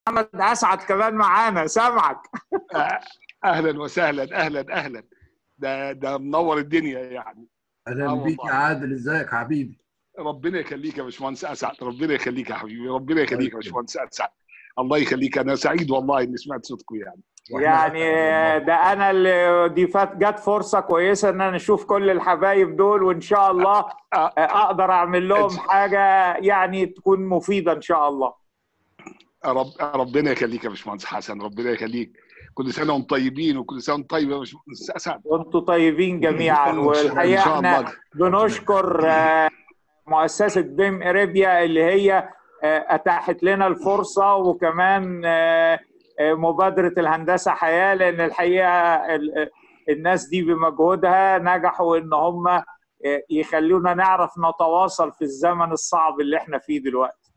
محمد اسعد كمان معانا سامعك اهلا وسهلا اهلا اهلا ده ده منور الدنيا يعني اهلا آه بيك يا والله. عادل ازيك يا حبيبي ربنا يخليك يا باشمهندس اسعد ربنا يخليك يا حبيبي ربنا يخليك يا باشمهندس اسعد الله يخليك انا سعيد والله اني سمعت صوتكم يعني وإحنا يعني أسعد ده انا اللي دي فات جت فرصه كويسه ان انا اشوف كل الحبايب دول وان شاء الله آه. اقدر اعمل لهم حاجه يعني تكون مفيده ان شاء الله رب ربنا يخليك يا باشمهندس حسن ربنا يخليك كل سنه وانتم طيبين وكل سنه وانتم طيب يا باشمهندس اسعد وانتم طيبين جميعا والحقيقه إن شاء احنا الله. بنشكر آه، مؤسسه بيم اريبيا اللي هي آه، اتاحت لنا الفرصه وكمان آه، آه، مبادره الهندسه حياه لان الحقيقه ال- الناس دي بمجهودها نجحوا ان هم آه، يخلونا نعرف نتواصل في الزمن الصعب اللي احنا فيه دلوقتي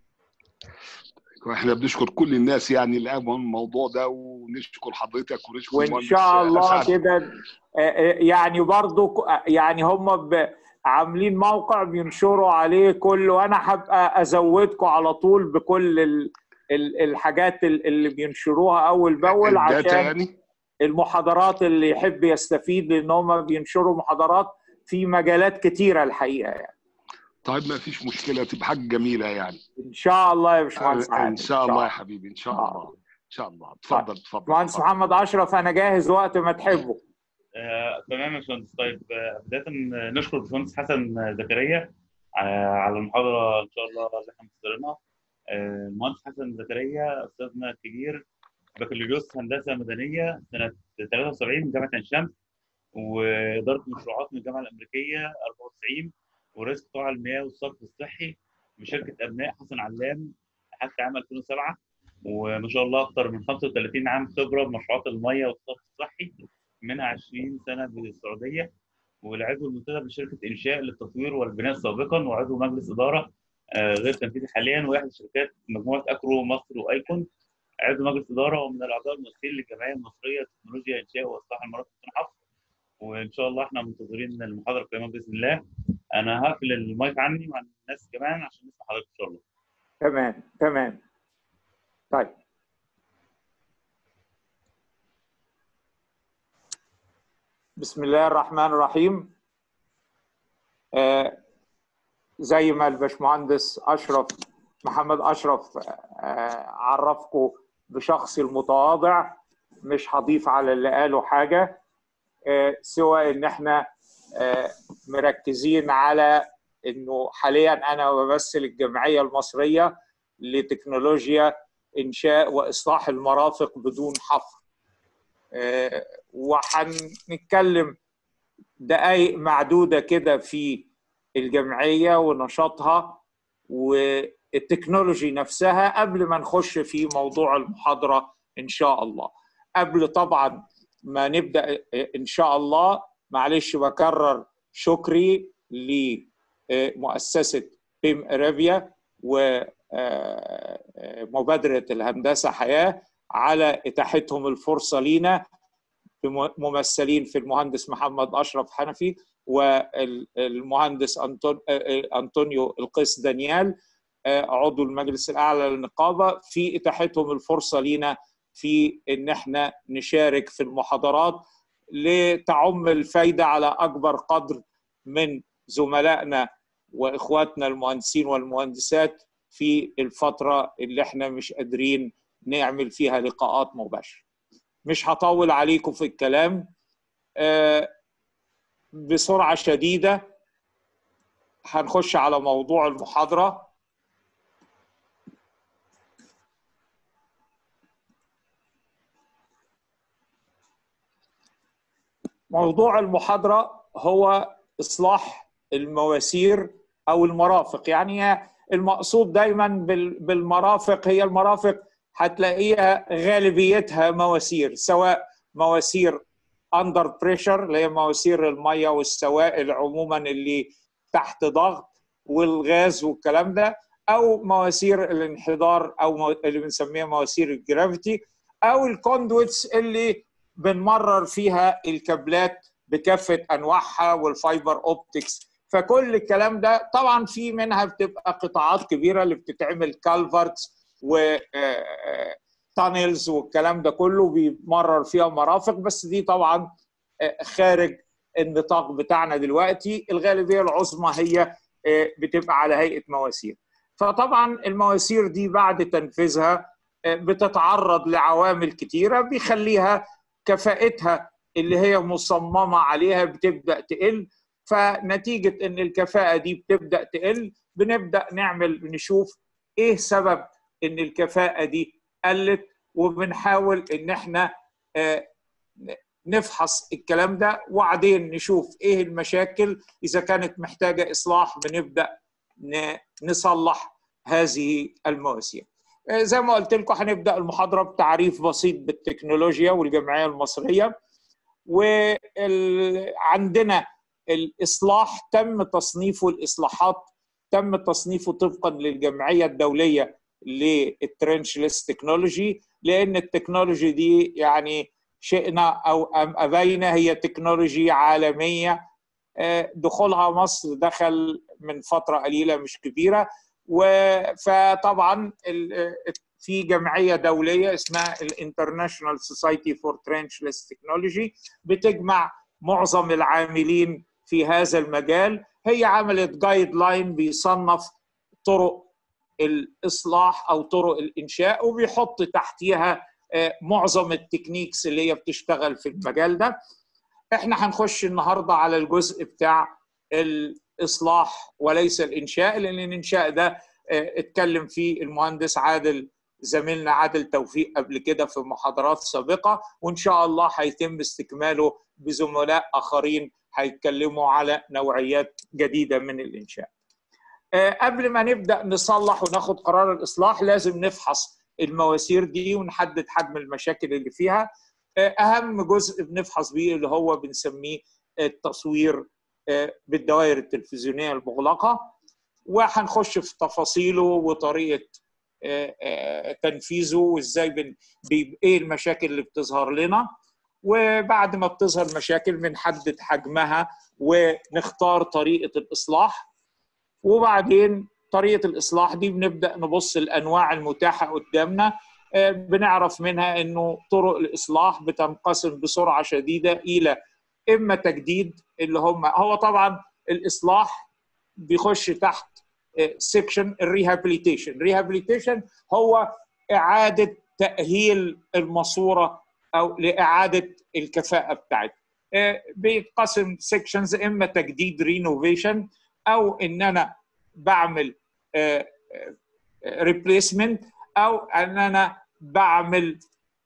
احنا بنشكر كل الناس يعني اللي قاموا بالموضوع ده ونشكر حضرتك ونشكر وان المهندس شاء الله أسعد. كده آه، آه، يعني برضو ك- يعني هم ب- عاملين موقع بينشروا عليه كل وانا هبقى ازودكم على طول بكل ال- ال- الحاجات ال- اللي بينشروها اول باول الداتا عشان يعني المحاضرات اللي يحب يستفيد لان هم بينشروا محاضرات في مجالات كتيره الحقيقه يعني طيب ما فيش مشكله تبقى حاجه جميله يعني ان شاء الله يا باشمهندس ان عادل. شاء الله يا حبيبي ان شاء آه. الله ان شاء الله اتفضل اتفضل مهندس اتفضل. محمد اشرف انا جاهز وقت ما تحبه آه، تمام يا باشمهندس طيب آه، بداية نشكر الباشمهندس حسن زكريا آه، على المحاضرة إن شاء الله اللي احنا مستضيفينها آه، المهندس حسن زكريا أستاذنا الكبير بكالوريوس هندسة مدنية سنة 73 من جامعة عين شمس وإدارة مشروعات من الجامعة الأمريكية 94 ورئيس قطاع المياه والصرف الصحي بشركة أبناء حسن علام حتى عام 2007 وما شاء الله أكثر من 35 عام خبرة بمشروعات المياه والصرف الصحي منها 20 سنه بالسعوديه والعضو المنتدب لشركه انشاء للتطوير والبناء سابقا وعضو مجلس اداره آه، غير تنفيذي حاليا واحد شركات مجموعه اكرو مصر وايكون عضو مجلس اداره ومن الاعضاء الممثلين للجمعيه المصريه لتكنولوجيا انشاء واصلاح المرافق والحفظ وان شاء الله احنا منتظرين المحاضره القادمه باذن الله انا هقفل المايك عني مع الناس كمان عشان نسمع حضرتك ان شاء الله تمام تمام طيب بسم الله الرحمن الرحيم آه زي ما الباشمهندس اشرف محمد اشرف آه عرفكم بشخصي المتواضع مش هضيف على اللي قاله حاجه آه سوى ان احنا آه مركزين على انه حاليا انا بمثل الجمعيه المصريه لتكنولوجيا انشاء واصلاح المرافق بدون حفر آه، وهنتكلم دقائق معدوده كده في الجمعيه ونشاطها والتكنولوجي نفسها قبل ما نخش في موضوع المحاضره ان شاء الله قبل طبعا ما نبدا ان شاء الله معلش بكرر شكري لمؤسسه بيم اريبيا ومبادره الهندسه حياه على اتاحتهم الفرصه لينا ممثلين في المهندس محمد اشرف حنفي والمهندس أنطون- انطونيو القيس دانيال عضو المجلس الاعلى للنقابه في اتاحتهم الفرصه لينا في ان احنا نشارك في المحاضرات لتعم الفايده على اكبر قدر من زملائنا واخواتنا المهندسين والمهندسات في الفتره اللي احنا مش قادرين نعمل فيها لقاءات مباشره. مش هطول عليكم في الكلام آه، بسرعه شديده هنخش على موضوع المحاضره موضوع المحاضرة هو إصلاح المواسير أو المرافق يعني المقصود دايما بال- بالمرافق هي المرافق هتلاقيها غالبيتها مواسير سواء مواسير اندر بريشر اللي هي مواسير الميه والسوائل عموما اللي تحت ضغط والغاز والكلام ده او مواسير الانحدار او مو- اللي بنسميها مواسير الجرافيتي او الكوندويتس اللي بنمرر فيها الكابلات بكافه انواعها والفايبر اوبتكس فكل الكلام ده طبعا في منها بتبقى قطاعات كبيره اللي بتتعمل كالفرتس و تانلز والكلام ده كله بيمرر فيها مرافق بس دي طبعا خارج النطاق بتاعنا دلوقتي الغالبيه العظمى هي بتبقى على هيئه مواسير فطبعا المواسير دي بعد تنفيذها بتتعرض لعوامل كتيره بيخليها كفاءتها اللي هي مصممه عليها بتبدا تقل فنتيجه ان الكفاءه دي بتبدا تقل بنبدا نعمل نشوف ايه سبب ان الكفاءه دي قلت وبنحاول ان احنا نفحص الكلام ده وبعدين نشوف ايه المشاكل اذا كانت محتاجه اصلاح بنبدا نصلح هذه المواسير زي ما قلت لكم هنبدا المحاضره بتعريف بسيط بالتكنولوجيا والجمعيه المصريه وعندنا الاصلاح تم تصنيفه الاصلاحات تم تصنيفه طبقا للجمعيه الدوليه للترنشلس تكنولوجي لان التكنولوجي دي يعني شئنا او ابينا هي تكنولوجي عالميه دخولها مصر دخل من فتره قليله مش كبيره فطبعا في جمعيه دوليه اسمها الانترناشونال سوسايتي فور ترنشلس تكنولوجي بتجمع معظم العاملين في هذا المجال هي عملت جايد لاين بيصنف طرق الاصلاح او طرق الانشاء وبيحط تحتيها معظم التكنيكس اللي هي بتشتغل في المجال ده احنا هنخش النهارده على الجزء بتاع الاصلاح وليس الانشاء لان الانشاء ده اتكلم فيه المهندس عادل زميلنا عادل توفيق قبل كده في محاضرات سابقه وان شاء الله هيتم استكماله بزملاء اخرين هيتكلموا على نوعيات جديده من الانشاء. قبل ما نبدا نصلح وناخد قرار الاصلاح لازم نفحص المواسير دي ونحدد حجم المشاكل اللي فيها. اهم جزء بنفحص بيه اللي هو بنسميه التصوير بالدوائر التلفزيونيه المغلقه وهنخش في تفاصيله وطريقه تنفيذه وازاي ايه المشاكل اللي بتظهر لنا وبعد ما بتظهر مشاكل بنحدد حجمها ونختار طريقه الاصلاح وبعدين طريقه الاصلاح دي بنبدا نبص الانواع المتاحه قدامنا بنعرف منها انه طرق الاصلاح بتنقسم بسرعه شديده الى اما تجديد اللي هم هو طبعا الاصلاح بيخش تحت سيكشن الريهابيليتيشن الريهابيليتيشن هو اعاده تاهيل الماسوره او لاعاده الكفاءه بتاعتها بيتقسم سيكشنز اما تجديد رينوفيشن او ان انا بعمل ريبليسمنت او ان انا بعمل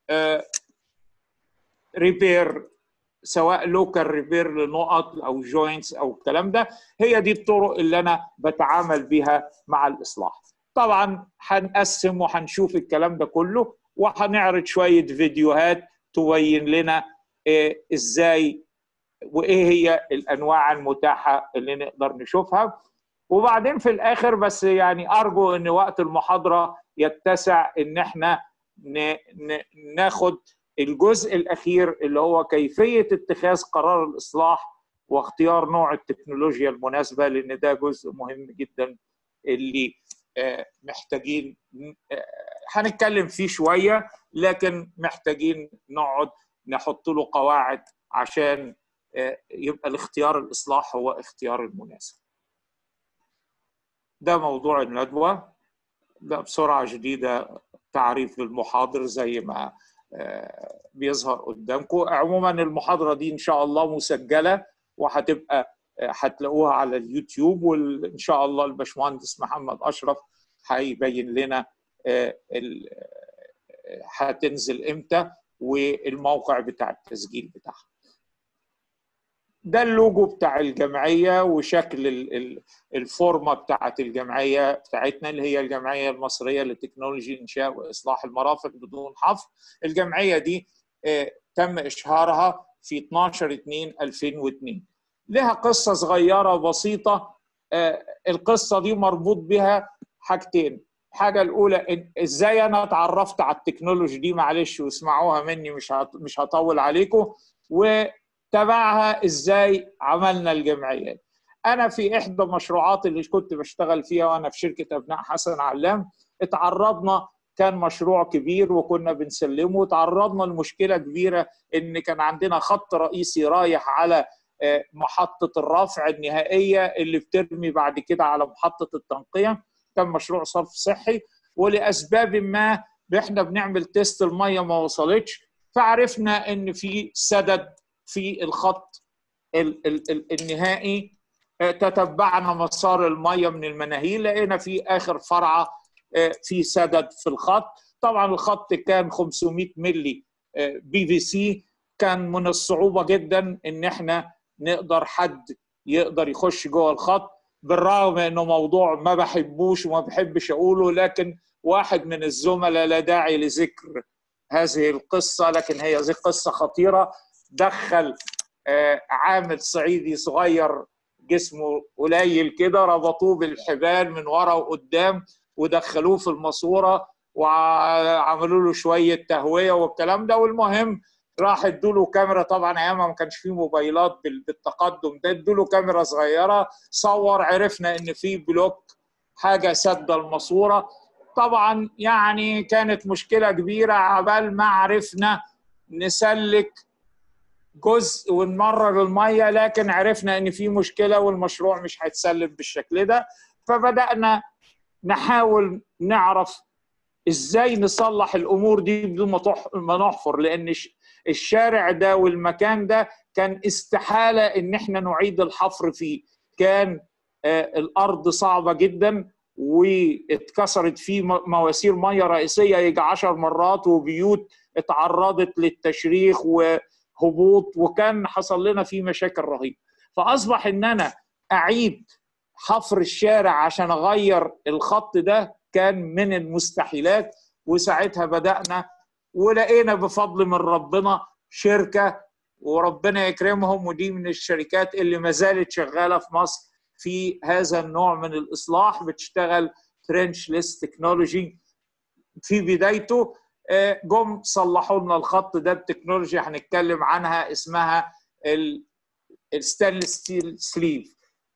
ريبير سواء لوكال ريبير لنقط او جوينتس او الكلام ده هي دي الطرق اللي انا بتعامل بيها مع الاصلاح طبعا هنقسم وهنشوف الكلام ده كله وهنعرض شويه فيديوهات تبين لنا إيه ازاي وايه هي الانواع المتاحه اللي نقدر نشوفها وبعدين في الاخر بس يعني ارجو ان وقت المحاضره يتسع ان احنا ناخد الجزء الاخير اللي هو كيفيه اتخاذ قرار الاصلاح واختيار نوع التكنولوجيا المناسبه لان ده جزء مهم جدا اللي محتاجين هنتكلم فيه شويه لكن محتاجين نقعد نحط له قواعد عشان يبقى الاختيار الاصلاح هو اختيار المناسب. ده موضوع الندوه ده بسرعه شديده تعريف للمحاضر زي ما بيظهر قدامكم عموما المحاضره دي ان شاء الله مسجله وهتبقى هتلاقوها على اليوتيوب وان شاء الله الباشمهندس محمد اشرف هيبين لنا هتنزل امتى والموقع بتاع التسجيل بتاعها ده اللوجو بتاع الجمعيه وشكل الفورمه بتاعت الجمعيه بتاعتنا اللي هي الجمعيه المصريه لتكنولوجي انشاء واصلاح المرافق بدون حفر الجمعيه دي تم اشهارها في 12 2 2002 لها قصه صغيره بسيطه القصه دي مربوط بها حاجتين الحاجه الاولى إن ازاي انا اتعرفت على التكنولوجي دي معلش واسمعوها مني مش مش هطول عليكم و تبعها ازاي عملنا الجمعيات انا في احدى المشروعات اللي كنت بشتغل فيها وانا في شركه ابناء حسن علام اتعرضنا كان مشروع كبير وكنا بنسلمه وتعرضنا لمشكله كبيره ان كان عندنا خط رئيسي رايح على محطه الرفع النهائيه اللي بترمي بعد كده على محطه التنقيه كان مشروع صرف صحي ولاسباب ما احنا بنعمل تيست الميه ما وصلتش فعرفنا ان في سدد في الخط ال ال ال النهائي تتبعنا مسار الميه من المناهيل لقينا في اخر فرعه في سدد في الخط طبعا الخط كان 500 ملي بي في سي كان من الصعوبه جدا ان احنا نقدر حد يقدر يخش جوه الخط بالرغم انه موضوع ما بحبوش وما بحبش اقوله لكن واحد من الزملاء لا داعي لذكر هذه القصه لكن هي هذه قصه خطيره دخل عامل صعيدي صغير جسمه قليل كده ربطوه بالحبال من ورا وقدام ودخلوه في الماسوره وعملوا له شويه تهويه والكلام ده والمهم راح ادوا له كاميرا طبعا ايامها ما كانش فيه موبايلات بالتقدم ده ادوا له كاميرا صغيره صور عرفنا ان في بلوك حاجه سد الماسوره طبعا يعني كانت مشكله كبيره عبال ما عرفنا نسلك جزء ونمرر الميه لكن عرفنا ان في مشكله والمشروع مش هيتسلم بالشكل ده فبدانا نحاول نعرف ازاي نصلح الامور دي بدون ما نحفر لان الشارع ده والمكان ده كان استحاله ان احنا نعيد الحفر فيه كان الارض صعبه جدا واتكسرت فيه مواسير ميه رئيسيه يجي 10 مرات وبيوت اتعرضت للتشريخ وهبوط وكان حصل لنا فيه مشاكل رهيبه فاصبح ان انا اعيد حفر الشارع عشان اغير الخط ده كان من المستحيلات وساعتها بدانا ولقينا بفضل من ربنا شركه وربنا يكرمهم ودي من الشركات اللي ما زالت شغاله في مصر في هذا النوع من الاصلاح بتشتغل ترنش ليست تكنولوجي في بدايته جم صلحوا لنا الخط ده بتكنولوجيا هنتكلم عنها اسمها الستانلس ستيل سليف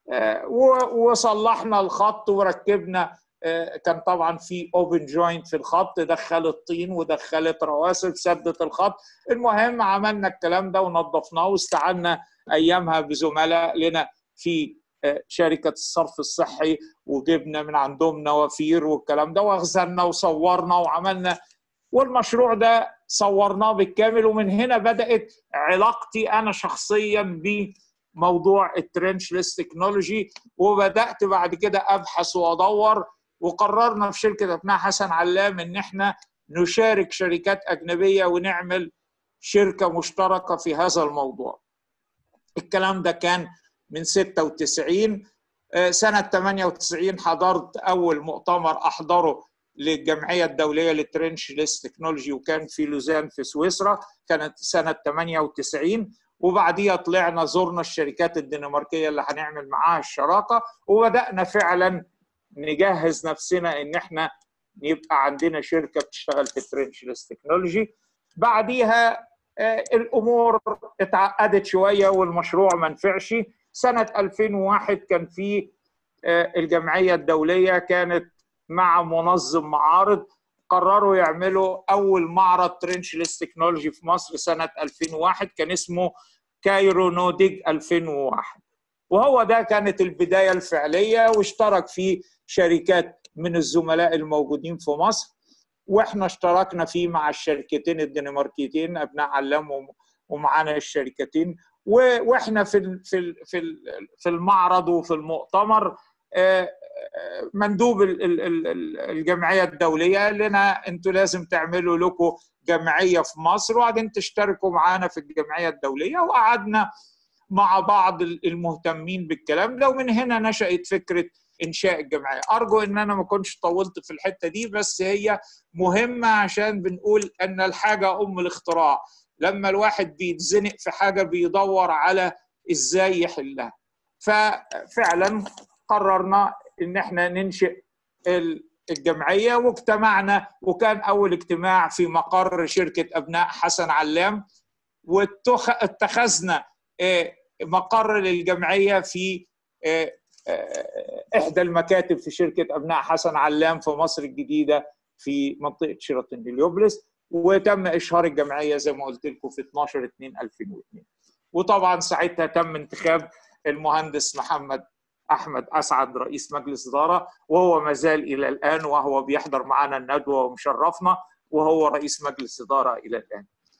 وصلحنا الخط وركبنا كان طبعا في اوبن جوينت في الخط دخلت طين ودخلت رواسب سدت الخط المهم عملنا الكلام ده ونظفناه واستعنا ايامها بزملاء لنا في شركه الصرف الصحي وجبنا من عندهم نوافير والكلام ده واغزلنا وصورنا وعملنا والمشروع ده صورناه بالكامل ومن هنا بدات علاقتي انا شخصيا بموضوع الترنشلس تكنولوجي وبدات بعد كده ابحث وادور وقررنا في شركه ابناء حسن علام ان احنا نشارك شركات اجنبيه ونعمل شركه مشتركه في هذا الموضوع. الكلام ده كان من 96 سنه 98 حضرت اول مؤتمر احضره للجمعيه الدوليه للترنش ليست تكنولوجي وكان في لوزان في سويسرا كانت سنه 98 وبعديها طلعنا زرنا الشركات الدنماركيه اللي هنعمل معاها الشراكه وبدانا فعلا نجهز نفسنا ان احنا يبقى عندنا شركه بتشتغل في الترنشلس تكنولوجي بعديها الامور اتعقدت شويه والمشروع ما نفعش سنه 2001 كان في الجمعيه الدوليه كانت مع منظم معارض قرروا يعملوا اول معرض ترنشلس تكنولوجي في مصر سنه 2001 كان اسمه كايرو نوديج 2001 وهو ده كانت البدايه الفعليه واشترك فيه شركات من الزملاء الموجودين في مصر واحنا اشتركنا فيه مع الشركتين الدنماركيتين ابناء علام ومعانا الشركتين واحنا في في في في المعرض وفي المؤتمر مندوب الجمعيه الدوليه قال لنا انتوا لازم تعملوا لكم جمعيه في مصر وبعدين تشتركوا معانا في الجمعيه الدوليه وقعدنا مع بعض المهتمين بالكلام ده ومن هنا نشأت فكرة إنشاء الجمعية أرجو إن أنا ما كنتش طولت في الحتة دي بس هي مهمة عشان بنقول أن الحاجة أم الاختراع لما الواحد بيتزنق في حاجة بيدور على إزاي يحلها ففعلا قررنا إن احنا ننشئ الجمعية واجتمعنا وكان أول اجتماع في مقر شركة أبناء حسن علام واتخذنا مقر للجمعيه في احدى المكاتب في شركه ابناء حسن علام في مصر الجديده في منطقه شيراتون هليوبلس وتم اشهار الجمعيه زي ما قلت لكم في 12 2 2002 وطبعا ساعتها تم انتخاب المهندس محمد احمد اسعد رئيس مجلس اداره وهو ما زال الى الان وهو بيحضر معنا الندوه ومشرفنا وهو رئيس مجلس اداره الى الان.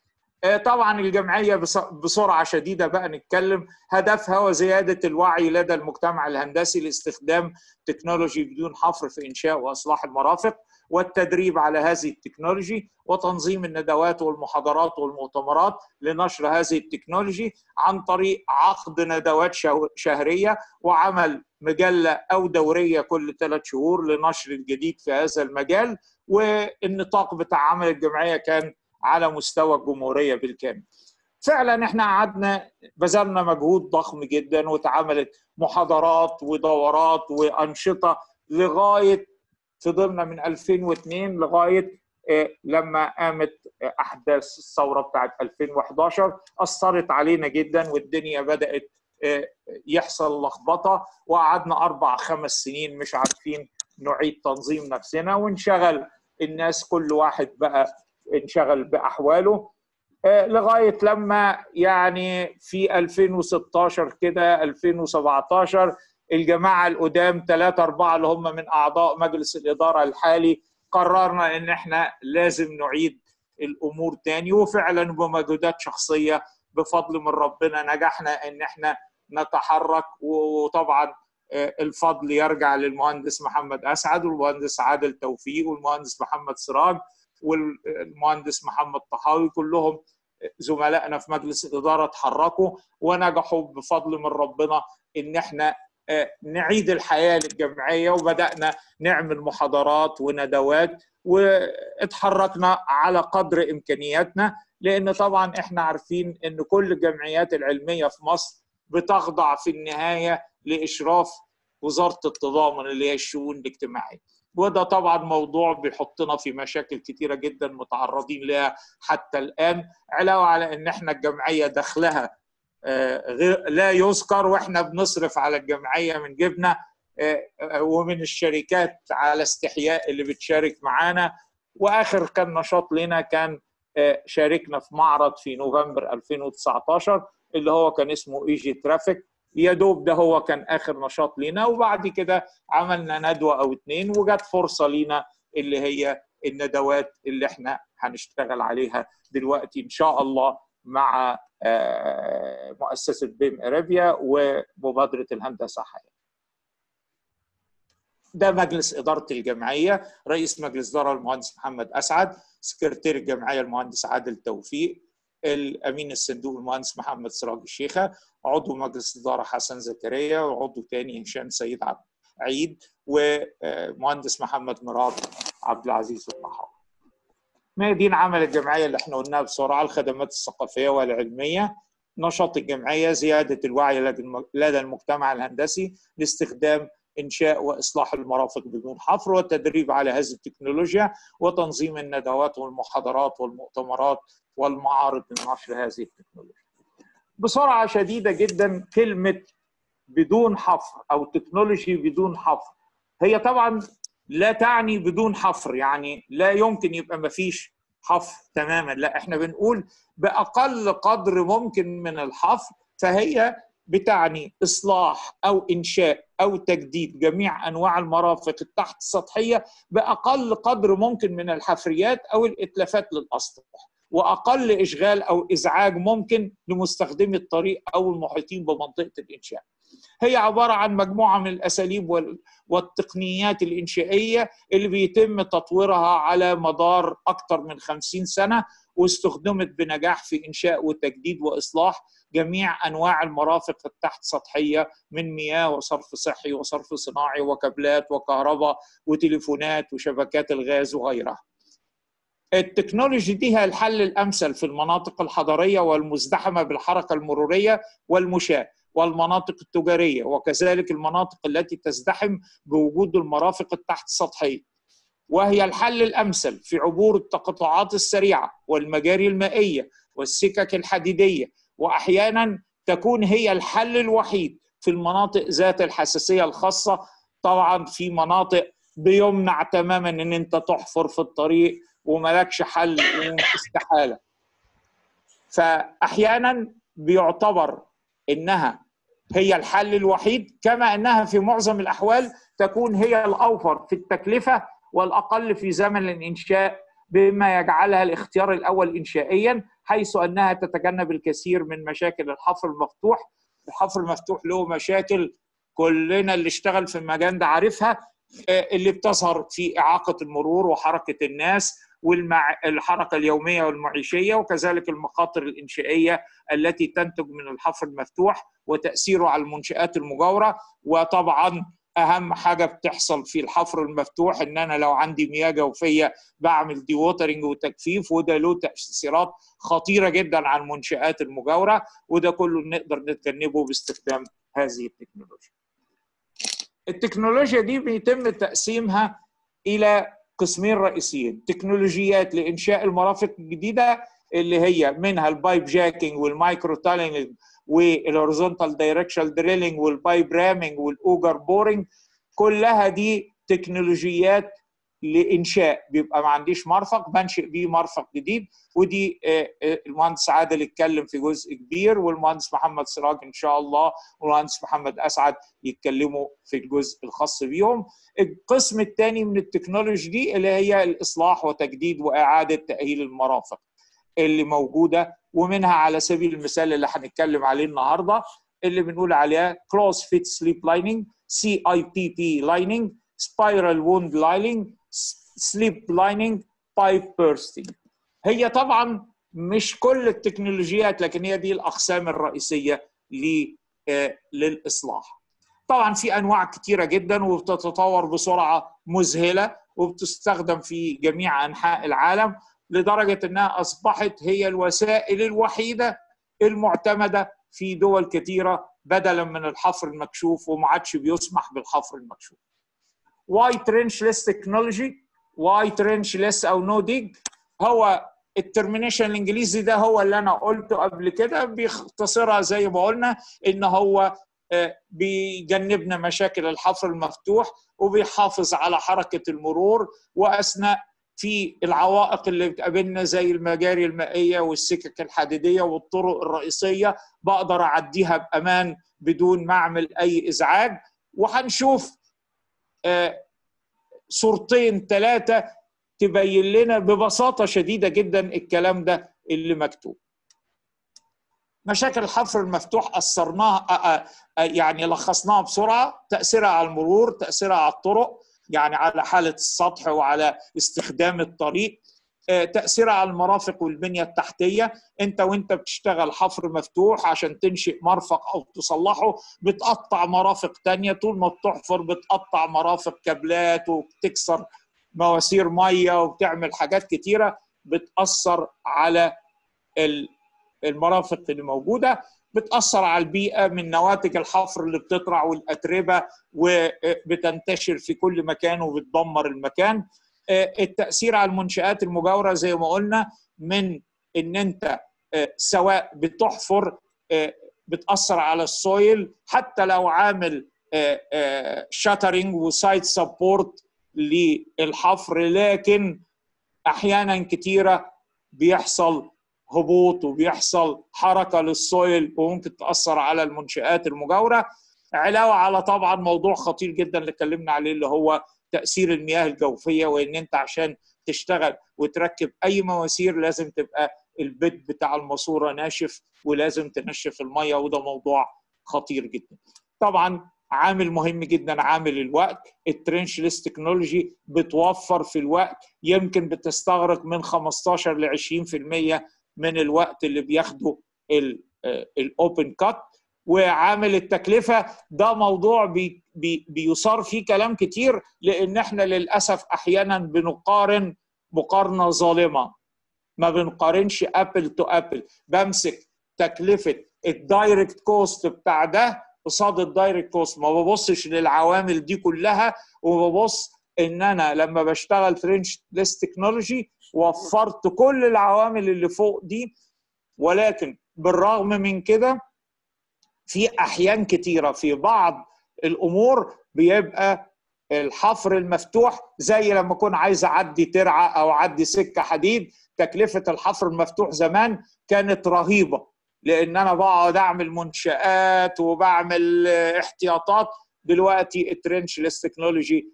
طبعا الجمعيه بسرعه شديده بقى نتكلم هدفها هو زياده الوعي لدى المجتمع الهندسي لاستخدام تكنولوجي بدون حفر في انشاء واصلاح المرافق والتدريب على هذه التكنولوجي وتنظيم الندوات والمحاضرات والمؤتمرات لنشر هذه التكنولوجي عن طريق عقد ندوات شهريه وعمل مجله او دوريه كل ثلاث شهور لنشر الجديد في هذا المجال والنطاق بتاع عمل الجمعيه كان على مستوى الجمهوريه بالكامل. فعلا احنا قعدنا بذلنا مجهود ضخم جدا واتعملت محاضرات ودورات وانشطه لغايه فضلنا من 2002 لغايه لما قامت احداث الثوره بتاعت 2011 اثرت علينا جدا والدنيا بدات يحصل لخبطه وقعدنا اربع خمس سنين مش عارفين نعيد تنظيم نفسنا وانشغل الناس كل واحد بقى انشغل باحواله لغايه لما يعني في 2016 كده 2017 الجماعه القدام ثلاثه اربعه اللي هم من اعضاء مجلس الاداره الحالي قررنا ان احنا لازم نعيد الامور تاني وفعلا بمجهودات شخصيه بفضل من ربنا نجحنا ان احنا نتحرك وطبعا الفضل يرجع للمهندس محمد اسعد والمهندس عادل توفيق والمهندس محمد سراج والمهندس محمد طحاوي كلهم زملائنا في مجلس الاداره تحركوا ونجحوا بفضل من ربنا ان احنا نعيد الحياه للجمعيه وبدانا نعمل محاضرات وندوات واتحركنا على قدر امكانياتنا لان طبعا احنا عارفين ان كل الجمعيات العلميه في مصر بتخضع في النهايه لاشراف وزاره التضامن اللي هي الشؤون الاجتماعيه وده طبعا موضوع بيحطنا في مشاكل كتيره جدا متعرضين لها حتى الان علاوه على ان احنا الجمعيه دخلها لا يذكر واحنا بنصرف على الجمعيه من جبنا ومن الشركات على استحياء اللي بتشارك معانا واخر كان نشاط لنا كان شاركنا في معرض في نوفمبر 2019 اللي هو كان اسمه ايجي ترافيك يا دوب ده هو كان اخر نشاط لينا وبعد كده عملنا ندوه او اتنين وجت فرصه لينا اللي هي الندوات اللي احنا هنشتغل عليها دلوقتي ان شاء الله مع مؤسسه بيم ارابيا ومبادره الهندسه حياه. ده مجلس اداره الجمعيه، رئيس مجلس اداره المهندس محمد اسعد، سكرتير الجمعيه المهندس عادل توفيق، الامين الصندوق المهندس محمد سراج الشيخه، عضو مجلس اداره حسن زكريا، وعضو تاني هشام سيد عبد عيد، ومهندس محمد مراد عبد العزيز الطحاوي. ميادين عمل الجمعية اللي احنا قلناها بسرعة الخدمات الثقافية والعلمية نشاط الجمعية زيادة الوعي لدى المجتمع الهندسي لاستخدام إنشاء وإصلاح المرافق بدون حفر والتدريب على هذه التكنولوجيا وتنظيم الندوات والمحاضرات والمؤتمرات والمعارض لنشر هذه التكنولوجيا بسرعة شديدة جدا كلمة بدون حفر أو تكنولوجي بدون حفر هي طبعا لا تعني بدون حفر يعني لا يمكن يبقى ما فيش حفر تماما لا احنا بنقول باقل قدر ممكن من الحفر فهي بتعني اصلاح او انشاء او تجديد جميع انواع المرافق التحت السطحيه باقل قدر ممكن من الحفريات او الاتلافات للاسطح واقل اشغال او ازعاج ممكن لمستخدمي الطريق او المحيطين بمنطقه الانشاء. هي عباره عن مجموعه من الاساليب والتقنيات الانشائيه اللي بيتم تطويرها على مدار اكثر من 50 سنه واستخدمت بنجاح في انشاء وتجديد واصلاح جميع انواع المرافق التحت سطحيه من مياه وصرف صحي وصرف صناعي وكابلات وكهرباء وتليفونات وشبكات الغاز وغيرها. التكنولوجي دي هي الحل الامثل في المناطق الحضريه والمزدحمه بالحركه المروريه والمشاه والمناطق التجاريه وكذلك المناطق التي تزدحم بوجود المرافق التحت السطحيه وهي الحل الامثل في عبور التقاطعات السريعه والمجاري المائيه والسكك الحديديه واحيانا تكون هي الحل الوحيد في المناطق ذات الحساسيه الخاصه طبعا في مناطق بيمنع تماما ان انت تحفر في الطريق وملكش حل واستحاله فاحيانا بيعتبر انها هي الحل الوحيد كما انها في معظم الاحوال تكون هي الاوفر في التكلفه والاقل في زمن الانشاء بما يجعلها الاختيار الاول انشائيا حيث انها تتجنب الكثير من مشاكل الحفر المفتوح الحفر المفتوح له مشاكل كلنا اللي اشتغل في المجال ده عارفها اللي بتظهر في اعاقه المرور وحركه الناس والحركه اليوميه والمعيشيه وكذلك المخاطر الانشائيه التي تنتج من الحفر المفتوح وتاثيره على المنشات المجاوره وطبعا اهم حاجه بتحصل في الحفر المفتوح ان انا لو عندي مياه جوفيه بعمل دي ووترنج وتجفيف وده له تاثيرات خطيره جدا على المنشات المجاوره وده كله نقدر نتجنبه باستخدام هذه التكنولوجيا. التكنولوجيا دي بيتم تقسيمها الى قسمين رئيسيين تكنولوجيات لانشاء المرافق الجديده اللي هي منها البايب جاكينج والمايكرو تالينج والهوريزونتال دايركشن دريلينج والبايب رامينج والاوجر بورينج كلها دي تكنولوجيات لانشاء بيبقى ما عنديش مرفق بنشئ بيه مرفق جديد ودي المهندس عادل اتكلم في جزء كبير والمهندس محمد سراج ان شاء الله والمهندس محمد اسعد يتكلموا في الجزء الخاص بيهم القسم الثاني من التكنولوجي دي اللي هي الاصلاح وتجديد واعاده تاهيل المرافق اللي موجوده ومنها على سبيل المثال اللي هنتكلم عليه النهارده اللي بنقول عليها كلوز فيت سليب لايننج سي اي بي بي لايننج سبايرال ووند لايننج سليب لايننج بايب بيرستنج هي طبعا مش كل التكنولوجيات لكن هي دي الاقسام الرئيسيه للاصلاح طبعا في انواع كتيره جدا وبتتطور بسرعه مذهله وبتستخدم في جميع انحاء العالم لدرجه انها اصبحت هي الوسائل الوحيده المعتمده في دول كثيره بدلا من الحفر المكشوف وما عادش بيسمح بالحفر المكشوف. واي ترنشلس تكنولوجي واي ترنشلس او نو ديج هو الترمينيشن الانجليزي ده هو اللي انا قلته قبل كده بيختصرها زي ما قلنا ان هو بيجنبنا مشاكل الحفر المفتوح وبيحافظ على حركه المرور واثناء في العوائق اللي بتقابلنا زي المجاري المائيه والسكك الحديديه والطرق الرئيسيه بقدر اعديها بامان بدون ما اعمل اي ازعاج وهنشوف صورتين ثلاثه تبين لنا ببساطه شديده جدا الكلام ده اللي مكتوب. مشاكل الحفر المفتوح اثرناها يعني لخصناها بسرعه تاثيرها على المرور، تاثيرها على الطرق، يعني على حاله السطح وعلى استخدام الطريق، تاثيرها على المرافق والبنيه التحتيه، انت وانت بتشتغل حفر مفتوح عشان تنشئ مرفق او تصلحه بتقطع مرافق ثانيه طول ما بتحفر بتقطع مرافق كابلات وبتكسر مواسير ميه وبتعمل حاجات كتيره بتاثر على المرافق اللي موجوده بتاثر على البيئه من نواتج الحفر اللي بتطلع والاتربه وبتنتشر في كل مكان وبتدمر المكان التاثير على المنشات المجاوره زي ما قلنا من ان انت سواء بتحفر بتاثر على السويل حتى لو عامل شاترنج وسايد سبورت للحفر لكن احيانا كتيره بيحصل هبوط وبيحصل حركه للسويل وممكن تاثر على المنشات المجاوره علاوه على طبعا موضوع خطير جدا اللي اتكلمنا عليه اللي هو تاثير المياه الجوفيه وان انت عشان تشتغل وتركب اي مواسير لازم تبقى البيد بتاع الماسوره ناشف ولازم تنشف الميه وده موضوع خطير جدا. طبعا عامل مهم جدا عامل الوقت الترنشلس تكنولوجي بتوفر في الوقت يمكن بتستغرق من 15 ل 20% من الوقت اللي بياخده الاوبن كات وعامل التكلفه ده موضوع بي بي بيصار فيه كلام كتير لان احنا للاسف احيانا بنقارن مقارنه ظالمه ما بنقارنش ابل تو ابل بمسك تكلفه الدايركت كوست بتاع ده قصاد الدايركت كوست ما ببصش للعوامل دي كلها وببص ان انا لما بشتغل ترنش ليس تكنولوجي وفرت كل العوامل اللي فوق دي ولكن بالرغم من كده في احيان كتيره في بعض الامور بيبقى الحفر المفتوح زي لما اكون عايز اعدي ترعه او اعدي سكه حديد تكلفه الحفر المفتوح زمان كانت رهيبه لان انا بقعد اعمل منشات وبعمل احتياطات دلوقتي الترنشلس تكنولوجي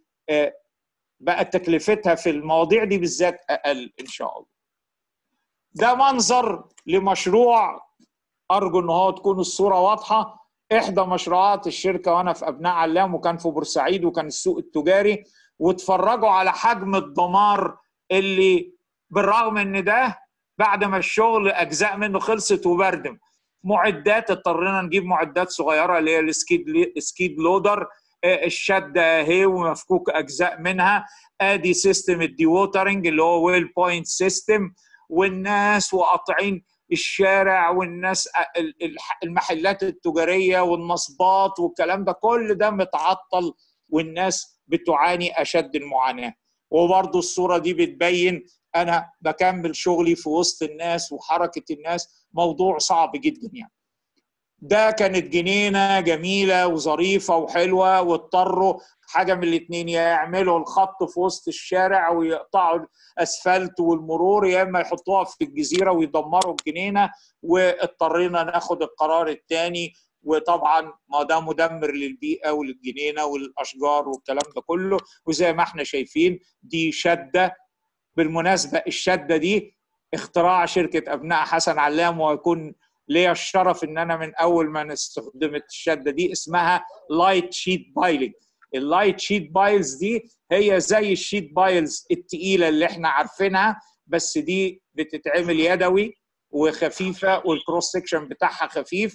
بقت تكلفتها في المواضيع دي بالذات اقل ان شاء الله. ده منظر لمشروع ارجو ان هو تكون الصوره واضحه احدى مشروعات الشركه وانا في ابناء علام وكان في بورسعيد وكان السوق التجاري واتفرجوا على حجم الدمار اللي بالرغم ان ده بعد ما الشغل اجزاء منه خلصت وبردم معدات اضطرينا نجيب معدات صغيره اللي هي السكيد سكيد لودر الشده اهي ومفكوك اجزاء منها ادي سيستم الدي ووترنج اللي هو ويل بوينت سيستم والناس وقاطعين الشارع والناس المحلات التجاريه والنصبات والكلام ده كل ده متعطل والناس بتعاني اشد المعاناه وبرضه الصوره دي بتبين انا بكمل شغلي في وسط الناس وحركه الناس موضوع صعب جدا يعني ده كانت جنينه جميله وظريفه وحلوه واضطروا حاجه من الاثنين يا يعملوا الخط في وسط الشارع ويقطعوا الاسفلت والمرور يا اما يحطوها في الجزيره ويدمروا الجنينه واضطرينا ناخد القرار الثاني وطبعا ما ده مدمر للبيئه وللجنينه والاشجار والكلام ده كله وزي ما احنا شايفين دي شده بالمناسبه الشده دي اختراع شركه ابناء حسن علام ويكون ليا الشرف ان انا من اول ما استخدمت الشده دي اسمها لايت شيت بايلنج اللايت شيت بايلز دي هي زي الشيت بايلز التقيله اللي احنا عارفينها بس دي بتتعمل يدوي وخفيفه والكروس سكشن بتاعها خفيف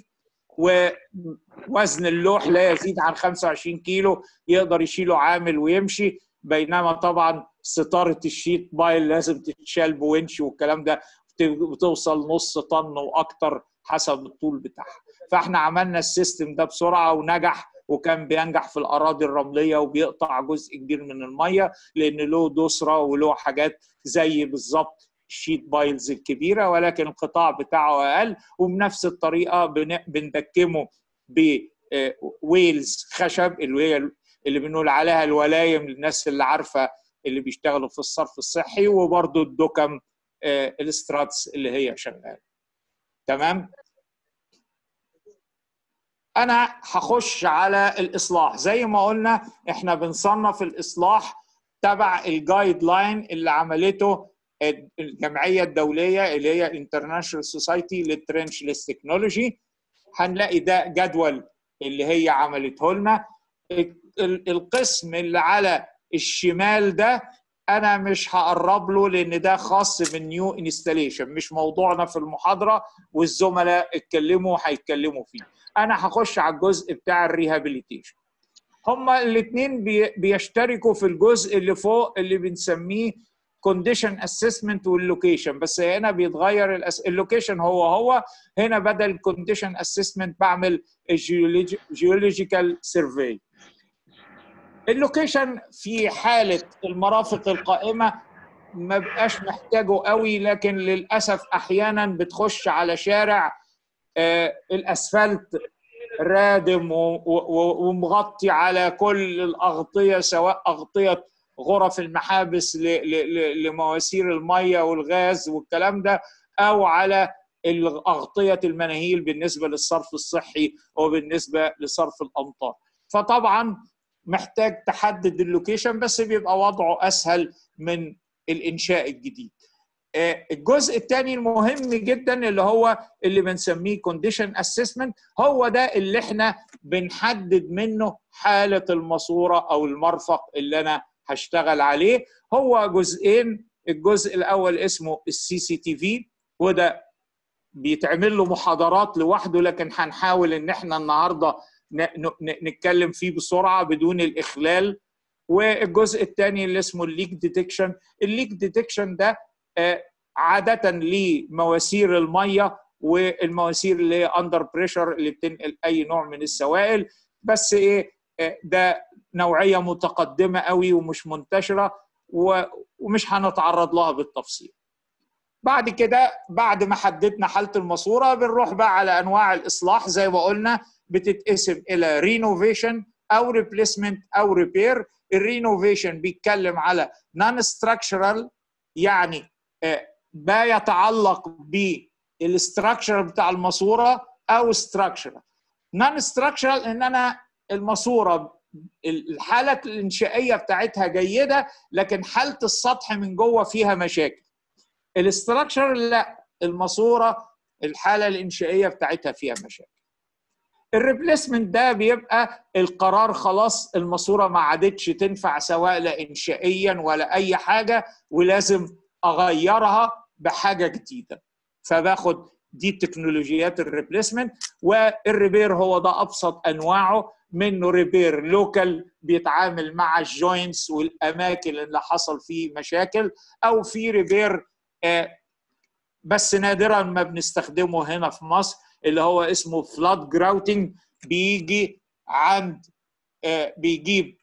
ووزن اللوح لا يزيد عن 25 كيلو يقدر يشيله عامل ويمشي بينما طبعا ستاره الشيت بايل لازم تتشال بونش والكلام ده بتوصل نص طن واكتر حسب الطول بتاعها فاحنا عملنا السيستم ده بسرعه ونجح وكان بينجح في الاراضي الرمليه وبيقطع جزء كبير من الميه لان له دوسره وله حاجات زي بالظبط الشيت بايلز الكبيره ولكن القطاع بتاعه اقل وبنفس الطريقه بندكمه بويلز خشب اللي هي اللي بنقول عليها الولايم للناس اللي عارفه اللي بيشتغلوا في الصرف الصحي وبرده الدكم الاستراتس اللي هي شغاله تمام انا هخش على الاصلاح زي ما قلنا احنا بنصنف الاصلاح تبع الجايد لاين اللي عملته الجمعيه الدوليه اللي هي انترناشونال سوسايتي للترنشلس تكنولوجي هنلاقي ده جدول اللي هي عملته لنا القسم اللي على الشمال ده انا مش هقرب له لان ده خاص بالنيو انستليشن مش موضوعنا في المحاضره والزملاء اتكلموا هيتكلموا فيه انا هخش على الجزء بتاع الريهابيليتيشن هما الاثنين بيشتركوا في الجزء اللي فوق اللي بنسميه كونديشن اسسمنت واللوكيشن بس هنا بيتغير الأس... اللوكيشن هو هو هنا بدل كونديشن اسسمنت بعمل جيولوجيكال سيرفي اللوكيشن في حاله المرافق القائمه ما بقاش محتاجه قوي لكن للاسف احيانا بتخش على شارع آه الاسفلت رادم ومغطي على كل الاغطيه سواء اغطيه غرف المحابس لمواسير الميه والغاز والكلام ده او على اغطيه المناهيل بالنسبه للصرف الصحي وبالنسبه لصرف الامطار فطبعا محتاج تحدد اللوكيشن بس بيبقى وضعه اسهل من الانشاء الجديد الجزء الثاني المهم جدا اللي هو اللي بنسميه كونديشن اسسمنت هو ده اللي احنا بنحدد منه حاله الماسوره او المرفق اللي انا هشتغل عليه هو جزئين الجزء الاول اسمه السي سي تي في وده بيتعمل له محاضرات لوحده لكن هنحاول ان احنا النهارده نتكلم فيه بسرعه بدون الاخلال والجزء الثاني اللي اسمه الليك ديتكشن الليك ديتكشن ده عاده لمواسير الميه والمواسير اللي هي اندر بريشر اللي بتنقل اي نوع من السوائل بس ايه ده نوعيه متقدمه قوي ومش منتشره ومش هنتعرض لها بالتفصيل بعد كده بعد ما حددنا حاله الماسوره بنروح بقى على انواع الاصلاح زي ما قلنا بتتقسم الى رينوفيشن او ريبليسمنت او ريبير الرينوفيشن بيتكلم على نون ستراكشرال يعني ما يتعلق بالاستراكشر بتاع الماسوره او ستراكشرال نون ستراكشرال ان انا الماسوره الحاله الانشائيه بتاعتها جيده لكن حاله السطح من جوه فيها مشاكل الاستراكشر لا الماسوره الحاله الانشائيه بتاعتها فيها مشاكل الريبليسمنت ده بيبقى القرار خلاص الماسوره ما عادتش تنفع سواء لا انشائيا ولا اي حاجه ولازم اغيرها بحاجه جديده فباخد دي تكنولوجيات الريبليسمنت والريبير هو ده ابسط انواعه منه ريبير لوكال بيتعامل مع الجوينتس والاماكن اللي حصل فيه مشاكل او في ريبير بس نادرا ما بنستخدمه هنا في مصر اللي هو اسمه فلاد جراوتنج بيجي عند بيجيب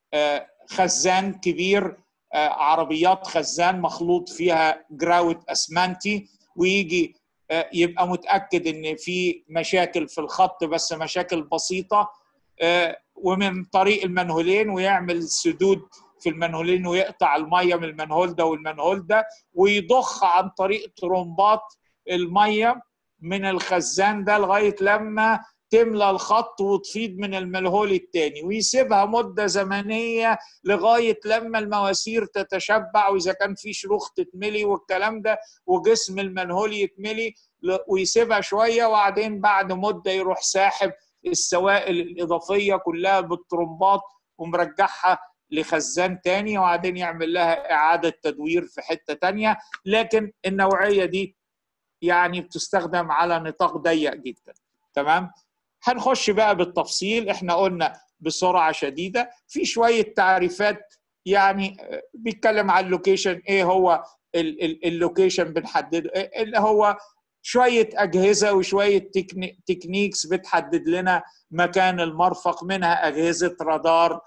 خزان كبير عربيات خزان مخلوط فيها جراوت اسمنتي ويجي يبقى متاكد ان في مشاكل في الخط بس مشاكل بسيطه ومن طريق المنهولين ويعمل سدود في المنهولين ويقطع الميه من المنهول ده والمنهول ده ويضخ عن طريق ترمبات الميه من الخزان ده لغايه لما تملى الخط وتفيض من المنهول الثاني ويسيبها مده زمنيه لغايه لما المواسير تتشبع واذا كان في شروخ تتملي والكلام ده وجسم المنهول يتملي ويسيبها شويه وبعدين بعد مده يروح ساحب السوائل الاضافيه كلها بالترمبات ومرجعها لخزان تاني وبعدين يعمل لها اعاده تدوير في حته تانيه لكن النوعيه دي يعني بتستخدم على نطاق ضيق جدا تمام هنخش بقى بالتفصيل احنا قلنا بسرعه شديده في شويه تعريفات يعني بيتكلم عن اللوكيشن ايه هو اللوكيشن بنحدده اللي هو شويه اجهزه وشويه تكنيكس بتحدد لنا مكان المرفق منها اجهزه رادار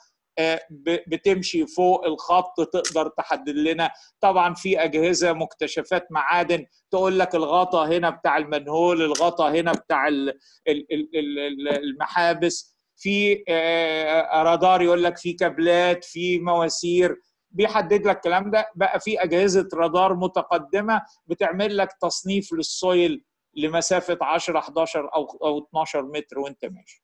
بتمشي فوق الخط تقدر تحدد لنا طبعا في اجهزه مكتشفات معادن تقول لك الغطا هنا بتاع المنهول الغطا هنا بتاع المحابس في رادار يقول لك في كابلات في مواسير بيحدد لك الكلام ده بقى في اجهزه رادار متقدمه بتعمل لك تصنيف للسويل لمسافه 10 11 او او 12 متر وانت ماشي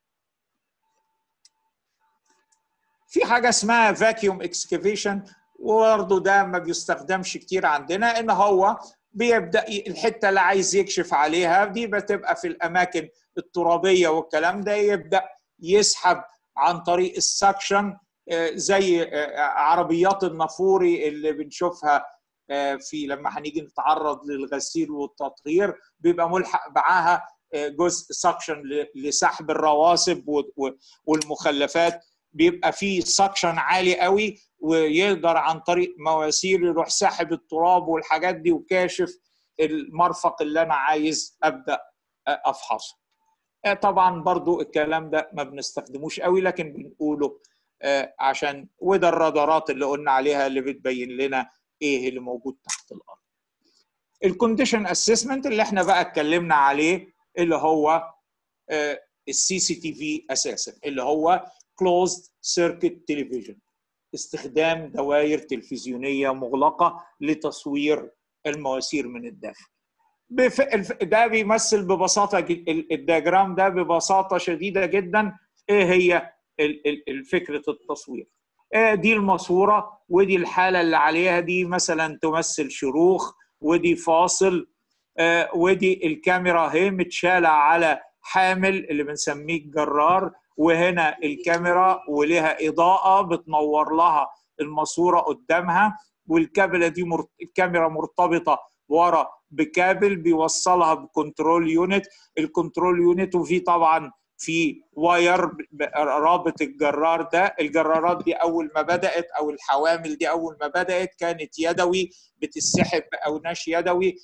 في حاجه اسمها فاكيوم اكسكافيشن وبرضه ده ما بيستخدمش كتير عندنا ان هو بيبدا الحته اللي عايز يكشف عليها دي بتبقى في الاماكن الترابيه والكلام ده يبدا يسحب عن طريق السكشن زي عربيات النافوري اللي بنشوفها في لما هنيجي نتعرض للغسيل والتطهير بيبقى ملحق معاها جزء سكشن لسحب الرواسب والمخلفات بيبقى فيه سكشن عالي قوي ويقدر عن طريق مواسير يروح ساحب التراب والحاجات دي وكاشف المرفق اللي انا عايز ابدا افحصه طبعا برضو الكلام ده ما بنستخدموش قوي لكن بنقوله عشان وده الرادارات اللي قلنا عليها اللي بتبين لنا ايه اللي موجود تحت الارض الكونديشن اسسمنت اللي احنا بقى اتكلمنا عليه اللي هو السي سي تي في اساسا اللي هو كلوزد سيركت تلفزيون استخدام دوائر تلفزيونيه مغلقه لتصوير المواسير من الداخل ده بيمثل ببساطه الدياجرام ده ببساطه شديده جدا ايه هي فكره التصوير دي الماسوره ودي الحاله اللي عليها دي مثلا تمثل شروخ ودي فاصل ودي الكاميرا اهي متشاله على حامل اللي بنسميه الجرار وهنا الكاميرا ولها اضاءه بتنور لها الماسوره قدامها والكابله دي مرت... الكاميرا مرتبطه ورا بكابل بيوصلها بكنترول يونت الكنترول يونت وفي طبعا في واير رابط الجرار ده الجرارات دي اول ما بدات او الحوامل دي اول ما بدات كانت يدوي بتسحب باوناش يدوي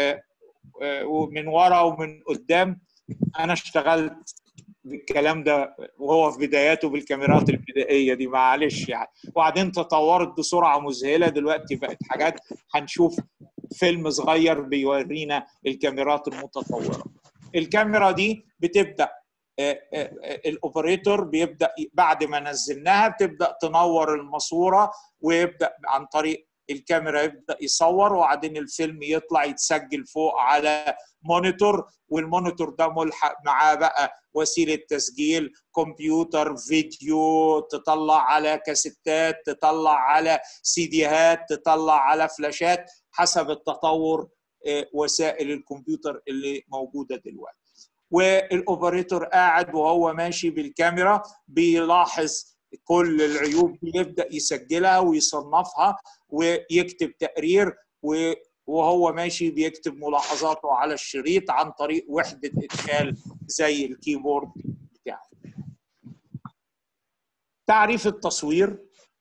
ومن ورا ومن قدام انا اشتغلت بالكلام ده وهو في بداياته بالكاميرات البدائيه دي معلش يعني وبعدين تطورت بسرعه مذهله دلوقتي بقت حاجات هنشوف فيلم صغير بيورينا الكاميرات المتطوره الكاميرا دي بتبدا الاوبريتور بيبدا بعد ما نزلناها بتبدا تنور الماسوره ويبدا عن طريق الكاميرا يبدا يصور وبعدين الفيلم يطلع يتسجل فوق على مونيتور والمونيتور ده ملحق معاه بقى وسيله تسجيل كمبيوتر فيديو تطلع على كاسيتات تطلع على سيديهات تطلع على فلاشات حسب التطور وسائل الكمبيوتر اللي موجوده دلوقتي والاوبريتور قاعد وهو ماشي بالكاميرا بيلاحظ كل العيوب دي يبدا يسجلها ويصنفها ويكتب تقرير وهو ماشي بيكتب ملاحظاته على الشريط عن طريق وحده ادخال زي الكيبورد بتاعه. تعريف التصوير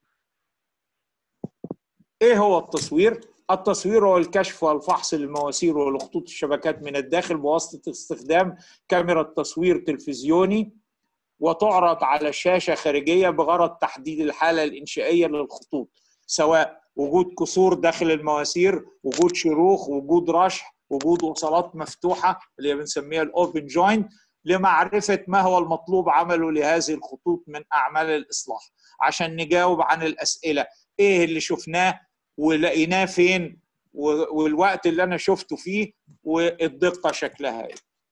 ايه هو التصوير؟ التصوير هو الكشف والفحص للمواسير ولخطوط الشبكات من الداخل بواسطه استخدام كاميرا تصوير تلفزيوني وتعرض على شاشه خارجيه بغرض تحديد الحاله الانشائيه للخطوط سواء وجود كسور داخل المواسير وجود شروخ وجود رشح وجود وصلات مفتوحه اللي بنسميها الاوبن جوينت لمعرفه ما هو المطلوب عمله لهذه الخطوط من اعمال الاصلاح عشان نجاوب عن الاسئله ايه اللي شفناه ولقيناه فين والوقت اللي انا شفته فيه والدقه شكلها ايه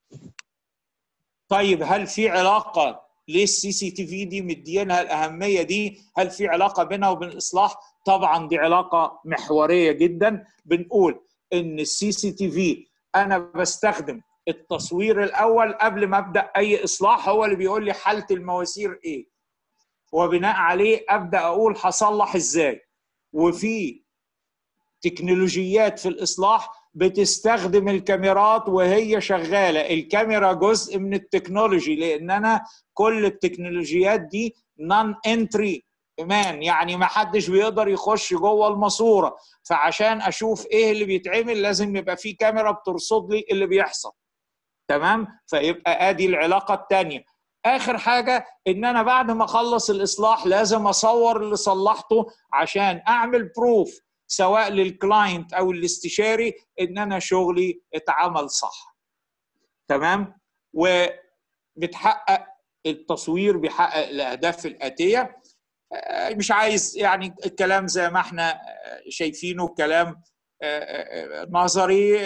طيب هل في علاقه ليه السي سي تي في دي مدينها الاهميه دي هل في علاقه بينها وبين الاصلاح طبعا دي علاقه محوريه جدا بنقول ان السي سي تي في انا بستخدم التصوير الاول قبل ما ابدا اي اصلاح هو اللي بيقول لي حاله المواسير ايه وبناء عليه ابدا اقول هصلح ازاي وفي تكنولوجيات في الاصلاح بتستخدم الكاميرات وهي شغاله الكاميرا جزء من التكنولوجي لان انا كل التكنولوجيات دي نون انتري مان يعني ما حدش بيقدر يخش جوه الماسوره فعشان اشوف ايه اللي بيتعمل لازم يبقى في كاميرا بترصد لي اللي بيحصل تمام فيبقى ادي العلاقه الثانيه اخر حاجه ان انا بعد ما اخلص الاصلاح لازم اصور اللي صلحته عشان اعمل بروف سواء للكلاينت او الاستشاري ان انا شغلي اتعمل صح تمام وبتحقق التصوير بيحقق الاهداف الاتيه مش عايز يعني الكلام زي ما احنا شايفينه كلام نظري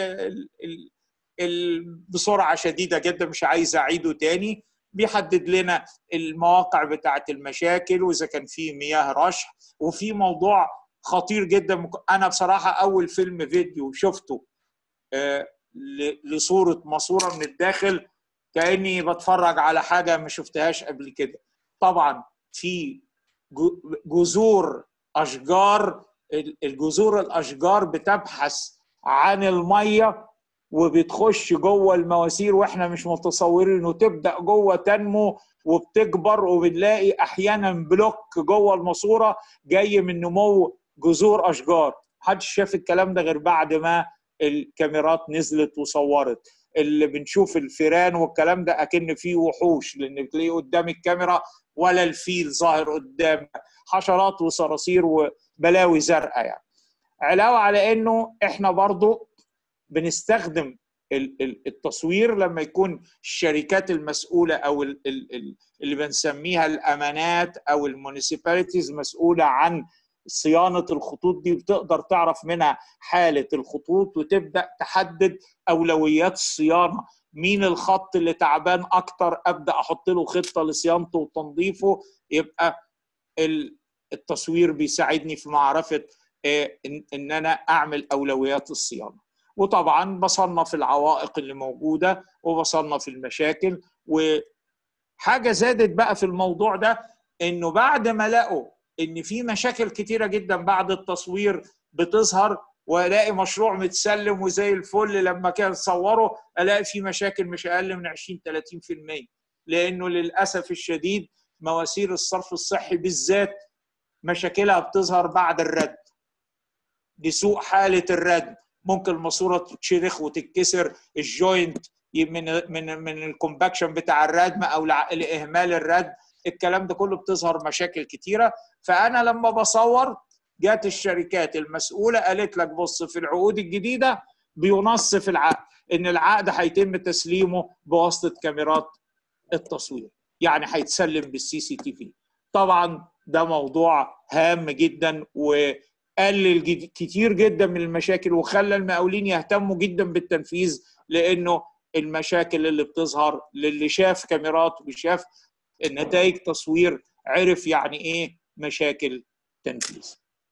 بسرعه شديده جدا مش عايز اعيده تاني بيحدد لنا المواقع بتاعه المشاكل واذا كان في مياه رشح وفي موضوع خطير جدا انا بصراحه اول فيلم فيديو شفته لصوره ماسوره من الداخل كاني بتفرج على حاجه ما شفتهاش قبل كده طبعا في جذور اشجار الجذور الاشجار بتبحث عن الميه وبتخش جوه المواسير واحنا مش متصورين وتبدا جوه تنمو وبتكبر وبنلاقي احيانا بلوك جوه الماسوره جاي من نمو جذور اشجار محدش شاف الكلام ده غير بعد ما الكاميرات نزلت وصورت اللي بنشوف الفيران والكلام ده اكن فيه وحوش لان بتلاقيه قدام الكاميرا ولا الفيل ظاهر قدام حشرات وصراصير وبلاوي زرقاء يعني علاوه على انه احنا برضو بنستخدم التصوير لما يكون الشركات المسؤوله او اللي بنسميها الامانات او المونيسيباليتيز مسؤوله عن صيانه الخطوط دي بتقدر تعرف منها حاله الخطوط وتبدا تحدد اولويات الصيانه مين الخط اللي تعبان اكتر ابدا احط له خطه لصيانته وتنظيفه يبقى التصوير بيساعدني في معرفه ان انا اعمل اولويات الصيانه وطبعا بصنف العوائق اللي موجوده وبصنف المشاكل وحاجه زادت بقى في الموضوع ده انه بعد ما لقوا ان في مشاكل كتيره جدا بعد التصوير بتظهر والاقي مشروع متسلم وزي الفل لما كان صوره الاقي في مشاكل مش اقل من 20 30% لانه للاسف الشديد مواسير الصرف الصحي بالذات مشاكلها بتظهر بعد الرد لسوء حاله الرد ممكن الماسوره تتشرخ وتتكسر الجوينت من من من الكومباكشن بتاع الردم او لاهمال الرد الكلام ده كله بتظهر مشاكل كتيره فانا لما بصور جات الشركات المسؤوله قالت لك بص في العقود الجديده بينص في العقد ان العقد هيتم تسليمه بواسطه كاميرات التصوير يعني هيتسلم بالسي سي تي في طبعا ده موضوع هام جدا وقلل جد- كتير جدا من المشاكل وخلى المقاولين يهتموا جدا بالتنفيذ لانه المشاكل اللي بتظهر للي شاف كاميرات وشاف نتائج تصوير عرف يعني ايه مشاكل تنفيذ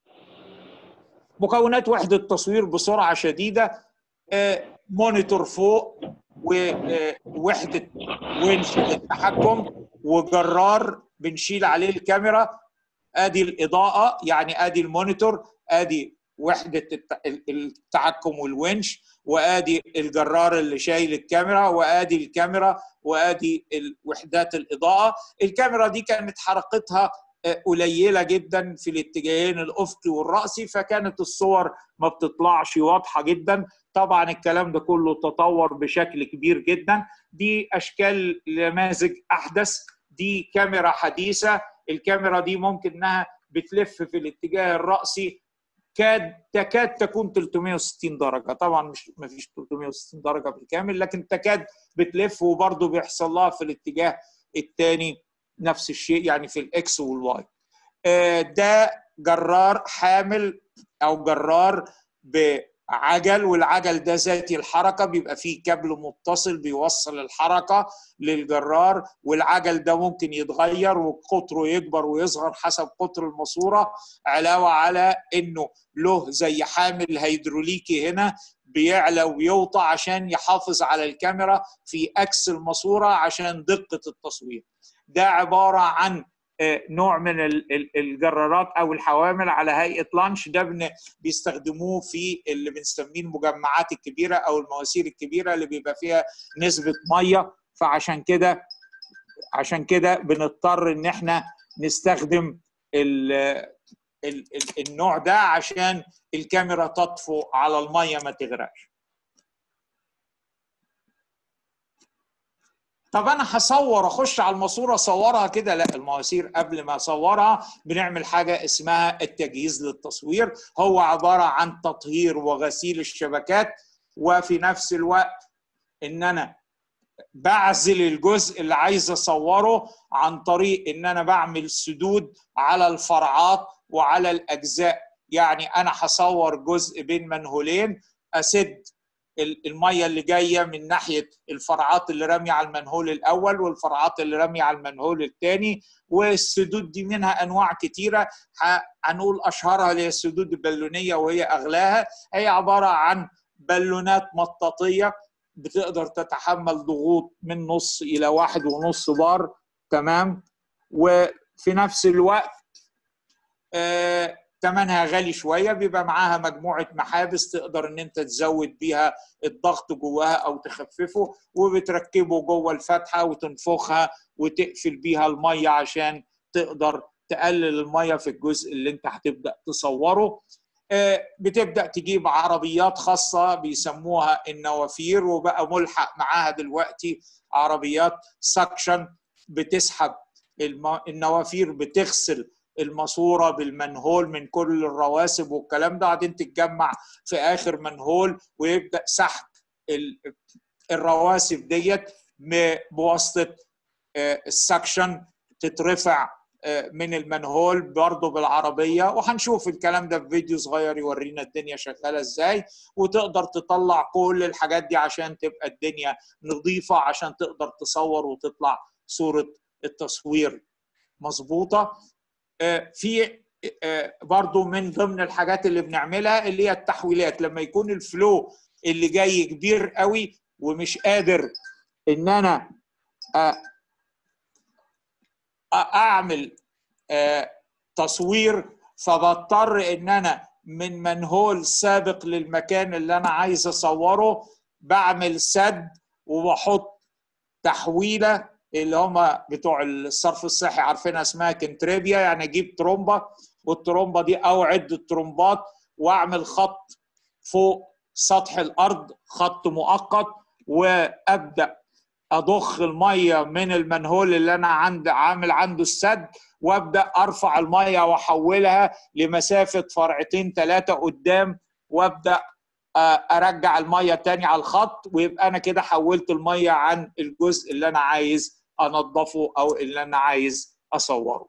مكونات وحدة تصوير بسرعة شديدة آه، مونيتور فوق ووحدة ونش للتحكم وجرار بنشيل عليه الكاميرا ادي الاضاءة يعني ادي المونيتور ادي وحدة الت- التحكم والونش وادي الجرار اللي شايل الكاميرا وادي الكاميرا وادي ال- وحدات الاضاءة الكاميرا دي كانت حركتها آه، قليله جدا في الاتجاهين الافقي والراسي فكانت الصور ما بتطلعش واضحه جدا طبعا الكلام ده كله تطور بشكل كبير جدا دي اشكال نماذج احدث دي كاميرا حديثه الكاميرا دي ممكن انها بتلف في الاتجاه الراسي كاد تكاد تكون 360 درجه طبعا مش ما فيش 360 درجه بالكامل لكن تكاد بتلف وبرضه بيحصل لها في الاتجاه الثاني نفس الشيء يعني في الاكس والواي آه، ده جرار حامل او جرار بعجل والعجل ده ذاتي الحركه بيبقى فيه كابل متصل بيوصل الحركه للجرار والعجل ده ممكن يتغير وقطره يكبر ويصغر حسب قطر الماسوره علاوه على انه له زي حامل هيدروليكي هنا بيعلى ويوطى عشان يحافظ على الكاميرا في اكس الماسوره عشان دقه التصوير ده عباره عن آه، نوع من ال- ال- الجرارات او الحوامل على هيئه لانش ده بن- بيستخدموه في اللي بنسميه المجمعات الكبيره او المواسير الكبيره اللي بيبقى فيها نسبه ميه فعشان كده عشان كده بنضطر ان احنا نستخدم ال ال ال النوع ده عشان الكاميرا تطفو على الميه ما تغرقش طب انا هصور اخش على الماسوره اصورها كده لا المواسير قبل ما اصورها بنعمل حاجه اسمها التجهيز للتصوير هو عباره عن تطهير وغسيل الشبكات وفي نفس الوقت ان انا بعزل الجزء اللي عايز اصوره عن طريق ان انا بعمل سدود على الفرعات وعلى الاجزاء يعني انا هصور جزء بين منهولين اسد ال- الميه اللي جايه من ناحيه الفرعات اللي راميه على المنهول الاول والفرعات اللي راميه على المنهول الثاني والسدود دي منها انواع كتيره ه- هنقول اشهرها اللي هي السدود البالونيه وهي اغلاها هي عباره عن بالونات مطاطيه بتقدر تتحمل ضغوط من نص الى واحد ونص بار تمام وفي نفس الوقت آه، ثمنها غالي شويه بيبقى معاها مجموعه محابس تقدر ان انت تزود بيها الضغط جواها او تخففه وبتركبه جوه الفتحه وتنفخها وتقفل بيها الميه عشان تقدر تقلل الميه في الجزء اللي انت هتبدا تصوره آه، بتبدا تجيب عربيات خاصه بيسموها النوافير وبقى ملحق معاها دلوقتي عربيات سكشن بتسحب الم- النوافير بتغسل الماسوره بالمنهول من كل الرواسب والكلام ده بعدين تتجمع في اخر منهول ويبدا سحب ال- الرواسب ديت م- بواسطه آه، السكشن تترفع آه، من المنهول برضه بالعربيه وهنشوف الكلام ده في فيديو صغير يورينا الدنيا شغاله ازاي وتقدر تطلع كل الحاجات دي عشان تبقى الدنيا نظيفه عشان تقدر تصور وتطلع صوره التصوير مظبوطه آه، في آه، برضو من ضمن الحاجات اللي بنعملها اللي هي التحويلات لما يكون الفلو اللي جاي كبير قوي ومش قادر ان انا آه، آه، اعمل آه، تصوير فبضطر ان انا من منهول سابق للمكان اللي انا عايز اصوره بعمل سد وبحط تحويله اللي هم بتوع الصرف الصحي عارفينها اسمها كنتريبيا يعني اجيب ترومبه والترومبه دي او عده ترومبات واعمل خط فوق سطح الارض خط مؤقت وابدا اضخ الميه من المنهول اللي انا عند عامل عنده السد وابدا ارفع الميه واحولها لمسافه فرعتين ثلاثه قدام وابدا ارجع الميه تاني على الخط ويبقى انا كده حولت الميه عن الجزء اللي انا عايز انظفه او اللي انا عايز اصوره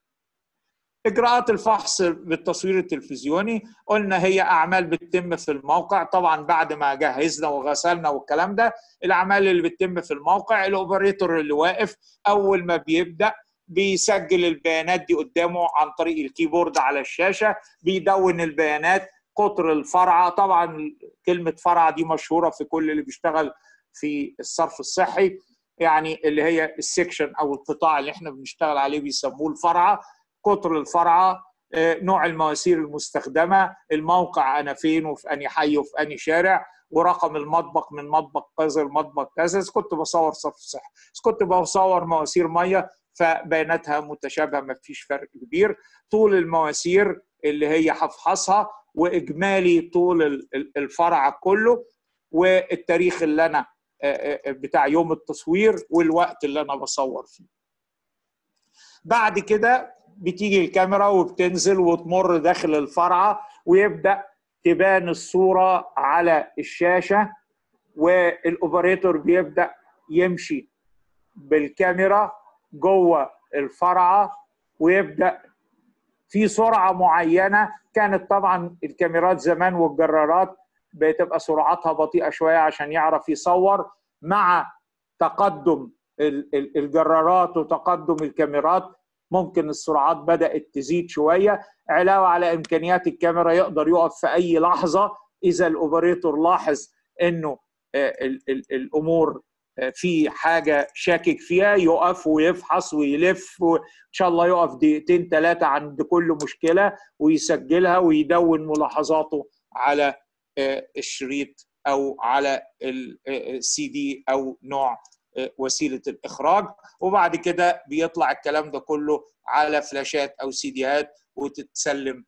اجراءات الفحص بالتصوير التلفزيوني قلنا هي اعمال بتتم في الموقع طبعا بعد ما جهزنا وغسلنا والكلام ده الاعمال اللي بتتم في الموقع الاوبريتور اللي واقف اول ما بيبدا بيسجل البيانات دي قدامه عن طريق الكيبورد على الشاشه بيدون البيانات قطر الفرعه طبعا كلمه فرعه دي مشهوره في كل اللي بيشتغل في الصرف الصحي يعني اللي هي السكشن او القطاع اللي احنا بنشتغل عليه بيسموه الفرعه قطر الفرعه نوع المواسير المستخدمه الموقع انا فين وفي اني حي وفي اني شارع ورقم المطبخ من مطبخ كذا لمطبخ كذا كنت بصور صرف صحي كنت بصور مواسير ميه فبياناتها متشابهه ما فيش فرق كبير طول المواسير اللي هي هفحصها واجمالي طول الفرع كله والتاريخ اللي انا بتاع يوم التصوير والوقت اللي انا بصور فيه بعد كده بتيجي الكاميرا وبتنزل وتمر داخل الفرعه ويبدا تبان الصوره على الشاشه والاوبريتور بيبدا يمشي بالكاميرا جوه الفرعه ويبدا في سرعه معينه كانت طبعا الكاميرات زمان والجرارات بتبقى سرعتها بطيئه شويه عشان يعرف يصور مع تقدم الجرارات وتقدم الكاميرات ممكن السرعات بدات تزيد شويه علاوه على امكانيات الكاميرا يقدر يقف في اي لحظه اذا الاوبريتور لاحظ انه الامور في حاجه شاكك فيها يقف ويفحص ويلف وان شاء الله يقف دقيقتين ثلاثه عند كل مشكله ويسجلها ويدون ملاحظاته على الشريط او على السي دي او نوع وسيله الاخراج وبعد كده بيطلع الكلام ده كله على فلاشات او سيديات وتتسلم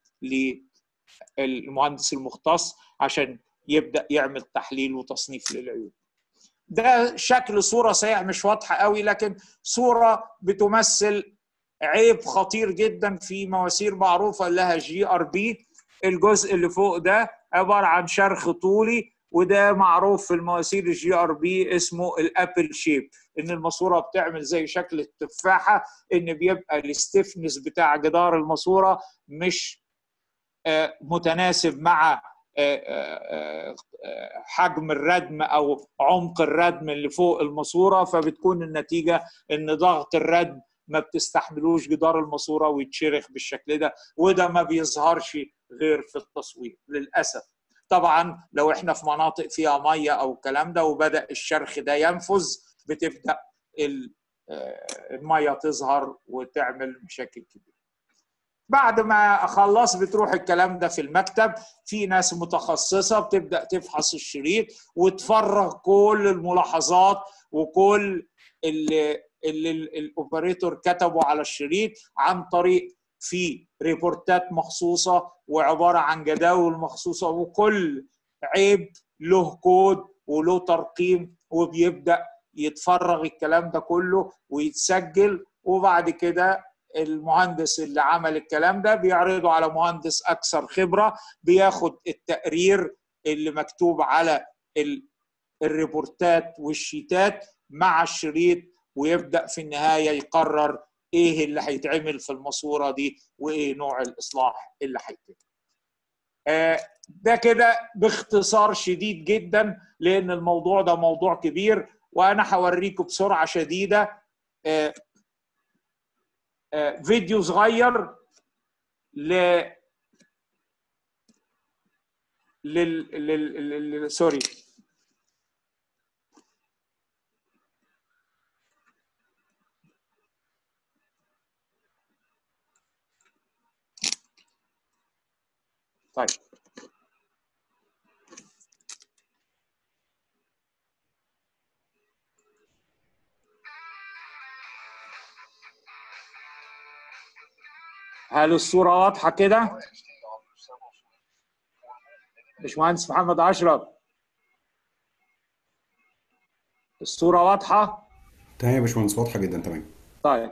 للمهندس المختص عشان يبدا يعمل تحليل وتصنيف للعيوب. ده شكل صوره صحيح مش واضحه قوي لكن صوره بتمثل عيب خطير جدا في مواسير معروفه لها جي ار بي الجزء اللي فوق ده عباره عن شرخ طولي وده معروف في المواسير الجي ار بي اسمه الابل شيب ان الماسوره بتعمل زي شكل التفاحه ان بيبقى الاستفنس بتاع جدار الماسوره مش متناسب مع حجم الردم او عمق الردم اللي فوق الماسوره فبتكون النتيجه ان ضغط الردم ما بتستحملوش جدار الماسوره ويتشرخ بالشكل ده وده ما بيظهرش غير في التصوير للاسف طبعا لو احنا في مناطق فيها ميه او الكلام ده وبدا الشرخ ده ينفذ بتبدا الميه تظهر وتعمل مشاكل كبيره بعد ما اخلص بتروح الكلام ده في المكتب في ناس متخصصه بتبدا تفحص الشريط وتفرغ كل الملاحظات وكل اللي, اللي الاوبريتور كتبه على الشريط عن طريق في ريبورتات مخصوصه وعباره عن جداول مخصوصه وكل عيب له كود وله ترقيم وبيبدا يتفرغ الكلام ده كله ويتسجل وبعد كده المهندس اللي عمل الكلام ده بيعرضه على مهندس اكثر خبره بياخد التقرير اللي مكتوب على الريبورتات والشيتات مع الشريط ويبدا في النهايه يقرر ايه اللي هيتعمل في الماسوره دي وايه نوع الاصلاح اللي هيتم. ده كده باختصار شديد جدا لان الموضوع ده موضوع كبير وانا هوريكم بسرعه شديده فيديو صغير ل لل لل لل سوري طيب هل الصورة واضحة كده؟ باشمهندس محمد أشرف الصورة واضحة؟ تمام يا باشمهندس واضحة جدا تمام طيب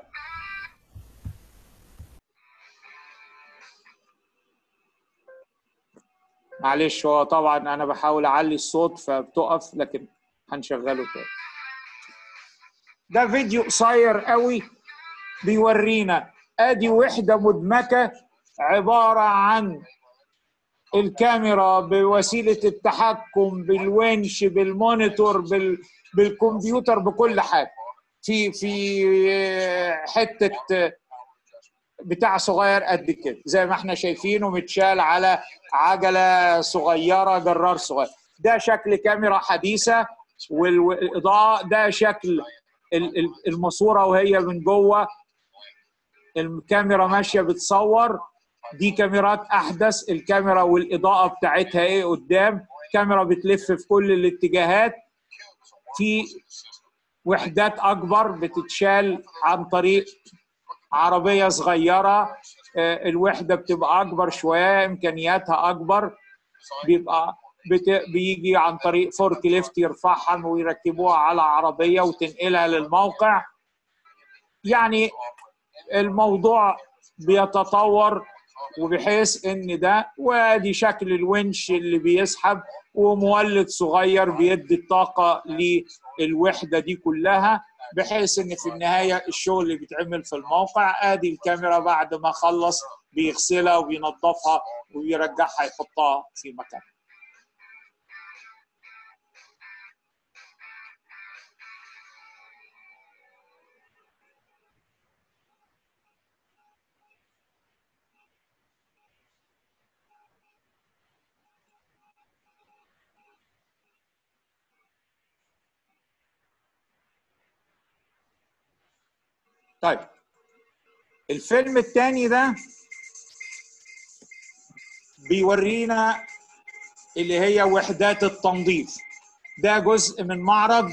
معلش هو طبعا أنا بحاول أعلي الصوت فبتقف لكن هنشغله تاني ده فيديو قصير قوي بيورينا ادي وحده مدمكه عباره عن الكاميرا بوسيله التحكم بالونش بالمونيتور بال بالكمبيوتر بكل حاجه في في حته بتاع صغير قد كده زي ما احنا شايفينه متشال على عجله صغيره جرار صغير ده شكل كاميرا حديثه والاضاءه ده شكل الماسوره وهي من جوه الكاميرا ماشيه بتصور دي كاميرات احدث الكاميرا والاضاءه بتاعتها ايه قدام كاميرا بتلف في كل الاتجاهات في وحدات اكبر بتتشال عن طريق عربيه صغيره الوحده بتبقى اكبر شويه امكانياتها اكبر بيبقى بت... بيجي عن طريق فورك ليفت يرفعها ويركبوها على عربيه وتنقلها للموقع يعني الموضوع بيتطور وبحيث ان ده وادي شكل الونش اللي بيسحب ومولد صغير بيدي الطاقه للوحده دي كلها بحيث ان في النهايه الشغل اللي بيتعمل في الموقع ادي الكاميرا بعد ما خلص بيغسلها وبينظفها وبيرجعها يحطها في مكانها طيب الفيلم الثاني ده بيورينا اللي هي وحدات التنظيف ده جزء من معرض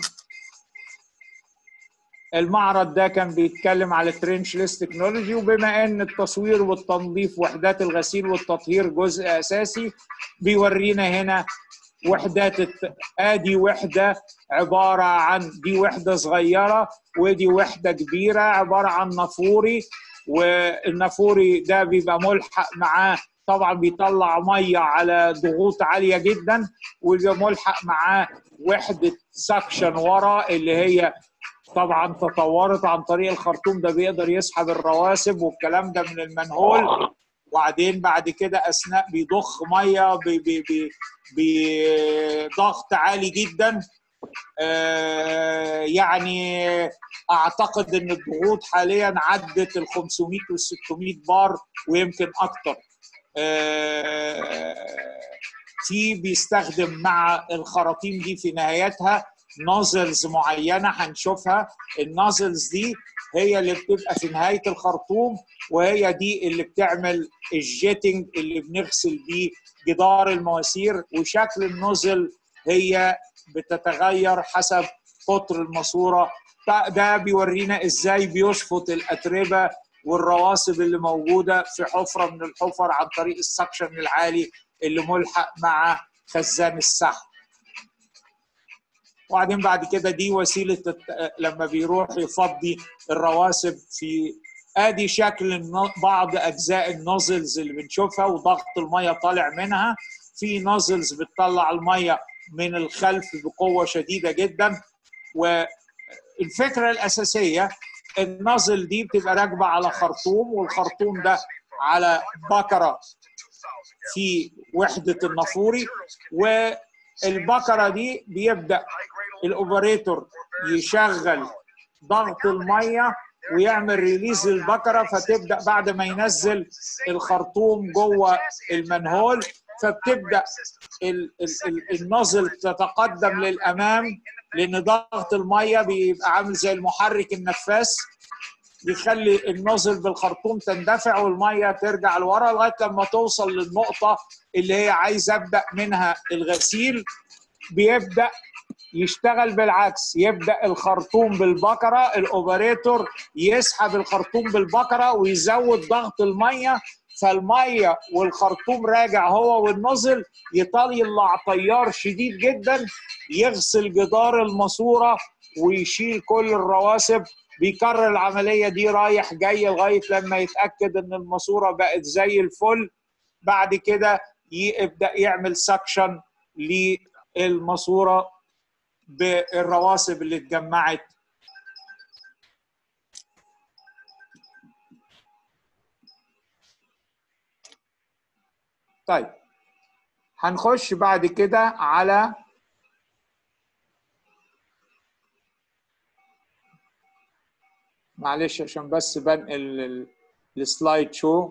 المعرض ده كان بيتكلم على ترينشلس تكنولوجي وبما ان التصوير والتنظيف وحدات الغسيل والتطهير جزء اساسي بيورينا هنا وحدات الت... ادي وحده عباره عن دي وحده صغيره ودي وحده كبيره عباره عن نافوري والنافوري ده بيبقى ملحق معاه طبعا بيطلع ميه على ضغوط عاليه جدا ويبقى ملحق معاه وحده سكشن ورا اللي هي طبعا تطورت عن طريق الخرطوم ده بيقدر يسحب الرواسب والكلام ده من المنهول وبعدين بعد كده اثناء بيضخ ميه بضغط عالي جدا آه يعني اعتقد ان الضغوط حاليا عدت ال 500 وال 600 بار ويمكن اكتر آه في بيستخدم مع الخراطيم دي في نهايتها نازلز معينه هنشوفها النازلز دي هي اللي بتبقى في نهايه الخرطوم وهي دي اللي بتعمل الجيتنج اللي بنغسل بيه جدار المواسير وشكل النزل هي بتتغير حسب قطر الماسوره ده بيورينا ازاي بيشفط الاتربه والرواسب اللي موجوده في حفره من الحفر عن طريق السكشن العالي اللي ملحق مع خزان السحب وبعدين بعد كده دي وسيله لما بيروح يفضي الرواسب في ادي شكل بعض اجزاء النوزلز اللي بنشوفها وضغط الميه طالع منها في نوزلز بتطلع الميه من الخلف بقوه شديده جدا والفكره الاساسيه النازل دي بتبقى راكبه على خرطوم والخرطوم ده على بكره في وحده النافوري والبكره دي بيبدا الاوبريتور يشغل ضغط الميه ويعمل ريليز للبكره فتبدا بعد ما ينزل الخرطوم جوه المنهول فبتبدا النازل تتقدم للامام لان ضغط الميه بيبقى عامل زي المحرك النفاث يخلي النازل بالخرطوم تندفع والميه ترجع لورا لغايه لما توصل للنقطه اللي هي عايز ابدا منها الغسيل بيبدا يشتغل بالعكس يبدا الخرطوم بالبكره الاوبريتور يسحب الخرطوم بالبكره ويزود ضغط الميه فالميه والخرطوم راجع هو والنزل يطلع تيار شديد جدا يغسل جدار الماسوره ويشيل كل الرواسب بيكرر العمليه دي رايح جاي لغايه لما يتاكد ان الماسوره بقت زي الفل بعد كده يبدا يعمل سكشن للماسوره بالرواسب اللي اتجمعت طيب هنخش بعد كده على معلش عشان بس بنقل ال- السلايد شو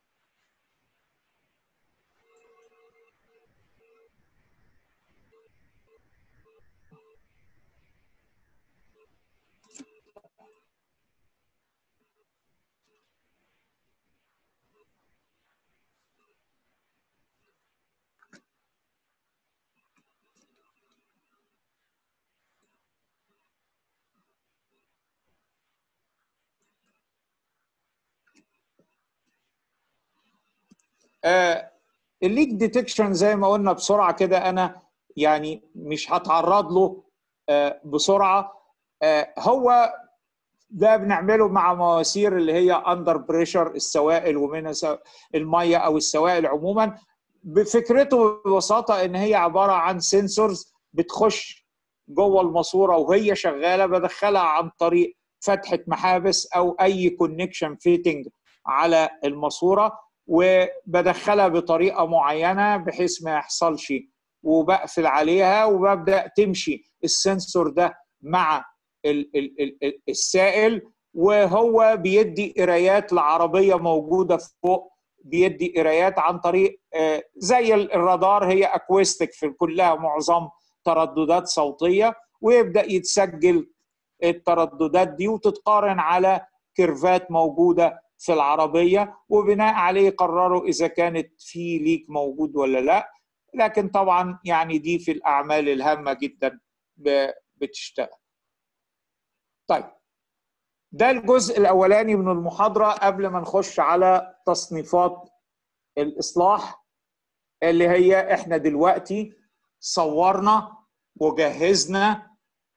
آه، الليك ديتكشن زي ما قلنا بسرعه كده انا يعني مش هتعرض له آه، بسرعه آه، هو ده بنعمله مع مواسير اللي هي اندر بريشر السوائل ومنها سو- الميه او السوائل عموما بفكرته ببساطه ان هي عباره عن سنسورز بتخش جوه الماسوره وهي شغاله بدخلها عن طريق فتحه محابس او اي كونكشن فيتنج على الماسوره وبدخلها بطريقه معينه بحيث ما يحصلش وبقفل عليها وببدا تمشي السنسور ده مع ال- ال- ال- ال- السائل وهو بيدي قرايات لعربيه موجوده فوق بيدي قرايات عن طريق آه، زي ال- الرادار هي اكوستيك في كلها معظم ترددات صوتيه ويبدا يتسجل الترددات دي وتتقارن على كيرفات موجوده في العربيه وبناء عليه يقرروا اذا كانت في ليك موجود ولا لا لكن طبعا يعني دي في الاعمال الهامه جدا ب- بتشتغل طيب ده الجزء الاولاني من المحاضره قبل ما نخش على تصنيفات الاصلاح اللي هي احنا دلوقتي صورنا وجهزنا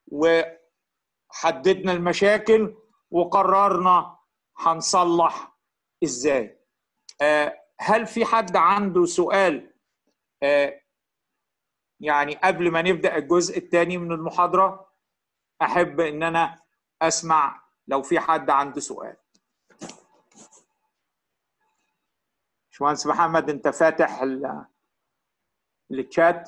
وحددنا المشاكل وقررنا هنصلح ازاي آه، هل في حد عنده سؤال آه، يعني قبل ما نبدا الجزء الثاني من المحاضره احب ان انا اسمع لو في حد عنده سؤال باشمهندس محمد انت فاتح ال- الشات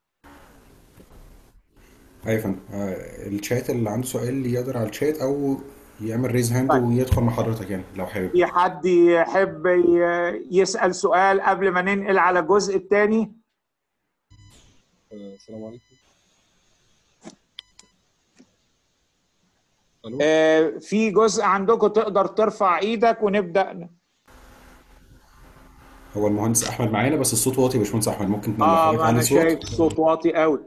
ايوه يا فندم آه، الشات اللي عنده سؤال يقدر على الشات او يعمل ريز هاند طيب. ويدخل مع حضرتك يعني لو حابب في حد يحب ي- يسال سؤال قبل ما ننقل على الجزء الثاني آه، السلام عليكم الو آه، في جزء عندكم تقدر ترفع ايدك ونبدا هو المهندس احمد معانا بس الصوت واطي يا باشمهندس احمد ممكن لو اه حضرتك ما انا عندك شايف صوت صوت واطي قوي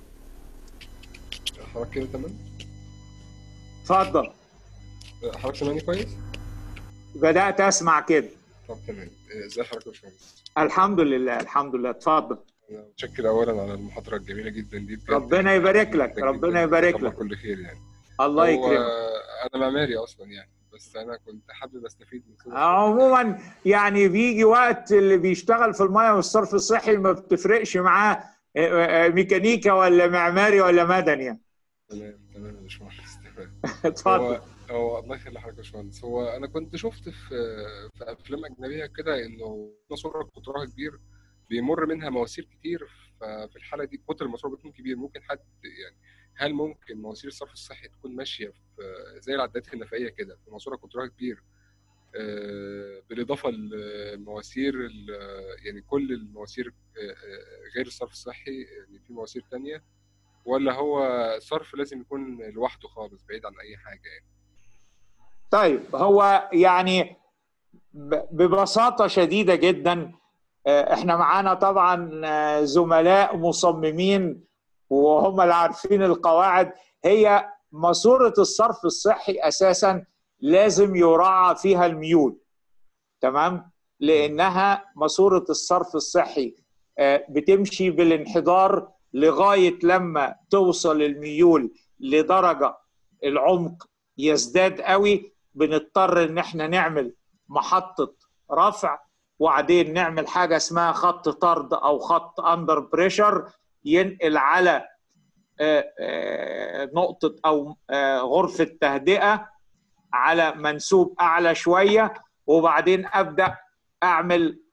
حضرتك كده تمام اتفضل آه، حضرتك سامعني كويس بدات اسمع كده طب تمام آه، ازي حضرتك يا باشمهندس الحمد لله الحمد لله اتفضل انا متشكر اولا على المحاضره الجميله جدا دي بجد ربنا يبارك لك جدا ربنا جدا. يبارك جزاك الله لك كل خير يعني الله هو يكرمك انا معماري اصلا يعني بس انا كنت حابب استفيد من خبرة عموما يعني بيجي وقت اللي بيشتغل في الميه والصرف الصحي ما بتفرقش معاه آه، آه، ميكانيكا ولا معماري ولا مدني تمام تمام يا باشمهندس تمام اتفضل هو هو الله يخلي حضرتك يا باشمهندس هو انا كنت شفت في في افلام اجنبيه كده انه ماسوره قطرها كبير بيمر منها مواسير كتير ففي الحاله دي قطر الماسوره بيكون كبير ممكن حد يعني هل ممكن مواسير الصرف الصحي تكون ماشيه في زي العدادات النفقيه كده في ماسوره قطرها كبير آه، بالاضافه لمواسير ال- يعني كل المواسير آه، آه، غير الصرف الصحي يعني في مواسير تانية ولا هو صرف لازم يكون لوحده خالص بعيد عن اي حاجه يعني طيب هو يعني ب- ببساطة شديدة جدا آه، احنا معانا طبعا آه، زملاء مصممين وهم اللي عارفين القواعد هي ماسورة الصرف الصحي اساسا لازم يراعى فيها الميول تمام لانها ماسورة الصرف الصحي آه، بتمشي بالانحدار لغاية لما توصل الميول لدرجة العمق يزداد قوي بنضطر ان احنا نعمل محطة رفع وبعدين نعمل حاجة اسمها خط طرد او خط اندر بريشر ينقل على آه، آه، نقطة او آه، غرفة تهدئة على منسوب اعلى شوية وبعدين ابدا اعمل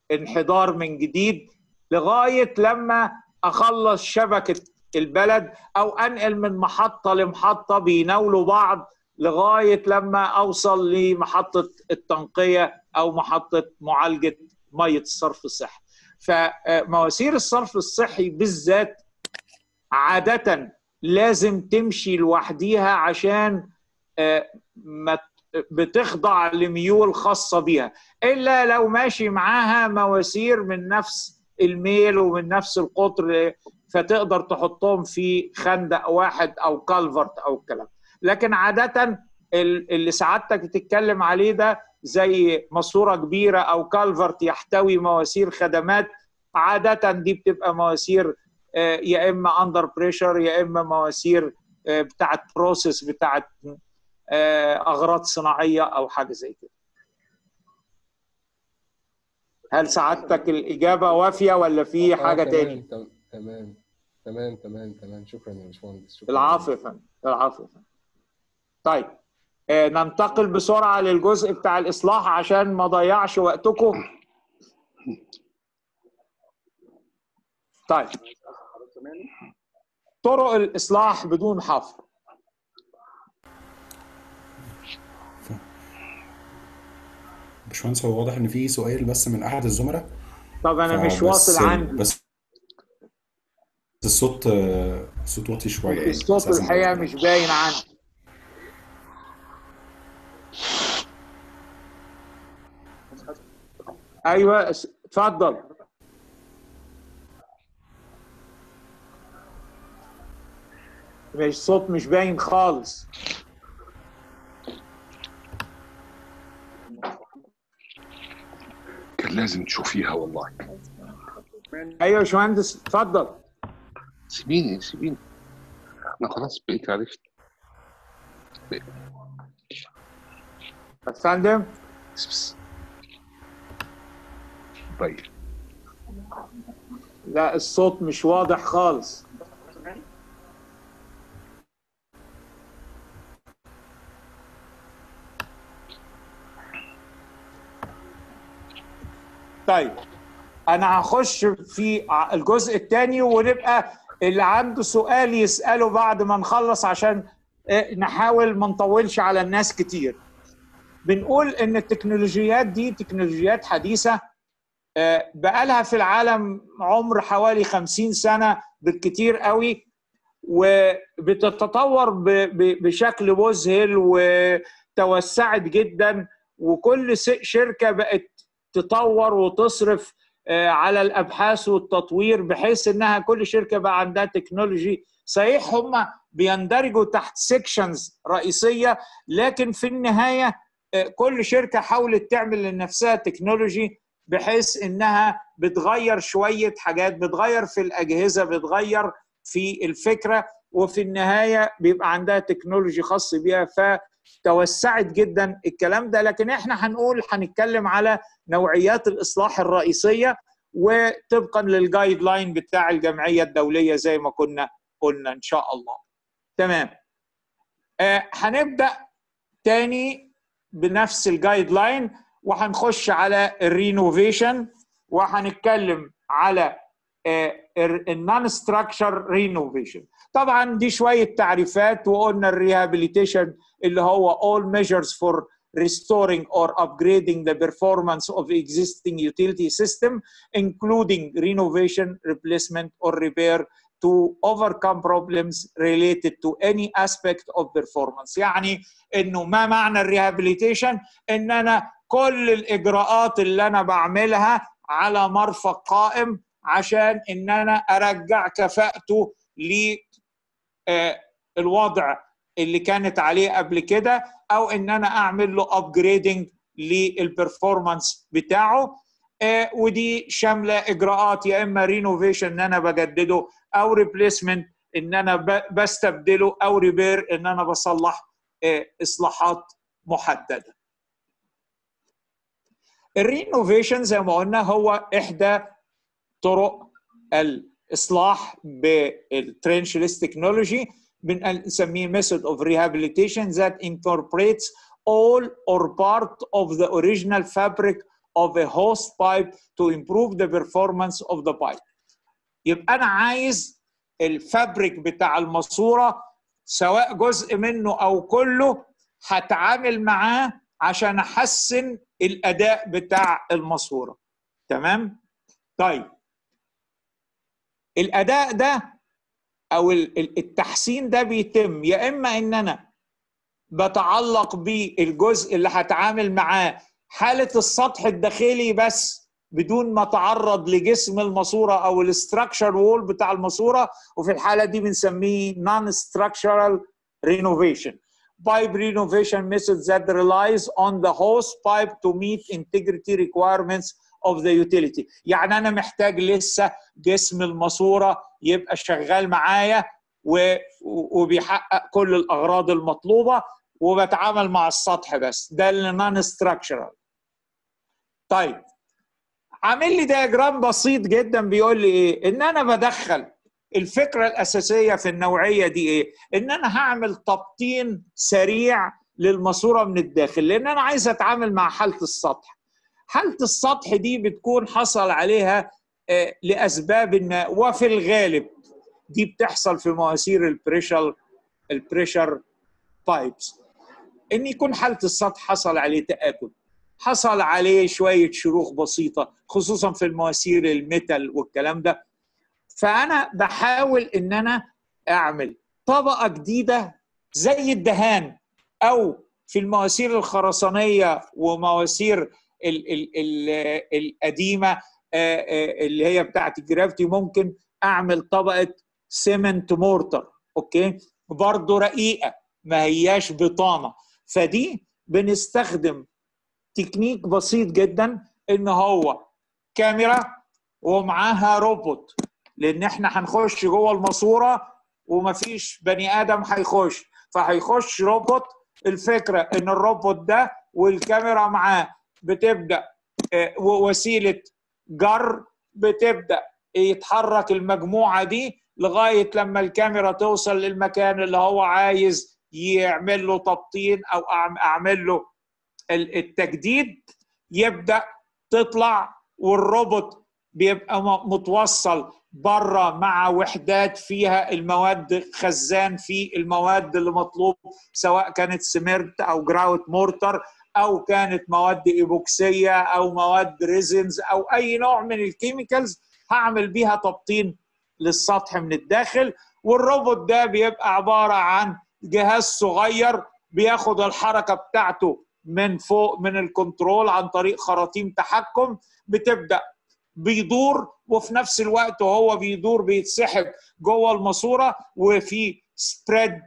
انحدار من جديد لغايه لما اخلص شبكه البلد او انقل من محطه لمحطه بيناولوا بعض لغايه لما اوصل لمحطه التنقيه او محطه معالجه ميه الصرف الصحي. فمواسير الصرف الصحي بالذات عاده لازم تمشي لوحديها عشان ما بتخضع لميول خاصه بيها الا لو ماشي معاها مواسير من نفس الميل ومن نفس القطر فتقدر تحطهم في خندق واحد او كالفرت او الكلام لكن عاده اللي سعادتك بتتكلم عليه ده زي ماسوره كبيره او كالفرت يحتوي مواسير خدمات عاده دي بتبقى مواسير يا اما اندر بريشر يا اما مواسير بتاعت بروسيس بتاعت اغراض صناعيه او حاجه زي كده هل سعادتك الاجابه وافيه ولا في حاجه تاني تمام تمام تمام تمام تمام شكرا يا باشمهندس شكرا العفو يا فندم العفو يا فندم طيب آه ننتقل بسرعه للجزء بتاع الاصلاح عشان ما اضيعش وقتكم طيب طرق الاصلاح بدون حفر باشمهندس هو واضح ان في سؤال بس من احد الزملاء طب انا مش فبس- واصل عندي بس الصوت الصوت واطي شويه يعني الصوت بس لازم- الحقيقه مش باين عندي ايوه اس- اتفضل مش الصوت مش باين خالص كان لازم تشوفيها والله ايوه يا باشمهندس اتفضل سيبيني سيبيني انا خلاص بقيت عرفت يا فندم بس بس. طيب لا الصوت مش واضح خالص طيب انا هخش في الجزء الثاني ونبقى اللي عنده سؤال يساله بعد ما نخلص عشان آه، نحاول ما نطولش على الناس كتير بنقول ان التكنولوجيات دي تكنولوجيات حديثه آه، بقالها في العالم عمر حوالي 50 سنه بالكتير قوي وبتتطور ب- ب- بشكل مذهل وتوسعت جدا وكل س- شركه بقت تطور وتصرف آه، على الابحاث والتطوير بحيث انها كل شركه بقى عندها تكنولوجي صحيح هم بيندرجوا تحت سيكشنز رئيسيه لكن في النهايه آه، كل شركه حاولت تعمل لنفسها تكنولوجي بحيث انها بتغير شويه حاجات بتغير في الاجهزه بتغير في الفكره وفي النهايه بيبقى عندها تكنولوجي خاص بيها فتوسعت جدا الكلام ده لكن احنا هنقول هنتكلم على نوعيات الاصلاح الرئيسيه وطبقا للجايد لاين بتاع الجمعيه الدوليه زي ما كنا قلنا ان شاء الله تمام آه هنبدا تاني بنفس الجايد لاين وهنخش على الرينوفيشن وهنتكلم على النون ستراكشر رينوفيشن طبعا دي شويه تعريفات وقلنا الريهابيليتيشن اللي هو all measures for restoring or upgrading the performance of existing utility system including renovation replacement or repair to overcome problems related to any aspect of performance يعني انه ما معنى الريهابيليتيشن ان انا كل الاجراءات اللي انا بعملها على مرفق قائم عشان ان انا ارجع كفاءته للوضع اللي كانت عليه قبل كده او ان انا اعمل له ابجريدنج للبرفورمانس بتاعه آه، ودي شامله اجراءات يا اما رينوفيشن ان انا بجدده او ريبليسمنت ان انا ب- بستبدله او ريبير ان انا بصلح آه، اصلاحات محدده الرينوفيشن زي ما قلنا هو احدى طرق الاصلاح بالترنشلس تكنولوجي بنسميه method of rehabilitation that incorporates all or part of the original fabric of a hose pipe to improve the performance of the pipe يبقى انا عايز الفابريك بتاع الماسوره سواء جزء منه او كله هتعامل معاه عشان احسن الاداء بتاع الماسوره تمام طيب الاداء ده او التحسين ده بيتم يا اما ان انا بتعلق بالجزء اللي هتعامل معاه حاله السطح الداخلي بس بدون ما تعرض لجسم الماسوره او الاستراكشر وول بتاع الماسوره وفي الحاله دي بنسميه non structural renovation pipe renovation method that relies on the hose pipe to meet integrity requirements of the utility يعني انا محتاج لسه جسم الماسوره يبقى شغال معايا وبيحقق كل الاغراض المطلوبه وبتعامل مع السطح بس ده اللي نون ستراكشرال طيب عامل لي دياجرام بسيط جدا بيقول لي ايه ان انا بدخل الفكره الاساسيه في النوعيه دي ايه ان انا هعمل تبطين سريع للماسوره من الداخل لان انا عايز اتعامل مع حاله السطح حاله السطح دي بتكون حصل عليها لاسباب ما وفي الغالب دي بتحصل في مواسير البريشر البريشر بايبس ان يكون حاله السطح حصل عليه تاكل حصل عليه شويه شروخ بسيطه خصوصا في المواسير الميتال والكلام ده فانا بحاول ان انا اعمل طبقه جديده زي الدهان او في المواسير الخرسانيه ومواسير ال ال ال القديمه اللي هي بتاعت الجرافيتي ممكن اعمل طبقه سيمنت مورتر اوكي برضه رقيقه ما هياش بطانه فدي بنستخدم تكنيك بسيط جدا ان هو كاميرا ومعاها روبوت لان احنا هنخش جوه الماسوره ومفيش بني ادم هيخش فهيخش روبوت الفكره ان الروبوت ده والكاميرا معاه بتبدا وسيله جر بتبدا يتحرك المجموعه دي لغايه لما الكاميرا توصل للمكان اللي هو عايز يعمل له تبطين او اعمل له التجديد يبدا تطلع والروبوت بيبقى متوصل بره مع وحدات فيها المواد خزان في المواد اللي مطلوب سواء كانت سمرت او جراوت مورتر او كانت مواد ايبوكسيه او مواد ريزنز او اي نوع من الكيميكالز هعمل بيها تبطين للسطح من الداخل والروبوت ده بيبقى عباره عن جهاز صغير بياخد الحركه بتاعته من فوق من الكنترول عن طريق خراطيم تحكم بتبدا بيدور وفي نفس الوقت وهو بيدور بيتسحب جوه الماسوره وفي سبريد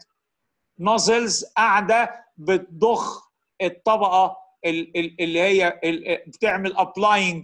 نوزلز قاعده بتضخ الطبقه اللي هي بتعمل ابلاينج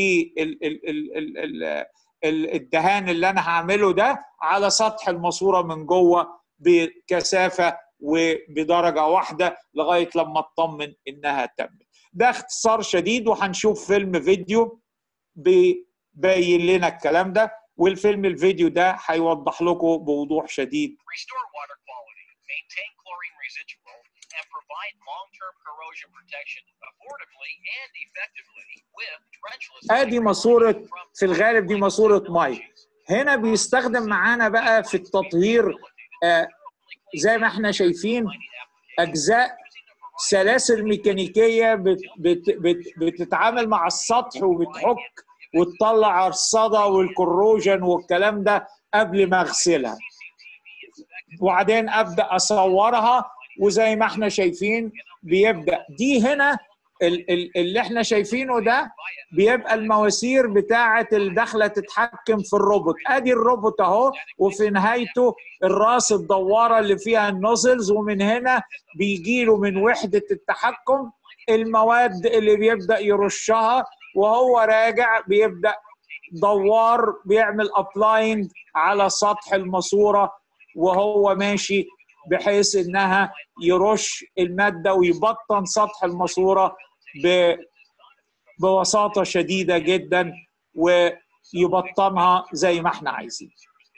للدهان اللي انا هعمله ده على سطح الماسوره من جوه بكثافه وبدرجه واحده لغايه لما اطمن انها تمت. ده اختصار شديد وهنشوف فيلم فيديو بيبين لنا الكلام ده والفيلم الفيديو ده هيوضح لكم بوضوح شديد Restore water quality, maintain chlorine residual, and provide long-term corrosion protection affordably and effectively with trenchless ادي ماسوره في الغالب دي ماسوره ميه هنا بيستخدم معانا بقى في التطهير آه زي ما احنا شايفين اجزاء سلاسل ميكانيكيه بت بت بت بتتعامل مع السطح وبتحك وتطلع الصدى والكروجن والكلام ده قبل ما اغسلها وبعدين ابدا اصورها وزي ما احنا شايفين بيبدا دي هنا اللي احنا شايفينه ده بيبقى المواسير بتاعه الداخله تتحكم في الروبوت ادي الروبوت اهو وفي نهايته الراس الدواره اللي فيها النوزلز ومن هنا بيجي له من وحده التحكم المواد اللي بيبدا يرشها وهو راجع بيبدا دوار بيعمل ابلاينج على سطح الماسوره وهو ماشي بحيث انها يرش الماده ويبطن سطح الماسوره ب... ببساطه شديده جدا ويبطنها زي ما احنا عايزين.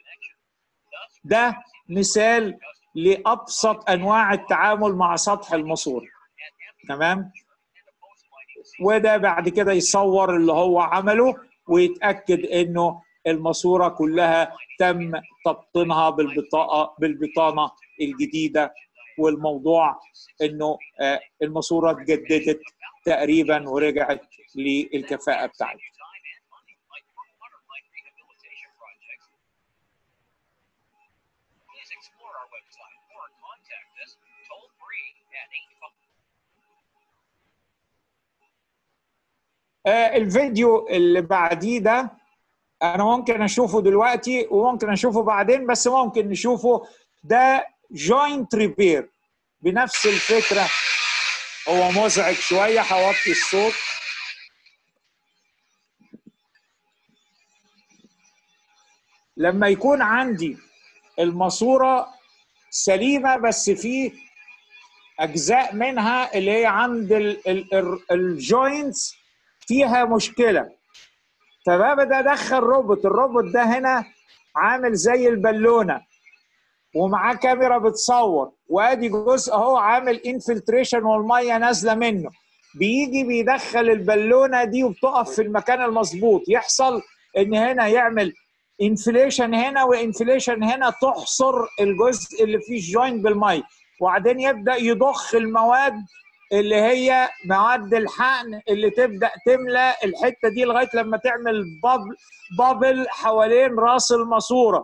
ده مثال لابسط انواع التعامل مع سطح الماسوره. تمام؟ وده بعد كده يصور اللي هو عمله ويتاكد انه الماسوره كلها تم تبطينها بالبطاقه بالبطانه الجديده والموضوع انه آه، الماسوره اتجددت تقريبا ورجعت للكفاءه بتاعتها Please explore our website or contact us toll free at 855 آه، الفيديو اللي بعديه ده انا ممكن اشوفه دلوقتي وممكن اشوفه بعدين بس ممكن نشوفه ده جوينت ريبير بنفس الفكره هو مزعج شويه هوطي الصوت لما يكون عندي الماسوره سليمه بس في اجزاء منها اللي هي عند الجوينتس فيها مشكله فببدا ادخل روبوت الروبوت ده هنا عامل زي البالونه ومعاه كاميرا بتصور وادي جزء اهو عامل انفلتريشن والميه نازله منه بيجي بيدخل البالونه دي وبتقف في المكان المظبوط يحصل ان هنا يعمل انفليشن هنا وانفليشن هنا تحصر الجزء اللي فيه الجوينت بالميه وبعدين يبدا يضخ المواد اللي هي مواد الحقن اللي تبدا تملى الحته دي لغايه لما تعمل بابل بابل حوالين راس الماسوره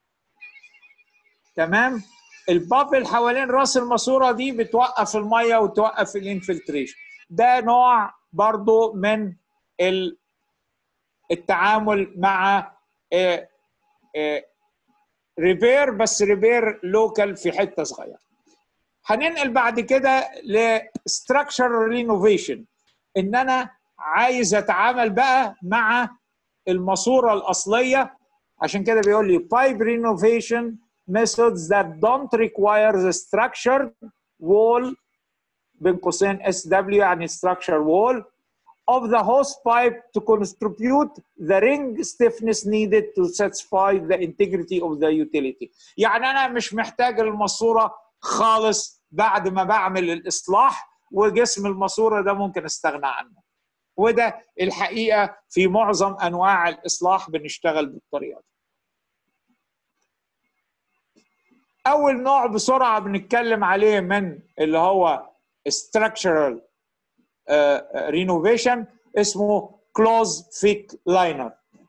تمام البابل حوالين راس الماسوره دي بتوقف الميه وتوقف الانفلتريشن ده نوع برضو من ال- التعامل مع آه، آه، ريبير بس ريبير لوكال في حته صغيره هننقل بعد كده لستراكشر رينوفيشن ان انا عايز اتعامل بقى مع الماسوره الاصليه عشان كده بيقول لي pipe renovation methods that don't require the structured wall بين قوسين SW يعني structure wall of the hose pipe to contribute the ring stiffness needed to satisfy the integrity of the utility يعني انا مش محتاج الماسوره خالص بعد ما بعمل الاصلاح وجسم الماسوره ده ممكن استغنى عنه وده الحقيقه في معظم انواع الاصلاح بنشتغل بالطريقه دي اول نوع بسرعه بنتكلم عليه من اللي هو structural رينوفيشن اسمه كلوز فيت لاينر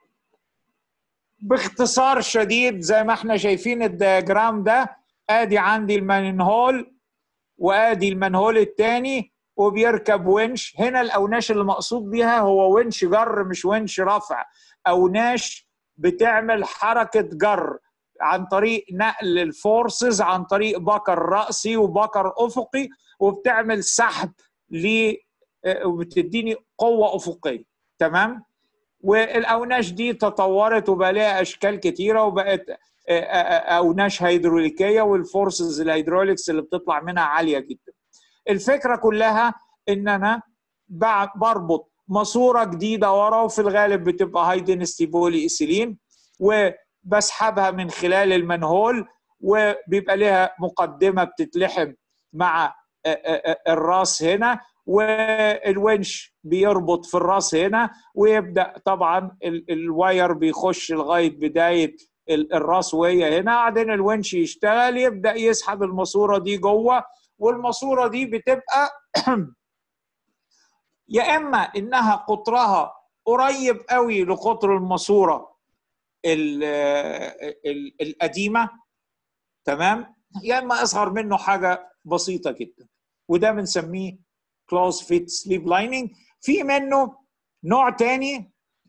باختصار شديد زي ما احنا شايفين الدياجرام ده ادي عندي المانهول وادي المنهول الثاني وبيركب ونش هنا الاوناش اللي مقصود بيها هو ونش جر مش ونش رفع اوناش بتعمل حركه جر عن طريق نقل الفورسز عن طريق بكر راسي وبكر افقي وبتعمل سحب ل وبتديني قوه افقيه تمام والاوناش دي تطورت وبقى لها اشكال كتيره وبقت اوناش هيدروليكيه والفورسز الهيدروليكس اللي بتطلع منها عاليه جدا الفكره كلها ان انا بربط ماسوره جديده ورا وفي الغالب بتبقى هاي دينستي بولي ايثيلين وبسحبها من خلال المنهول وبيبقى لها مقدمه بتتلحم مع الراس هنا والونش بيربط في الراس هنا ويبدا طبعا الواير بيخش لغايه بدايه الراس وهي هنا بعدين الونش يشتغل يبدا يسحب الماسوره دي جوه والماسوره دي بتبقى يا اما انها قطرها قريب قوي لقطر الماسوره القديمه تمام يا اما اصغر منه حاجه بسيطه جدا وده بنسميه كلوز فيت سليب لايننج في منه نوع تاني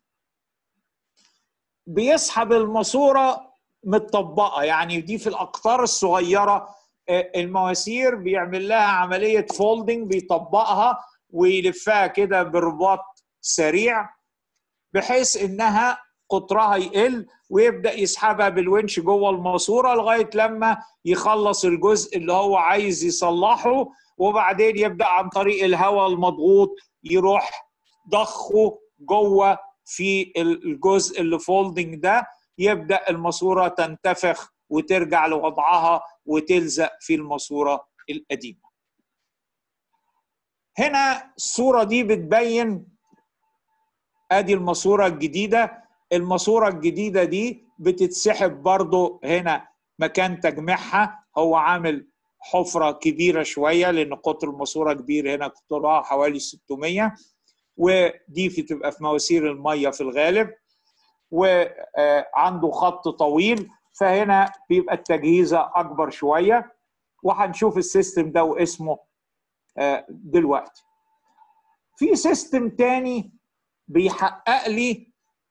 بيسحب الماسوره متطبقه يعني دي في الاقطار الصغيره المواسير بيعمل لها عمليه فولدنج بيطبقها ويلفها كده برباط سريع بحيث انها قطرها يقل ويبدا يسحبها بالونش جوه الماسوره لغايه لما يخلص الجزء اللي هو عايز يصلحه وبعدين يبدا عن طريق الهواء المضغوط يروح ضخه جوه في الجزء اللي فولدنج ده يبدا الماسوره تنتفخ وترجع لوضعها وتلزق في الماسوره القديمه. هنا الصوره دي بتبين ادي الماسوره الجديده الماسوره الجديده دي بتتسحب برضو هنا مكان تجميعها هو عامل حفره كبيره شويه لان قطر الماسوره كبير هنا قطرها حوالي 600 ودي بتبقى في مواسير الميه في الغالب وعنده خط طويل فهنا بيبقى التجهيزه اكبر شويه وهنشوف السيستم ده واسمه دلوقتي في سيستم تاني بيحقق لي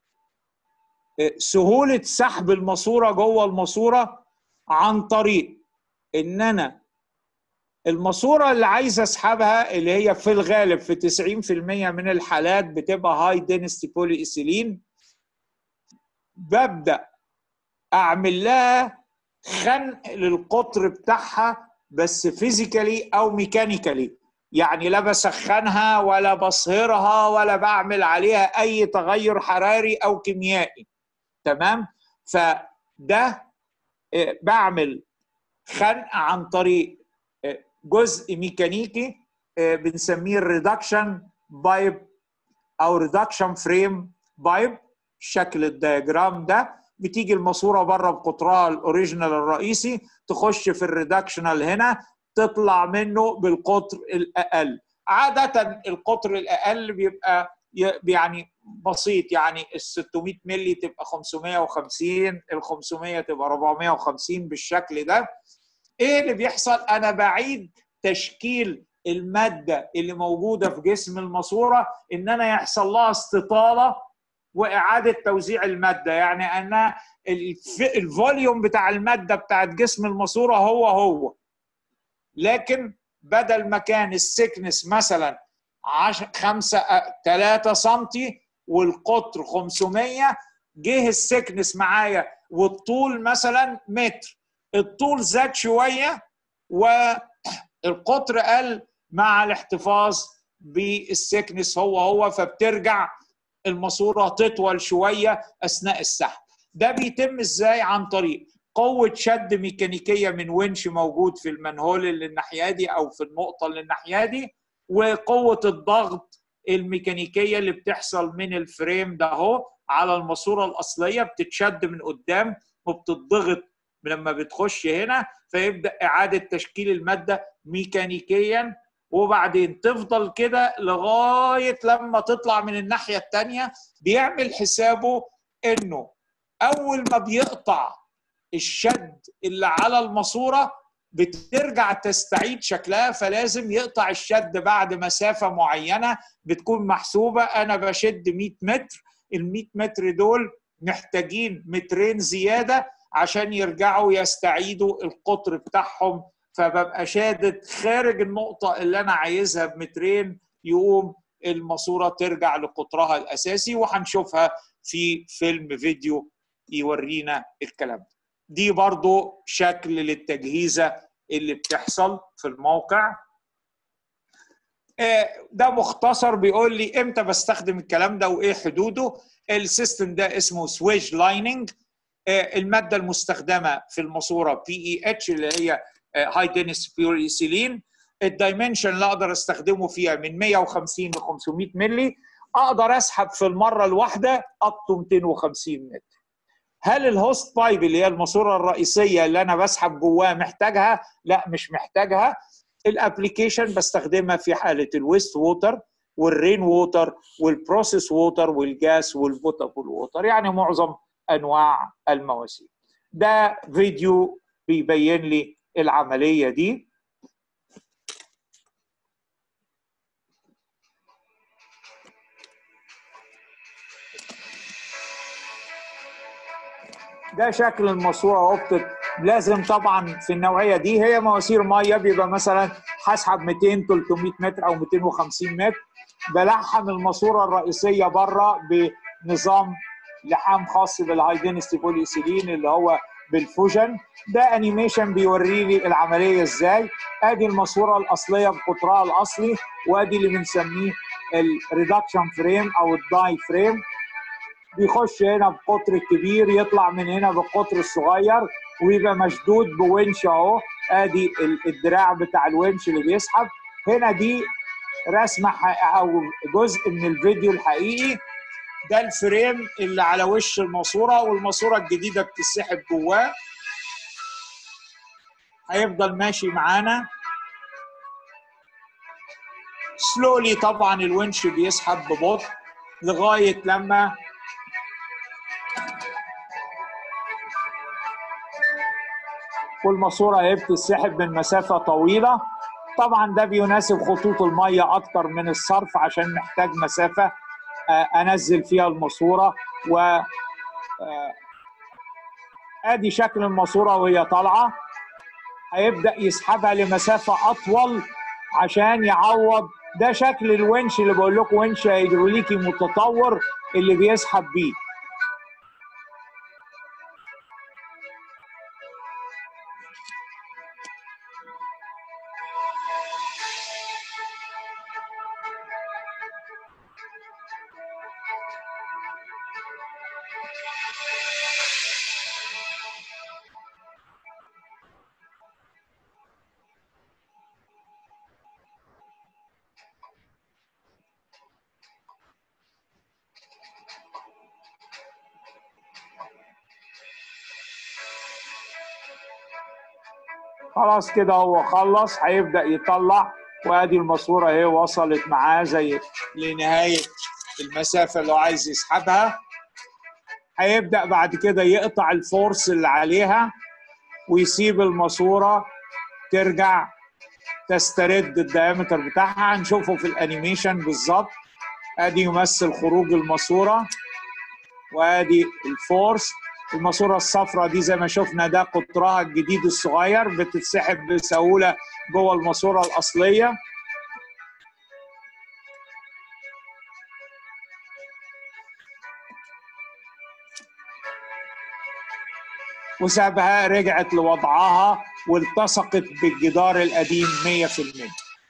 سهوله سحب الماسوره جوه الماسوره عن طريق ان انا الماسوره اللي عايز اسحبها اللي هي في الغالب في 90% من الحالات بتبقى هاي دينستي بولي ايثيلين ببدا اعمل لها خنق للقطر بتاعها بس فيزيكالي او ميكانيكالي يعني لا بسخنها ولا بصهرها ولا بعمل عليها اي تغير حراري او كيميائي تمام فده بعمل خنق عن طريق جزء ميكانيكي بنسميه الريدكشن بايب او ريدكشن فريم بايب شكل الدياجرام ده بتيجي الماسوره بره بقطرها الاوريجينال الرئيسي تخش في الريدكشنال هنا تطلع منه بالقطر الاقل عاده القطر الاقل بيبقى يعني بسيط يعني ال 600 مللي تبقى 550 ال 500 تبقى 450 بالشكل ده ايه اللي بيحصل انا بعيد تشكيل الماده اللي موجوده في جسم الماسوره ان انا يحصل لها استطاله واعاده توزيع الماده يعني ان الفوليوم بتاع الماده بتاعت جسم الماسوره هو هو لكن بدل ما كان السكنس مثلا 10 5 3 سم والقطر 500 جه السكنس معايا والطول مثلا متر الطول زاد شويه والقطر قل مع الاحتفاظ بالسكنس هو هو فبترجع الماسوره تطول شويه اثناء السحب ده بيتم ازاي عن طريق قوه شد ميكانيكيه من ونش موجود في المنهول اللي الناحيه دي او في النقطه اللي الناحيه دي وقوه الضغط الميكانيكيه اللي بتحصل من الفريم ده اهو على الماسوره الاصليه بتتشد من قدام وبتضغط لما بتخش هنا فيبدا اعاده تشكيل الماده ميكانيكيا وبعدين تفضل كده لغايه لما تطلع من الناحيه الثانيه بيعمل حسابه انه اول ما بيقطع الشد اللي على الماسوره بترجع تستعيد شكلها فلازم يقطع الشد بعد مسافه معينه بتكون محسوبه انا بشد 100 متر ال 100 متر دول محتاجين مترين زياده عشان يرجعوا يستعيدوا القطر بتاعهم فببقى شادد خارج النقطه اللي انا عايزها بمترين يقوم الماسوره ترجع لقطرها الاساسي وهنشوفها في فيلم فيديو يورينا الكلام ده دي برضو شكل للتجهيزة اللي بتحصل في الموقع ده مختصر بيقول لي امتى بستخدم الكلام ده وايه حدوده السيستم ده اسمه سويج لايننج الماده المستخدمه في الماسوره بي اي اتش اللي هي هاي دينس بيوريسيلين الدايمنشن اللي اقدر استخدمه فيها من 150 ل 500 مللي اقدر اسحب في المره الواحده اب تو 250 متر هل الهوست بايب اللي هي الماسوره الرئيسيه اللي انا بسحب جواها محتاجها؟ لا مش محتاجها. الابلكيشن بستخدمها في حاله الويست ووتر والرين ووتر والبروسيس ووتر والجاس والبوتابل ووتر يعني معظم انواع المواسير. ده فيديو بيبين لي العمليه دي. ده شكل الماسوره اهو لازم طبعا في النوعيه دي هي مواسير ميه بيبقى مثلا هسحب 200 300 متر او 250 متر بلحم الماسوره الرئيسيه بره بنظام لحام خاص بالهاي دينستي بوليسيلين اللي هو بالفوجن ده انيميشن بيوري لي العمليه ازاي ادي الماسوره الاصليه بقطرها الاصلي وادي اللي بنسميه الريدكشن فريم او الداي فريم بيخش هنا بقطر الكبير يطلع من هنا بالقطر الصغير ويبقى مشدود بونش اهو ادي الدراع بتاع الونش اللي بيسحب هنا دي رسمه ح- او جزء من الفيديو الحقيقي ده الفريم اللي على وش الماسوره والماسوره الجديده بتسحب جواه هيفضل ماشي معانا سلولي طبعا الونش بيسحب ببطء لغايه لما والماسوره هي بتسحب من مسافه طويله طبعا ده بيناسب خطوط الميه اكتر من الصرف عشان محتاج مسافه آه، انزل فيها الماسوره و آه، ادي شكل الماسوره وهي طالعه هيبدا يسحبها لمسافه اطول عشان يعوض ده شكل الونش اللي بقول لكم ونش هيدروليكي متطور اللي بيسحب بيه خلاص كده هو خلص هيبدا يطلع وادي الماسوره اهي وصلت معاه زي لنهايه المسافه اللي هو عايز يسحبها هيبدا بعد كده يقطع الفورس اللي عليها ويسيب الماسوره ترجع تسترد الدايمتر بتاعها هنشوفه في الانيميشن بالظبط ادي يمثل خروج الماسوره وادي الفورس الماسوره الصفراء دي زي ما شفنا ده قطرها الجديد الصغير بتتسحب بسهوله جوه الماسوره الاصليه وسابها رجعت لوضعها والتصقت بالجدار القديم 100%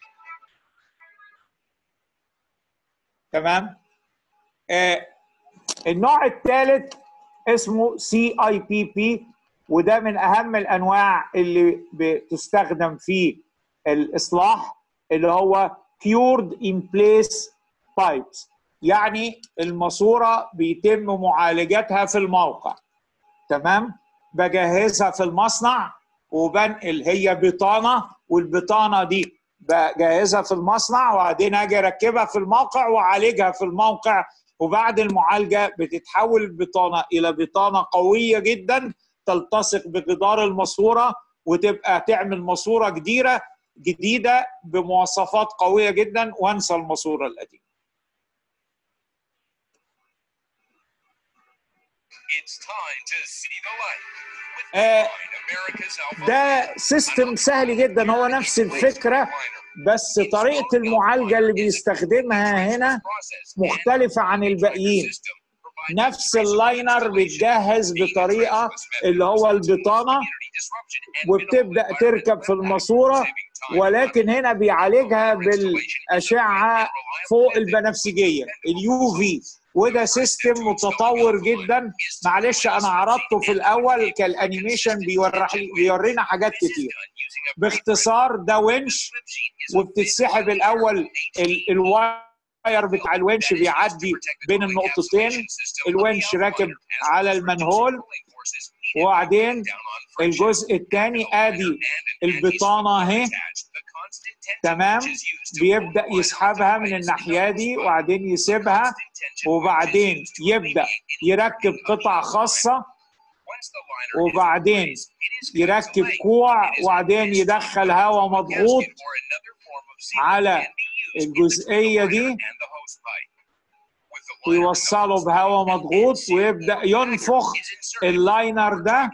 تمام آه النوع الثالث اسمه سي اي بي بي وده من اهم الانواع اللي بتستخدم في الاصلاح اللي هو cured in place pipes يعني الماسوره بيتم معالجتها في الموقع تمام بجهزها في المصنع وبنقل هي بطانه والبطانه دي بجهزها في المصنع وبعدين اجي اركبها في الموقع واعالجها في الموقع وبعد المعالجه بتتحول البطانه الى بطانه قويه جدا تلتصق بجدار الماسوره وتبقى تعمل ماسوره جديده جديده بمواصفات قويه جدا وانسى الماسوره القديمه. It's time to see the light. With آه، America's Alpha ده سيستم سهل جدا هو نفس الفكره بس طريقه المعالجه اللي بيستخدمها هنا مختلفه عن الباقيين نفس اللاينر بيتجهز بطريقه اللي هو البطانه وبتبدا تركب في الماسوره ولكن هنا بيعالجها بالاشعه فوق البنفسجيه اليو في وده سيستم متطور جدا معلش انا عرضته في الاول كالانيميشن بيورح لي بيورينا حاجات كتير باختصار ده ونش وبتتسحب الاول ال- الواير بتاع الونش بيعدي بين النقطتين الونش راكب على المنهول وبعدين الجزء الثاني ادي البطانه اهي تمام بيبدا يسحبها من الناحيه دي وبعدين يسيبها وبعدين يبدا يركب قطع خاصه وبعدين يركب كوع وبعدين يدخل هواء مضغوط على الجزئيه دي ويوصله بهواء مضغوط ويبدا ينفخ اللاينر ده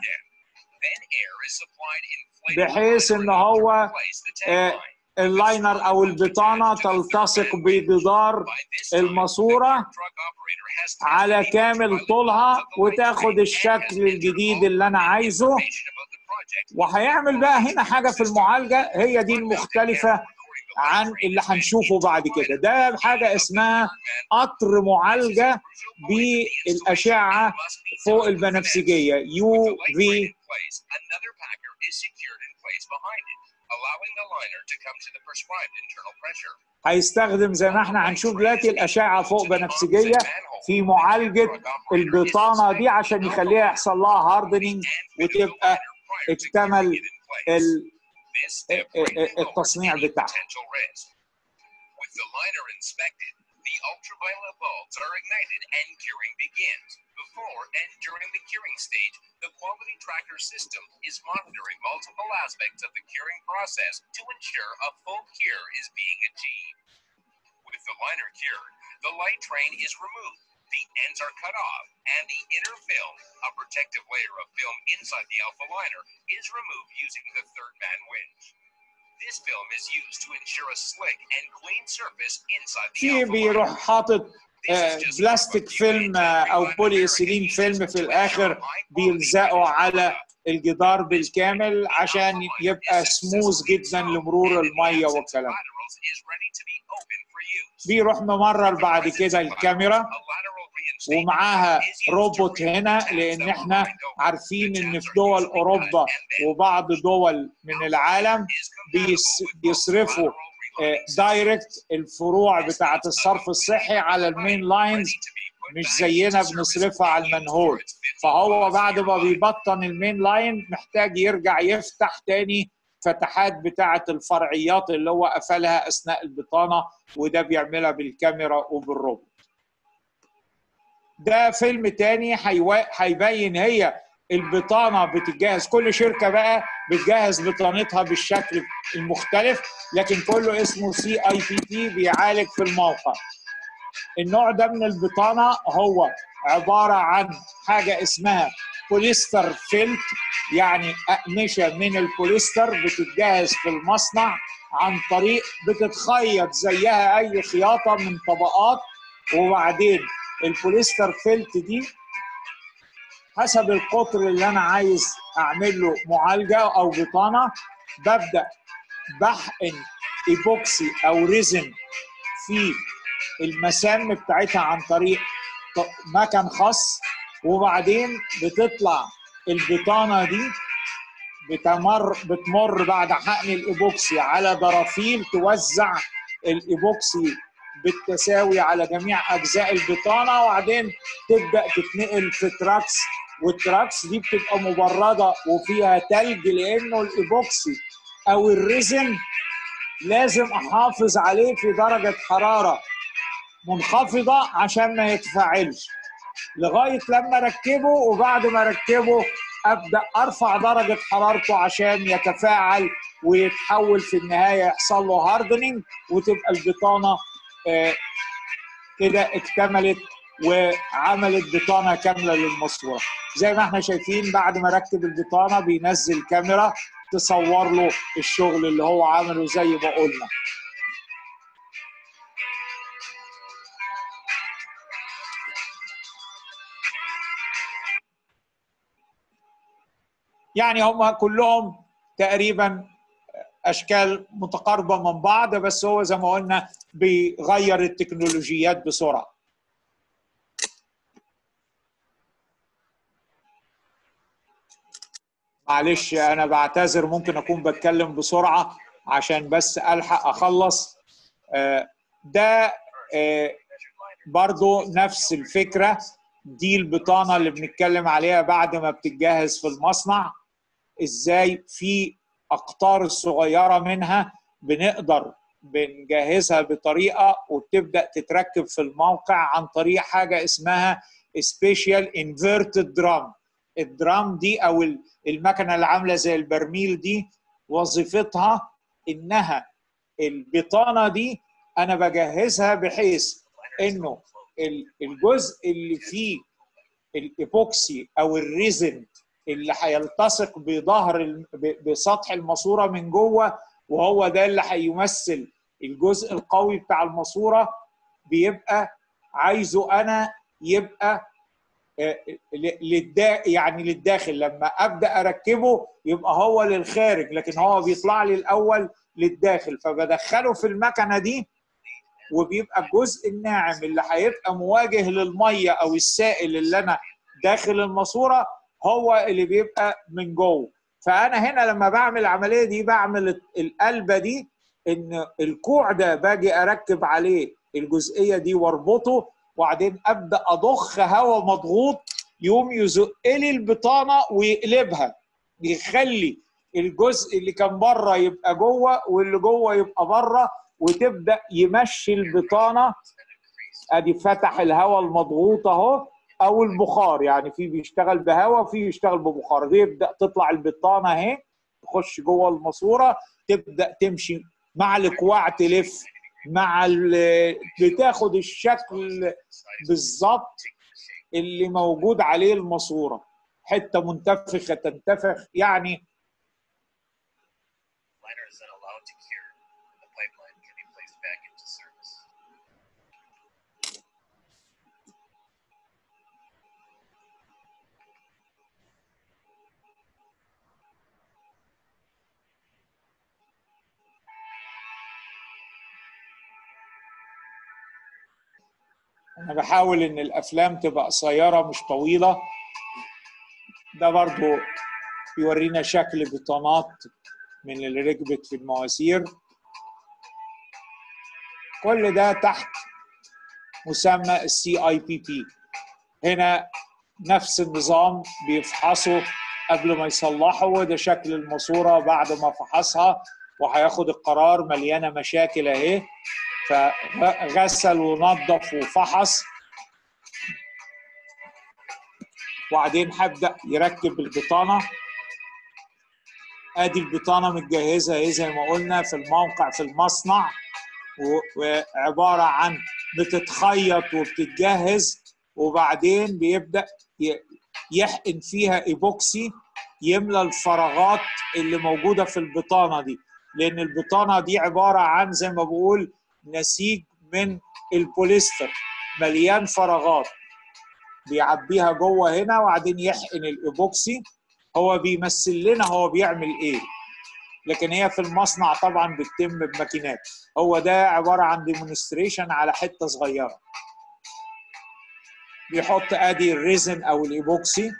بحيث ان هو آه، اللاينر او البطانه تلتصق بجدار الماسوره على كامل طولها وتاخد الشكل الجديد اللي انا عايزه وهيعمل بقى هنا حاجه في المعالجه هي دي المختلفه عن اللي هنشوفه بعد كده ده حاجه اسمها قطر معالجه بالاشعه فوق البنفسجيه يو في allowing the liner to come to the prescribed internal pressure. هيستخدم زي ما احنا هنشوف دلوقتي الاشعه فوق بنفسجيه في معالجه البطانه دي عشان يخليها يحصل لها هاردنينج وتبقى اكتمل ال- This step ال- ال- greatly lowers التصنيع any بتاعها potential risk. With the liner inspected, the ultraviolet bulbs are ignited and curing begins. Before and during the curing stage, the quality tracker system is monitoring multiple aspects of the curing process to ensure a full cure is being achieved. With the liner cured, the light train is removed, the ends are cut off, and the inner film, a protective layer of film inside the alpha liner, is removed using the third man winch. This film is used to ensure a slick and clean surface inside the في alpha liner. بيروح حاطط آه، بلاستيك فيلم آه، او بولي ايثيلين فيلم في الاخر بيلزقه على الجدار بالكامل عشان يبقى سموث جدا لمرور الميه والكلام بيروح ممرر بعد كده الكاميرا ومعاها روبوت هنا لان احنا عارفين ان في دول اوروبا وبعض دول من العالم بيس- بيصرفوا دايركت الفروع بتاعه الصرف الصحي على المين لاينز مش زينا بنصرفها على المنهول فهو بعد ما بيبطن المين لاين محتاج يرجع يفتح تاني فتحات بتاعه الفرعيات اللي هو قفلها اثناء البطانه وده بيعملها بالكاميرا وبالروبوت ده فيلم تاني هيوا- هيبين هي البطانه بتتجهز كل شركه بقى بتجهز بطانتها بالشكل المختلف لكن كله اسمه سي اي بي تي بيعالج في الموقع النوع ده من البطانه هو عباره عن حاجه اسمها بوليستر فيلت يعني اقمشه من البوليستر بتتجهز في المصنع عن طريق بتتخيط زيها اي خياطه من طبقات وبعدين البوليستر فيلت دي حسب القطر اللي انا عايز اعمل له معالجه او بطانه ببدا بحقن ايبوكسي او ريزن في المسام بتاعتها عن طريق ط- مكن خاص وبعدين بتطلع البطانه دي بتمر بتمر بعد حقن الايبوكسي على ضرافيل توزع الايبوكسي بالتساوي على جميع اجزاء البطانه وبعدين تبدا تتنقل في تراكس والتراكس دي بتبقى مبرده وفيها تلج لانه الايبوكسي او الريزن لازم احافظ عليه في درجه حراره منخفضه عشان ما يتفاعلش لغايه لما اركبه وبعد ما اركبه ابدا ارفع درجه حرارته عشان يتفاعل ويتحول في النهايه يحصل له هاردنينج وتبقى البطانه آه، كده اكتملت وعملت بطانه كامله للماسوره زي ما احنا شايفين بعد ما ركب البطانه بينزل كاميرا تصور له الشغل اللي هو عمله زي ما قلنا يعني هم كلهم تقريبا اشكال متقاربه من بعض بس هو زي ما قلنا بيغير التكنولوجيات بسرعه معلش انا بعتذر ممكن اكون بتكلم بسرعه عشان بس الحق اخلص آه، ده آه، برضو نفس الفكره دي البطانه اللي بنتكلم عليها بعد ما بتتجهز في المصنع ازاي في اقطار الصغيره منها بنقدر بنجهزها بطريقه وبتبدا تتركب في الموقع عن طريق حاجه اسمها سبيشال انفيرتد درام الدرام دي او المكنه اللي عامله زي البرميل دي وظيفتها انها البطانه دي انا بجهزها بحيث انه الجزء اللي فيه الايبوكسي او الريزن اللي هيلتصق بظهر بسطح الماسوره من جوه وهو ده اللي هيمثل الجزء القوي بتاع الماسوره بيبقى عايزه انا يبقى للدا يعني للداخل لما ابدا اركبه يبقى هو للخارج لكن هو بيطلع لي الاول للداخل فبدخله في المكنه دي وبيبقى الجزء الناعم اللي هيبقى مواجه للميه او السائل اللي انا داخل الماسوره هو اللي بيبقى من جوه فانا هنا لما بعمل العمليه دي بعمل القلبه دي ان الكوع ده باجي اركب عليه الجزئيه دي واربطه وبعدين ابدا اضخ هواء مضغوط يقوم يزق لي البطانه ويقلبها يخلي الجزء اللي كان بره يبقى جوه واللي جوه يبقى بره وتبدا يمشي البطانه ادي فتح الهواء المضغوط اهو او البخار يعني في بيشتغل بهواء وفي بيشتغل ببخار بيبدا تطلع البطانه اهي تخش جوه الماسوره تبدا تمشي مع الكواع تلف مع ال- بتاخد الشكل بالظبط اللي موجود عليه الماسوره حته منتفخه تنتفخ يعني Liner is then allowed to cure, and the pipeline can be placed back into service. انا بحاول ان الافلام تبقى قصيره مش طويله ده برضو يورينا شكل بطانات من اللي ركبت في المواسير كل ده تحت مسمى السي اي بي بي هنا نفس النظام بيفحصوا قبل ما يصلحوا وده شكل الماسوره بعد ما فحصها وهياخد القرار مليانه مشاكل اهي فغسل ونظف وفحص وبعدين هبدا يركب البطانه ادي البطانه متجهزه اهي زي ما قلنا في الموقع في المصنع و- وعباره عن بتتخيط وبتتجهز وبعدين بيبدا ي- يحقن فيها ايبوكسي يملى الفراغات اللي موجوده في البطانه دي لان البطانه دي عباره عن زي ما بقول نسيج من البوليستر مليان فراغات بيعبيها جوه هنا وبعدين يحقن الايبوكسي هو بيمثل لنا هو بيعمل ايه لكن هي في المصنع طبعا بتتم بماكينات هو ده عباره عن ديمونستريشن على حته صغيره بيحط ادي الريزن او الايبوكسي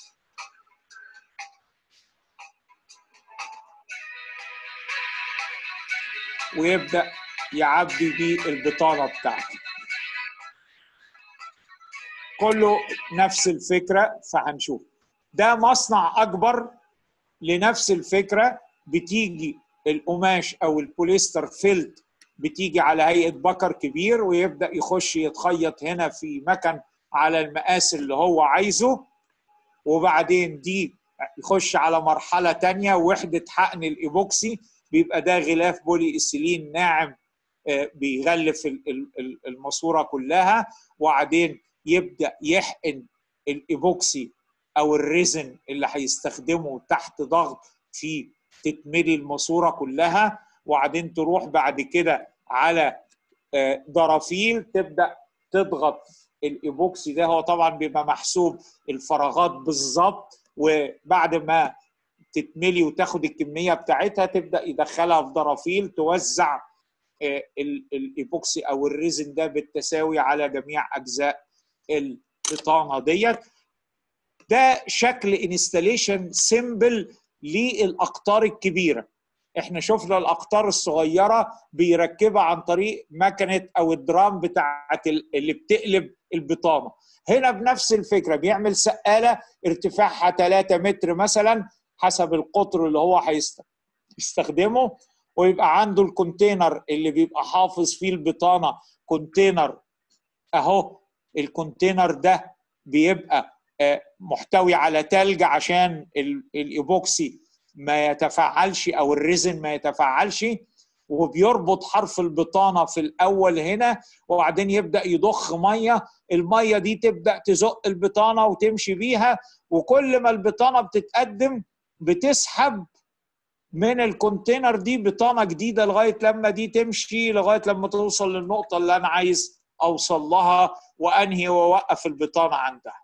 ويبدا يعبي بيه البطانه بتاعته كله نفس الفكره فهنشوف ده مصنع اكبر لنفس الفكره بتيجي القماش او البوليستر فيلت بتيجي على هيئه بكر كبير ويبدا يخش يتخيط هنا في مكن على المقاس اللي هو عايزه وبعدين دي يخش على مرحله تانية وحده حقن الايبوكسي بيبقى ده غلاف بولي اسيلين ناعم آه، بيغلف ال- ال- ال- الماسوره كلها وبعدين يبدا يحقن الايبوكسي او الريزن اللي هيستخدمه تحت ضغط في تتملي الماسوره كلها وبعدين تروح بعد كده على آه، ضرافيل تبدا تضغط الايبوكسي ده هو طبعا بيبقى محسوب الفراغات بالظبط وبعد ما تتملي وتاخد الكميه بتاعتها تبدا يدخلها في ضرافيل توزع آه، ال- الايبوكسي او الريزن ده بالتساوي على جميع اجزاء البطانه ديت ده شكل انستليشن سيمبل للاقطار الكبيره احنا شفنا الاقطار الصغيره بيركبها عن طريق مكنه او الدرام بتاعت ال- اللي بتقلب البطانه هنا بنفس الفكره بيعمل سقاله ارتفاعها 3 متر مثلا حسب القطر اللي هو هيستخدمه ويبقى عنده الكونتينر اللي بيبقى حافظ فيه البطانه كونتينر اهو الكونتينر ده بيبقى آه، محتوي على تلج عشان ال- الايبوكسي ما يتفاعلش او الريزن ما يتفاعلش وبيربط حرف البطانه في الاول هنا وبعدين يبدا يضخ ميه الميه دي تبدا تزق البطانه وتمشي بيها وكل ما البطانه بتتقدم بتسحب من الكونتينر دي بطانه جديده لغايه لما دي تمشي لغايه لما توصل للنقطه اللي انا عايز اوصل لها وانهي واوقف البطانه عندها.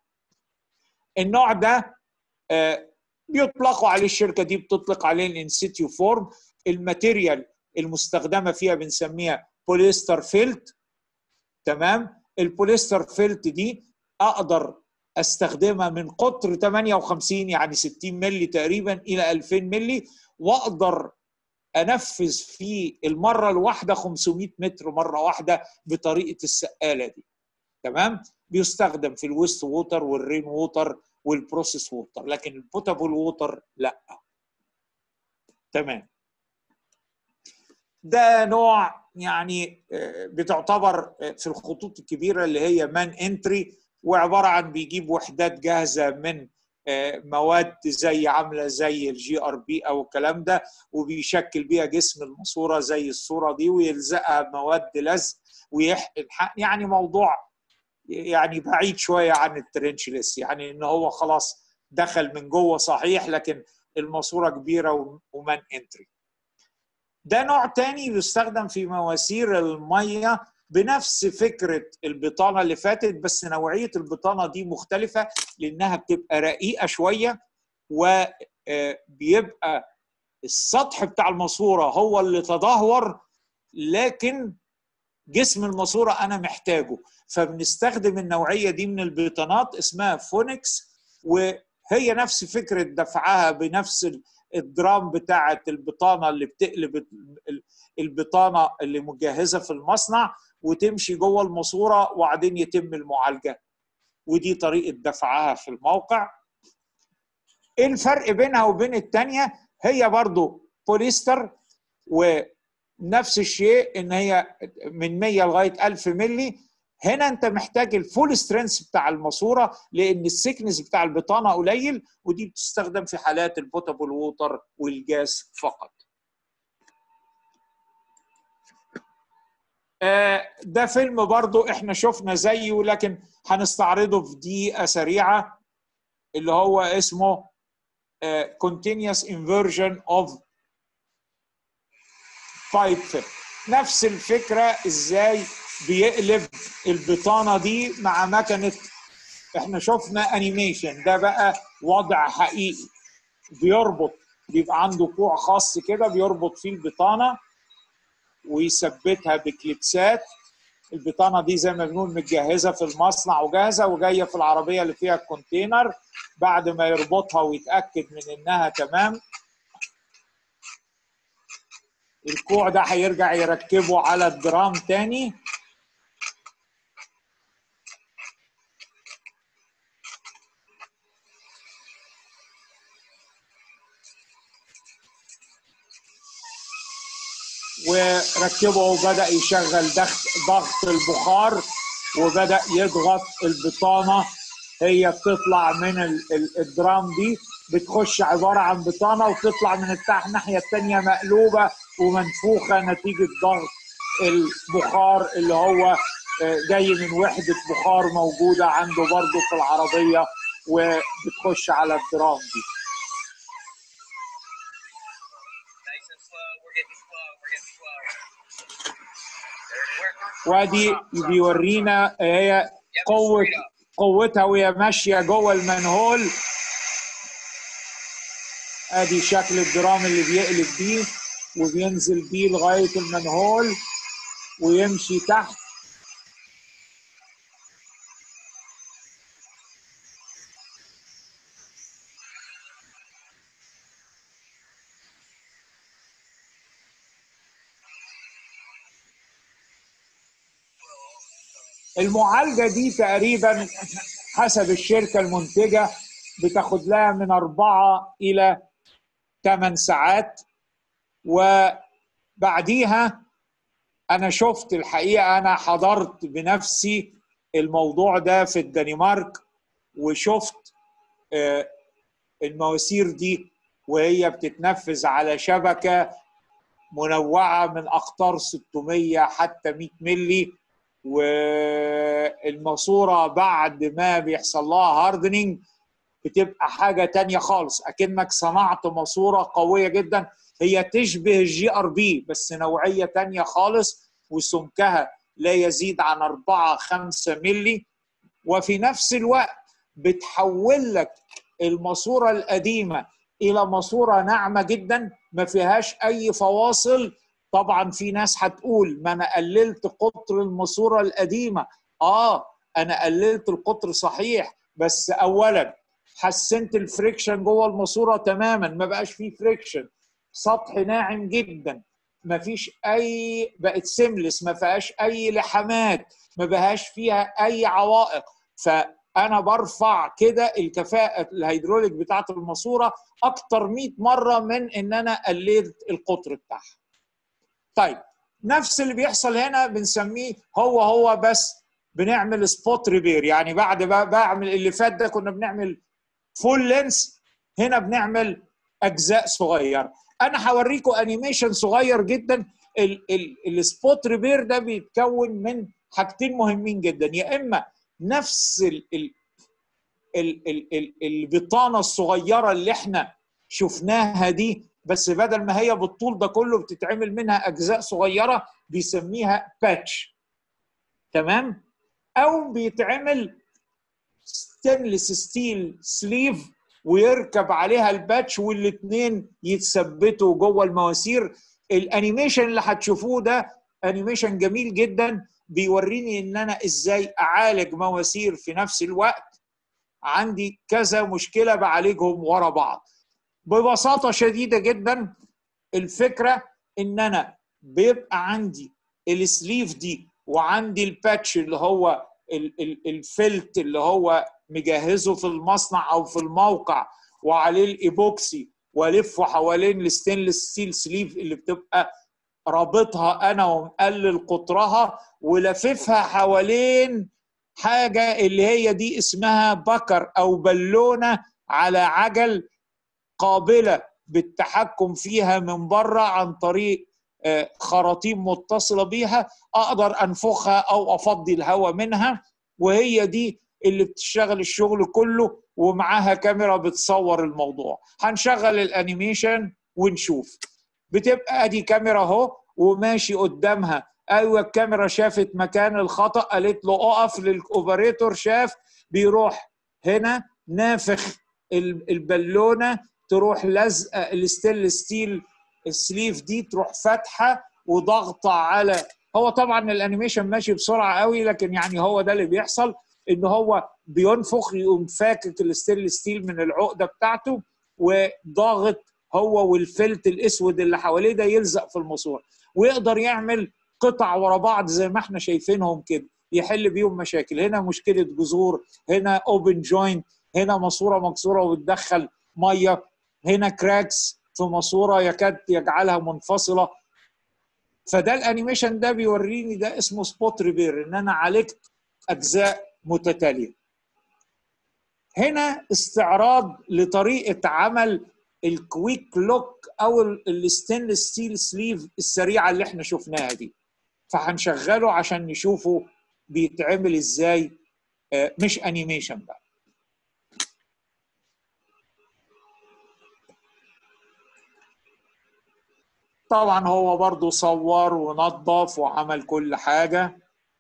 النوع ده آه، بيطلقوا عليه الشركه دي بتطلق عليه الانسيتيو فورم الماتيريال المستخدمه فيها بنسميها بوليستر فيلت تمام البوليستر فيلت دي اقدر استخدمها من قطر 58 يعني 60 مللي تقريبا الى 2000 مللي واقدر انفذ في المره الواحده 500 متر مره واحده بطريقه السقاله دي تمام بيستخدم في الويست ووتر والرين ووتر والبروسيس ووتر لكن البوتابل ووتر لا تمام ده نوع يعني آه، بتعتبر آه، في الخطوط الكبيره اللي هي مان انتري وعباره عن بيجيب وحدات جاهزه من آه، مواد زي عامله زي الجي ار بي او الكلام ده وبيشكل بيها جسم الماسوره زي الصوره دي ويلزقها بمواد لزق ويحقن حقن. يعني موضوع يعني بعيد شويه عن الترنشلس يعني ان هو خلاص دخل من جوه صحيح لكن الماسوره كبيره ومان انتري ده نوع تاني بيستخدم في مواسير الميه بنفس فكره البطانه اللي فاتت بس نوعيه البطانه دي مختلفه لانها بتبقى رقيقه شويه وبيبقى السطح بتاع الماسوره هو اللي تدهور لكن جسم الماسوره انا محتاجه فبنستخدم النوعيه دي من البطانات اسمها فونكس وهي نفس فكره دفعها بنفس ال- الدرام بتاعه البطانه اللي بتقلب ال- البطانه اللي مجهزه في المصنع وتمشي جوه الماسوره وبعدين يتم المعالجه ودي طريقه دفعها في الموقع ايه الفرق بينها وبين الثانيه هي برضو بوليستر ونفس الشيء ان هي من 100 لغايه 1000 ملي هنا انت محتاج الفول سترينث بتاع الماسوره لان السكنس بتاع البطانه قليل ودي بتستخدم في حالات البوتابل ووتر والجاز فقط آه، ده فيلم برضو احنا شفنا زيه لكن هنستعرضه في دقيقة سريعة اللي هو اسمه آه، Continuous Inversion of Pipe Fit نفس الفكرة ازاي بيقلب البطانة دي مع مكنة احنا شفنا انيميشن ده بقى وضع حقيقي بيربط بيبقى عنده كوع خاص كده بيربط فيه البطانه ويثبتها بكليبسات البطانه دي زي ما بنقول متجهزه في المصنع وجاهزه وجايه في العربيه اللي فيها الكونتينر بعد ما يربطها ويتاكد من انها تمام الكوع ده هيرجع يركبه على الدرام تاني وركبه وبدا يشغل ضغط ضغط البخار وبدا يضغط البطانه هي بتطلع من ال- ال- الدرام دي بتخش عباره عن بطانه وتطلع من التحت الناحيه الثانيه مقلوبه ومنفوخه نتيجه ضغط البخار اللي هو آه، جاي من وحده بخار موجوده عنده برضه في العربيه وبتخش على الدرام دي Nice and slow. We're getting slow. We're getting slow. وادي بيورينا هي قوه قوتها وهي ماشيه جوه المنهول ادي شكل الدرام اللي بيقلب بيه وبينزل بيه لغايه المنهول ويمشي تحت المعالجه دي تقريبا حسب الشركه المنتجه بتاخد لها من أربعة إلى ثمان ساعات وبعديها أنا شفت الحقيقة أنا حضرت بنفسي الموضوع ده في الدنمارك وشفت آه، المواسير دي وهي بتتنفذ على شبكة منوعة من أقطار 600 حتى 100 ملي والماسورة بعد ما بيحصل لها هاردنينج بتبقى حاجة تانية خالص أكنك صنعت ماسورة قوية جدا هي تشبه الجي ار بي بس نوعية تانية خالص وسمكها لا يزيد عن 4 5 ملي وفي نفس الوقت بتحول لك الماسورة القديمة إلى ماسورة ناعمة جدا ما فيهاش أي فواصل طبعا في ناس هتقول ما أنا قللت قطر الماسورة القديمة آه أنا قللت القطر صحيح بس اولا حسنت الفريكشن جوه الماسوره تماما ما بقاش فيه فريكشن سطح ناعم جدا ما فيش اي بقت سيملس ما فيهاش اي لحمات ما بقاش فيها اي عوائق فانا برفع كده الكفاءه الهيدروليك بتاعه الماسوره اكتر 100 مره من ان انا قللت القطر بتاعها طيب نفس اللي بيحصل هنا بنسميه هو هو بس بنعمل سبوت ريبير يعني بعد ما بعمل اللي فات ده كنا بنعمل فول لينس هنا بنعمل اجزاء صغيره انا هوريكم انيميشن صغير جدا السبوت ريبير ده بيتكون من حاجتين مهمين جدا يا اما نفس ال ال ال ال ال البطانه الصغيره اللي احنا شفناها دي بس بدل ما هي بالطول ده كله بتتعمل منها اجزاء صغيره بيسميها باتش تمام او بيتعمل ستينلس ستيل سليف ويركب عليها الباتش والاثنين يتثبتوا جوه المواسير الانيميشن اللي هتشوفوه ده انيميشن جميل جدا بيوريني ان انا ازاي اعالج مواسير في نفس الوقت عندي كذا مشكله بعالجهم ورا بعض ببساطه شديده جدا الفكره ان انا بيبقى عندي السليف دي وعندي الباتش اللي هو الفلت اللي هو مجهزه في المصنع او في الموقع وعليه الايبوكسي والفه حوالين الستينلس ستيل سليف اللي بتبقى رابطها انا ومقلل قطرها ولففها حوالين حاجه اللي هي دي اسمها بكر او بالونه على عجل قابله بالتحكم فيها من بره عن طريق خراطيم متصله بيها اقدر انفخها او افضي الهواء منها وهي دي اللي بتشتغل الشغل كله ومعاها كاميرا بتصور الموضوع هنشغل الانيميشن ونشوف بتبقى ادي كاميرا اهو وماشي قدامها ايوه الكاميرا شافت مكان الخطا قالت له اقف للاوبريتور شاف بيروح هنا نافخ البالونه تروح لازقه الستيل ستيل السليف دي تروح فاتحه وضغطه على هو طبعا الانيميشن ماشي بسرعه قوي لكن يعني هو ده اللي بيحصل ان هو بينفخ يقوم فاكك الستيل ستيل من العقده بتاعته وضاغط هو والفلت الاسود اللي حواليه ده يلزق في الماسوره ويقدر يعمل قطع ورا بعض زي ما احنا شايفينهم كده يحل بيهم مشاكل هنا مشكله جذور هنا اوبن جوينت هنا ماسوره مكسوره وبتدخل ميه هنا كراكس في ماسوره يكاد يجعلها منفصله فده الانيميشن ده بيوريني ده اسمه سبوت ريبير ان انا عالجت اجزاء متتاليه هنا استعراض لطريقه عمل الكويك لوك او الستينلس ستيل سليف السريعه اللي احنا شفناها دي فهنشغله عشان نشوفه بيتعمل ازاي مش انيميشن بقى طبعا هو برضو صور ونظف وعمل كل حاجة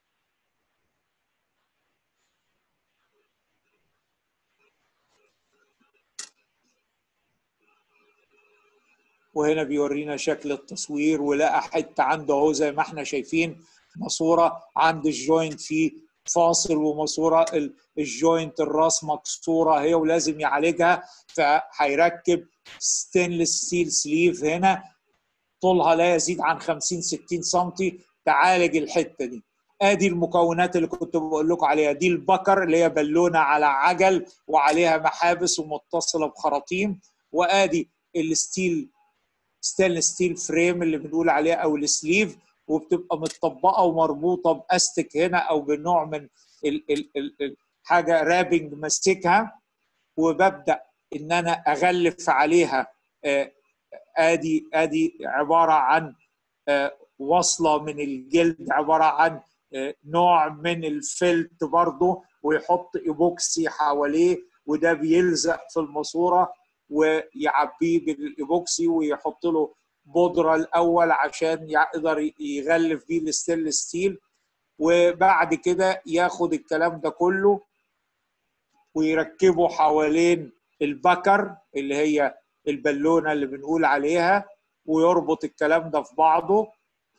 وهنا بيورينا شكل التصوير ولقى حتة عنده اهو زي ما احنا شايفين ماسورة عند الجوينت فيه فاصل وماسورة الجوينت الراس مكسورة هي ولازم يعالجها فهيركب ستينلس ستيل سليف هنا طولها لا يزيد عن 50 60 سم تعالج الحته دي ادي المكونات اللي كنت بقول لكم عليها دي البكر اللي هي بالونه على عجل وعليها محابس ومتصله بخراطيم وادي الستيل ستيل ستيل فريم اللي بنقول عليها او السليف وبتبقى متطبقه ومربوطه باستك هنا او بنوع من ال ال ال حاجه رابنج ماسكها وببدا ان انا اغلف عليها آه ادي ادي عباره عن وصله من الجلد عباره عن نوع من الفلت برضه ويحط ايبوكسي حواليه وده بيلزق في الماسوره ويعبيه بالايبوكسي ويحط له بودره الاول عشان يقدر يغلف بيه الستيل ستيل وبعد كده ياخد الكلام ده كله ويركبه حوالين البكر اللي هي البالونه اللي بنقول عليها ويربط الكلام ده في بعضه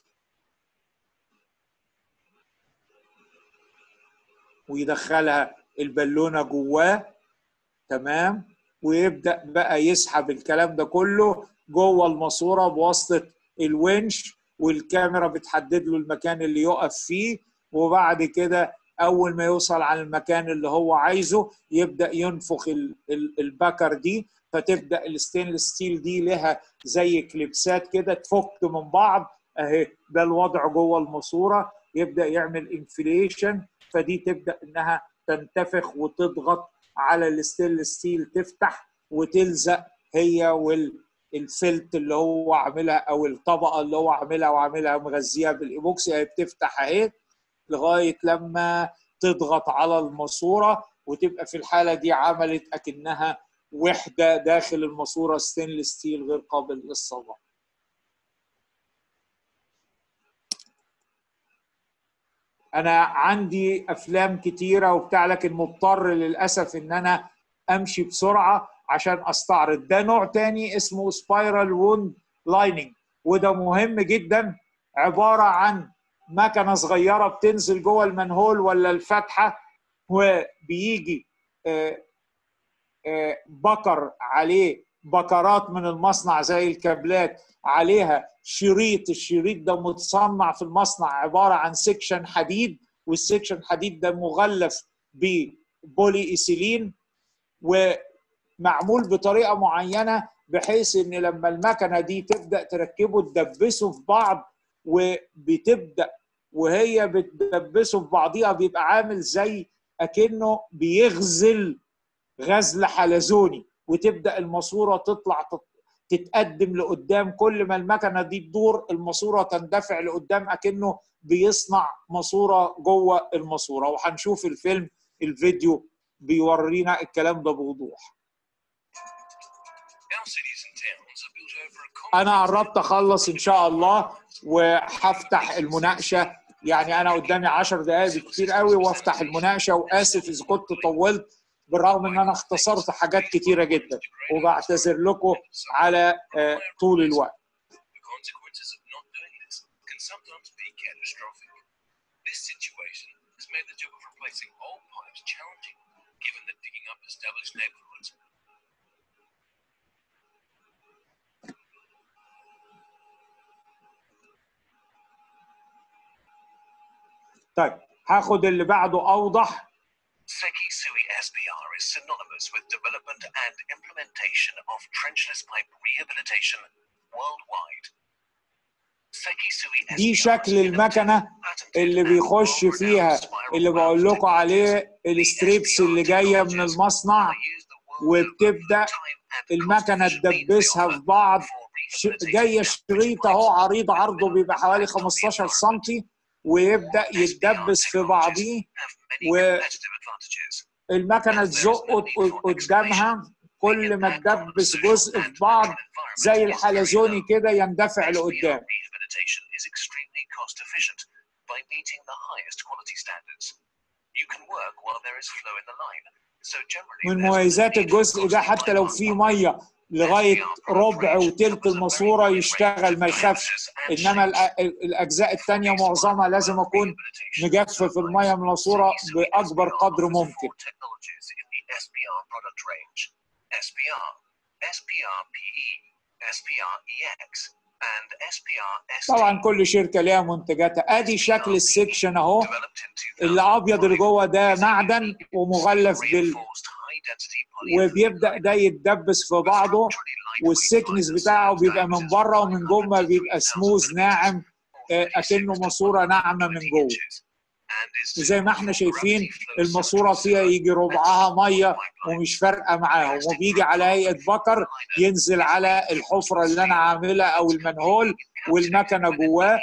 ويدخلها البالونه جواه تمام ويبدا بقى يسحب الكلام ده كله جوه الماسوره بواسطه الونش والكاميرا بتحدد له المكان اللي يقف فيه وبعد كده اول ما يوصل على المكان اللي هو عايزه يبدا ينفخ ال- ال- البكر دي فتبدا الستينلس ستيل دي لها زي كليبسات كده تفك من بعض اهي ده الوضع جوه الماسوره يبدا يعمل انفليشن فدي تبدا انها تنتفخ وتضغط على الستيل ستيل تفتح وتلزق هي والفلت اللي هو عاملها او الطبقه اللي هو عاملها وعاملها مغذيها بالايبوكسي هي بتفتح اهي لغايه لما تضغط على الماسوره وتبقى في الحاله دي عملت اكنها وحده داخل الماسوره ستينلس ستيل غير قابل للصدى انا عندي افلام كتيره وبتاع لكن مضطر للاسف ان انا امشي بسرعه عشان استعرض ده نوع تاني اسمه سبايرال ووند لايننج وده مهم جدا عباره عن مكنه صغيره بتنزل جوه المنهول ولا الفتحه وبيجي آه، آه، بكر عليه بكرات من المصنع زي الكابلات عليها شريط الشريط ده متصنع في المصنع عباره عن سكشن حديد والسكشن حديد ده مغلف ببولي ايثيلين ومعمول بطريقه معينه بحيث ان لما المكنه دي تبدا تركبه تدبسه في بعض وبتبدا وهي بتدبسه في بعضيها بيبقى عامل زي اكنه بيغزل غزل حلزوني وتبدا الماسوره تطلع تط- تتقدم لقدام كل ما المكنه دي تدور الماسوره تندفع لقدام اكنه بيصنع ماسوره جوه الماسوره وهنشوف الفيلم الفيديو بيورينا الكلام ده بوضوح Our cities and towns are built over a common انا قربت اخلص ان شاء الله وهفتح المناقشه يعني انا قدامي 10 دقائق كتير قوي وافتح المناقشه واسف اذا كنت طولت بالرغم ان انا اختصرت حاجات كتيره جدا وبعتذر لكم على آه، طول الوقت The consequences of not doing this can sometimes be catastrophic. This situation has made the job of replacing old pipes challenging, given that digging up established neighborhoods طيب هاخد اللي بعده اوضح Sekisui SBR is synonymous with development and implementation of trenchless pipe rehabilitation worldwide. Sekisui دي SBR شكل المكنه اللي بيخش فيها اللي بقول لكم عليه الستريبس اللي جايه من المصنع وبتبدا المكنه تدبسها في بعض ش- جايه شريط اهو عريض عرضه بيبقى حوالي 15 سم ويبدا يتدبس في بعضيه و- المكنه تزق قد- قدامها كل ما تدبس جزء في بعض زي الحلزوني كده يندفع لقدام Rehabilitation is extremely cost efficient by meeting the highest quality standards. You can work while there is flow in the line. So generally, من there's no مميزات need for الجزء ده costly حتى لو pipe في work. ميه لغايه ربع وتلت الماسوره يشتغل ما يخافش انما الأ- الاجزاء الثانيه معظمها لازم اكون مجفف الميه من الماسوره باكبر قدر ممكن SPR product range SPR, SPR-PE, SPR-EX, and SPR-ST. طبعا كل شركه ليها منتجاتها ادي شكل السكشن اهو Developed in اللي ابيض اللي جوه ده معدن ومغلف بال reinforced high-density وبيبدا ده يتدبس في بعضه والسكنس بتاعه بيبقى من بره ومن جوه بيبقى سموز ناعم آه، اكنه ماسوره ناعمه من جوه وزي ما احنا شايفين الماسوره فيها يجي ربعها ميه ومش فارقه معاهم وبيجي على هيئه بكر ينزل على الحفره اللي انا عاملها او المنهول والمكنه جواه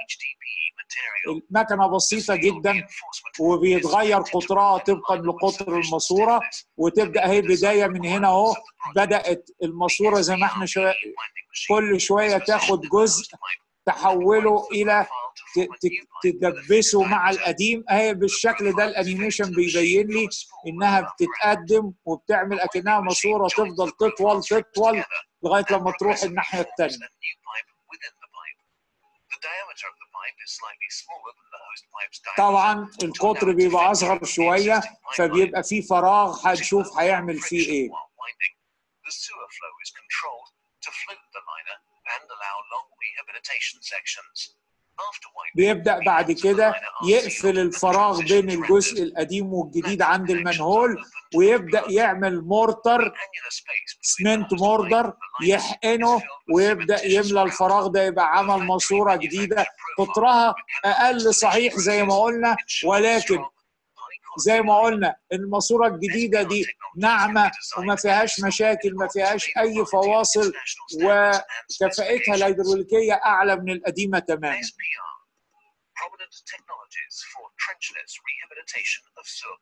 المكنه بسيطه جدا وبيتغير قطرها طبقا لقطر الماسوره وتبدا هي بدايه من هنا اهو بدات الماسوره زي ما احنا شوية كل شويه تاخد جزء تحوله الى ت- ت- تدبسه مع القديم اهي بالشكل ده الانيميشن بيبين لي انها بتتقدم وبتعمل اكنها ماسوره تفضل تطول تطول لغايه لما تروح الناحيه الثانيه The diameter of the pipe is slightly smaller than the hose pipe's diameter. طبعا القطر بيبقى اصغر شويه فبيبقى فيه فراغ هنشوف هيعمل فيه ايه While winding, the sewer flow is controlled to float the liner and allow long rehabilitation sections. After winding, بيبدا بعد كده يقفل الفراغ بين الجزء القديم والجديد عند المنهول ويبدا يعمل مورتر annular space between the سمنت hose موردر pipe and the liner يحقنه is filled with ويبدا cementitious يملى الفراغ ده يبقى عمل ماسوره جديده قطرها اقل صحيح زي ما قلنا ولكن زي ما قلنا الماسوره الجديده دي ناعمه وما فيهاش مشاكل ما فيهاش اي فواصل وكفاءتها الهيدروليكيه اعلى من القديمه تماما SPR, prominent technologies for trenchless rehabilitation of sewer.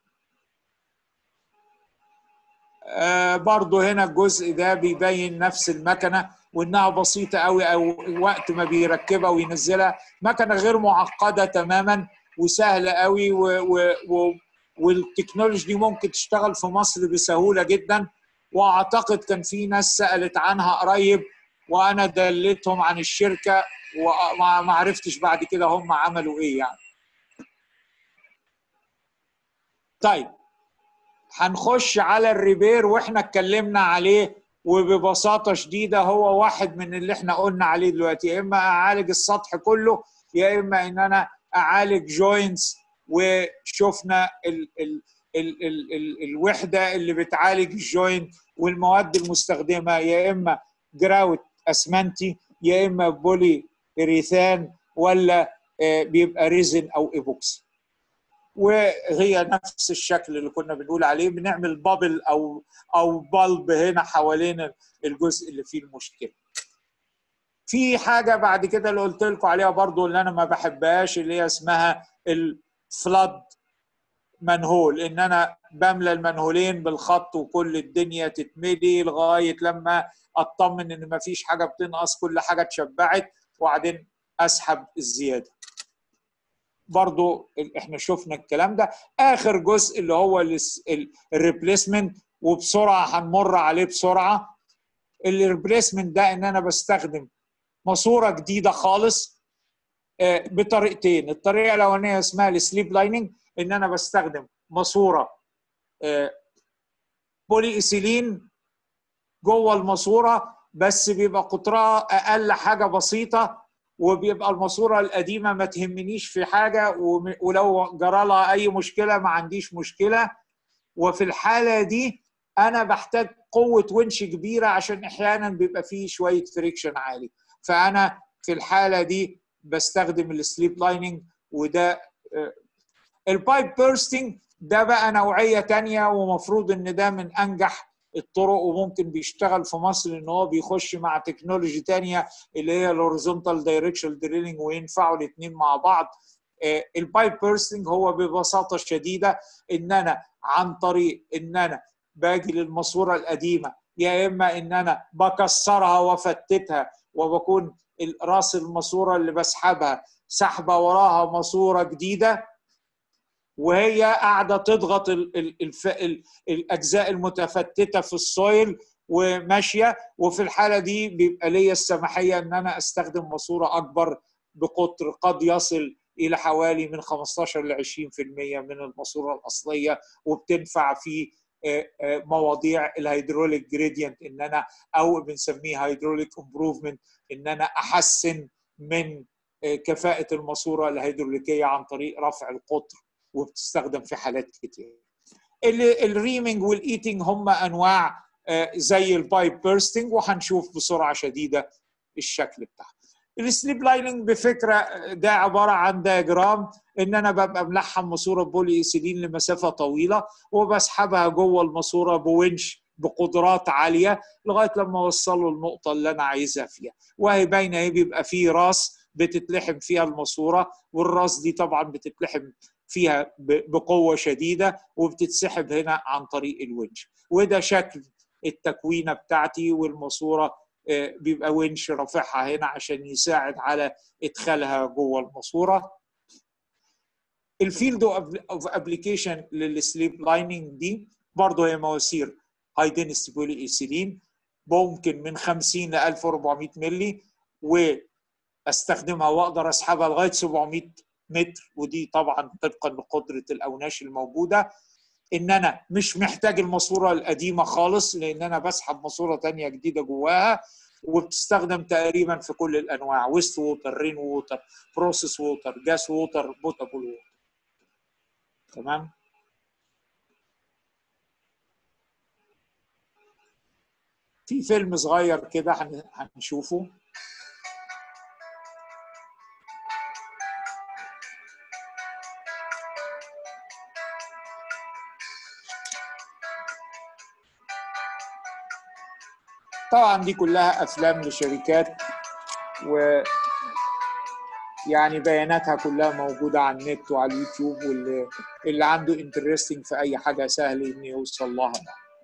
آه برضو هنا الجزء ده بيبين نفس المكنه وانها بسيطه قوي او وقت ما بيركبها وينزلها مكنه غير معقده تماما وسهله قوي و و و والتكنولوجي دي ممكن تشتغل في مصر بسهوله جدا واعتقد كان في ناس سالت عنها قريب وانا دلتهم عن الشركه وما ما عرفتش بعد كده هم عملوا ايه يعني طيب هنخش على الريبير واحنا اتكلمنا عليه وببساطه شديده هو واحد من اللي احنا قلنا عليه دلوقتي يا اما اعالج السطح كله يا اما ان انا اعالج جوينتس وشفنا ال ال ال ال ال الوحده اللي بتعالج الجوينت والمواد المستخدمه يا اما جراوت اسمنتي يا اما بولي اريثان ولا آه، بيبقى ريزن او ايبوكسي وهي نفس الشكل اللي كنا بنقول عليه بنعمل بابل او او بلب هنا حوالين الجزء اللي فيه المشكله في حاجه بعد كده اللي قلت لكم عليها برضو اللي انا ما بحبهاش اللي هي اسمها الفلاد منهول ان انا بملى المنهولين بالخط وكل الدنيا تتملي لغايه لما اطمن ان ما فيش حاجه بتنقص كل حاجه اتشبعت وبعدين اسحب الزياده برضو ال- احنا شفنا الكلام ده اخر جزء اللي هو الريبليسمنت وبسرعه هنمر عليه بسرعه الريبليسمنت ده ان انا بستخدم ماسوره جديده خالص آه، بطريقتين الطريقه الاولانيه اسمها السليب لايننج ان انا بستخدم ماسوره آه، بولي ايثيلين جوه الماسوره بس بيبقى قطرها اقل حاجه بسيطه وبيبقى الماسوره القديمه ما تهمنيش في حاجه وم- ولو جرى لها اي مشكله ما عنديش مشكله وفي الحاله دي انا بحتاج قوه ونش كبيره عشان احيانا بيبقى فيه شويه فريكشن عالي فانا في الحاله دي بستخدم السليب لايننج وده آه، البايب بيرستنج ده بقى نوعيه تانية ومفروض ان ده من انجح الطرق وممكن بيشتغل في مصر ان هو بيخش مع تكنولوجي تانية اللي هي الهوريزونتال دايركشن دريلنج وينفعوا الاثنين مع بعض البايب بيرستنج هو ببساطه شديده ان انا عن طريق ان انا باجي للماسوره القديمه يا اما ان انا بكسرها وافتتها وبكون ال- راس الماسوره اللي بسحبها سحبه وراها ماسوره جديده وهي قاعده تضغط ال ال الف ال الاجزاء المتفتته في السويل وماشيه وفي الحاله دي بيبقى ليا السماحيه ان انا استخدم ماسوره اكبر بقطر قد يصل الى حوالي من 15 ل 20% من الماسوره الاصليه وبتنفع في آه، آه، مواضيع الهيدروليك جريدينت ان انا او بنسميه هيدروليك امبروفمنت ان انا احسن من آه، كفاءه الماسوره الهيدروليكيه عن طريق رفع القطر وبتستخدم في حالات كتير ال- الريمنج والايتنج هم انواع آه، زي البايب بيرستنج وهنشوف بسرعه شديده الشكل بتاعها السليب لايننج بفكره آه، ده عباره عن دياجرام ان انا ببقى ملحم ماسوره بولي ايثيلين لمسافه طويله وبسحبها جوه الماسوره بونش بقدرات عاليه لغايه لما اوصله النقطه اللي انا عايزها فيها وهي باينه اهي بيبقى فيه راس بتتلحم فيها الماسوره والراس دي طبعا بتتلحم فيها ب- بقوه شديده وبتتسحب هنا عن طريق الونش وده شكل التكوينه بتاعتي والماسوره آه، بيبقى ونش رافعها هنا عشان يساعد على ادخالها جوه الماسوره الفيلد اوف ابلكيشن للسليب لايننج دي برضه هي مواسير هاي دينستي بولي ايثيلين ممكن من 50 ل 1400 مللي و استخدمها واقدر اسحبها لغايه 700 متر ودي طبعا طبقا لقدره الاوناش الموجوده ان انا مش محتاج الماسوره القديمه خالص لان انا بسحب ماسوره تانية جديده جواها وبتستخدم تقريبا في كل الانواع ويست ووتر رين ووتر بروسيس ووتر جاس ووتر بوتابل ووتر تمام في فيلم صغير كده هن- هنشوفه طبعا دي كلها افلام لشركات و يعني بياناتها كلها موجوده على النت وعلى اليوتيوب واللي اللي عنده انترستنج في اي حاجه سهل انه يوصل لها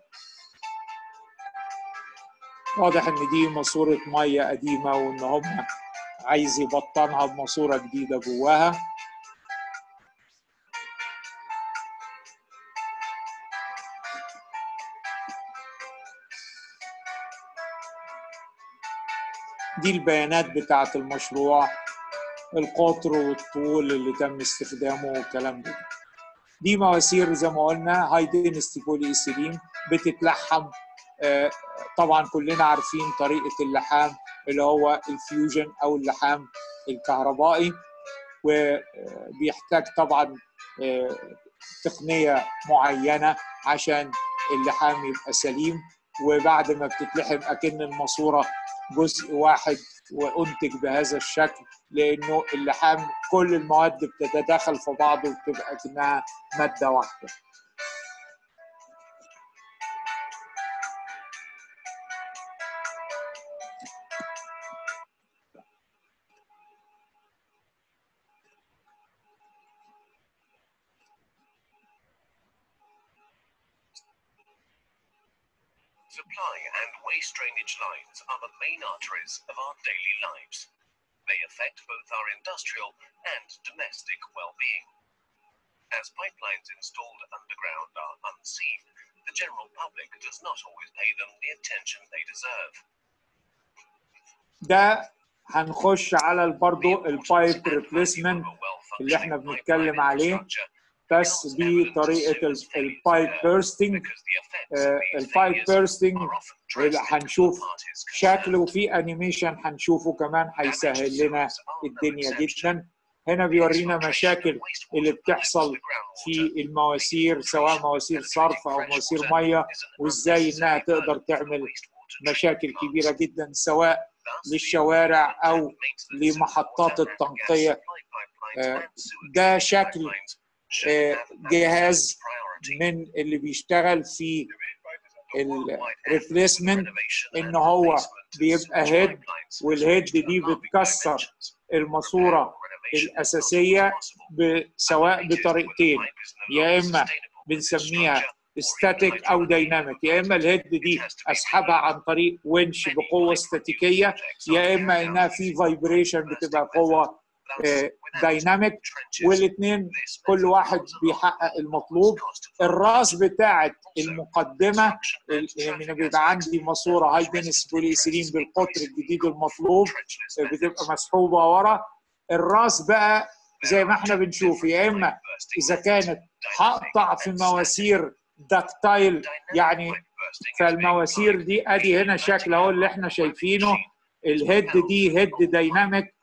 واضح ان دي ماسوره ميه قديمه وان هم عايز يبطنها بماسوره جديده جواها دي البيانات بتاعة المشروع القطر والطول اللي تم استخدامه والكلام ده دي مواسير زي ما قلنا هاي دينستي بولي ايثيلين بتتلحم آه، طبعا كلنا عارفين طريقة اللحام اللي هو الفيوجن أو اللحام الكهربائي وبيحتاج طبعا آه، تقنية معينة عشان اللحام يبقى سليم وبعد ما بتتلحم أكن الماسورة جزء واحد وانتج بهذا الشكل لانه اللحام كل المواد بتتداخل في بعض وبتبقى كانها ماده واحده Supply and waste drainage lines are the main arteries of our daily lives. They affect both our industrial and domestic well-being. As pipelines installed underground are unseen, the general public does not always pay them the attention they deserve. ده هنخش على برضو البايب ريبليسمنت اللي احنا بنتكلم عليه بس دي طريقه البايب بيرستنج البايب بيرستنج هنشوف شكله وفي انيميشن هنشوفه كمان هيسهل لنا الدنيا جدا هنا بيورينا مشاكل اللي بتحصل في المواسير سواء مواسير صرف او مواسير ميه وازاي انها تقدر تعمل مشاكل كبيره جدا سواء للشوارع او لمحطات التنقيه آه، ده شكل آه، جهاز من اللي بيشتغل في الريبليسمنت ان هو بيبقى هيد والهيد دي بتكسر الماسوره الاساسيه ب- سواء بطريقتين يا اما بنسميها ستاتيك او دايناميك يا اما الهيد دي اسحبها عن طريق ونش بقوه استاتيكيه يا اما انها في فايبريشن بتبقى قوه دايناميك والاثنين كل واحد بيحقق المطلوب الراس بتاعه المقدمه يعني بيبقى عندي ماسوره هاي دينس بوليسيلين بالقطر الجديد المطلوب بتبقى مسحوبه ورا الراس بقى زي ما احنا بنشوف يا اما اذا كانت هقطع في مواسير داكتايل يعني فالمواسير دي ادي هنا شكل اهو اللي احنا شايفينه الهيد دي هيد دايناميك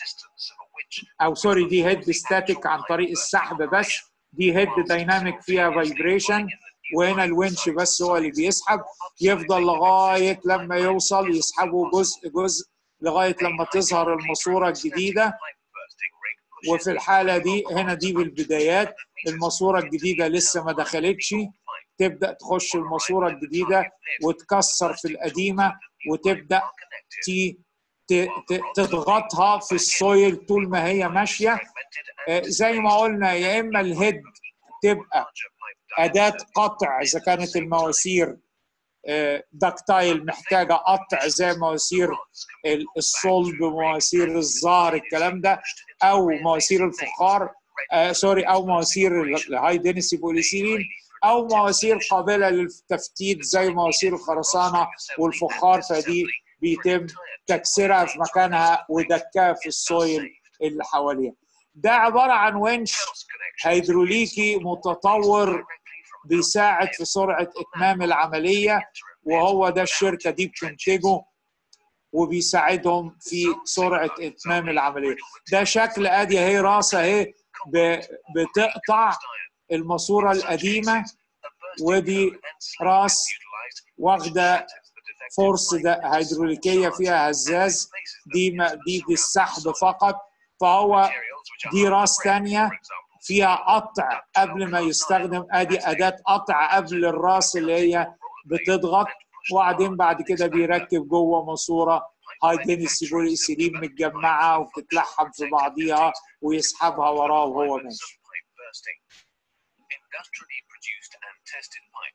او سوري دي هيد ستاتيك عن طريق السحب بس دي هيد دايناميك فيها فايبريشن وهنا الونش بس هو اللي بيسحب يفضل لغايه لما يوصل يسحبه جزء جزء لغايه لما تظهر الماسوره الجديده وفي الحاله دي هنا دي بالبدايات الماسوره الجديده لسه ما دخلتش تبدا تخش الماسوره الجديده وتكسر في القديمه وتبدا تي ت- ت- تضغطها في السويل طول ما هي ماشيه آه، زي ما قلنا يا اما الهيد تبقى اداه قطع اذا كانت المواسير آه، داكتايل محتاجه قطع زي مواسير ال- الصلب مواسير الظهر الكلام ده او مواسير الفخار آه سوري او مواسير الهاي دينسي بوليسيرين او مواسير قابله للتفتيت زي مواسير الخرسانه والفخار فدي بيتم تكسيرها في مكانها ودكها في السويل اللي حواليها ده عباره عن ونش هيدروليكي متطور بيساعد في سرعه اتمام العمليه وهو ده الشركه دي بتنتجه وبيساعدهم في سرعه اتمام العمليه ده شكل ادي اهي راس اهي ب- بتقطع الماسوره القديمه ودي راس واخده فورس ده هيدروليكيه فيها هزاز دي ما دي دي السحب فقط فهو دي راس تانية فيها قطع قبل ما يستخدم ادي اداه قطع قبل الراس اللي هي بتضغط وبعدين بعد كده بيركب جوه ماسوره هايدين السيلين متجمعه وبتتلحم في بعضيها ويسحبها وراه وهو ماشي Industrially produced and tested pipe.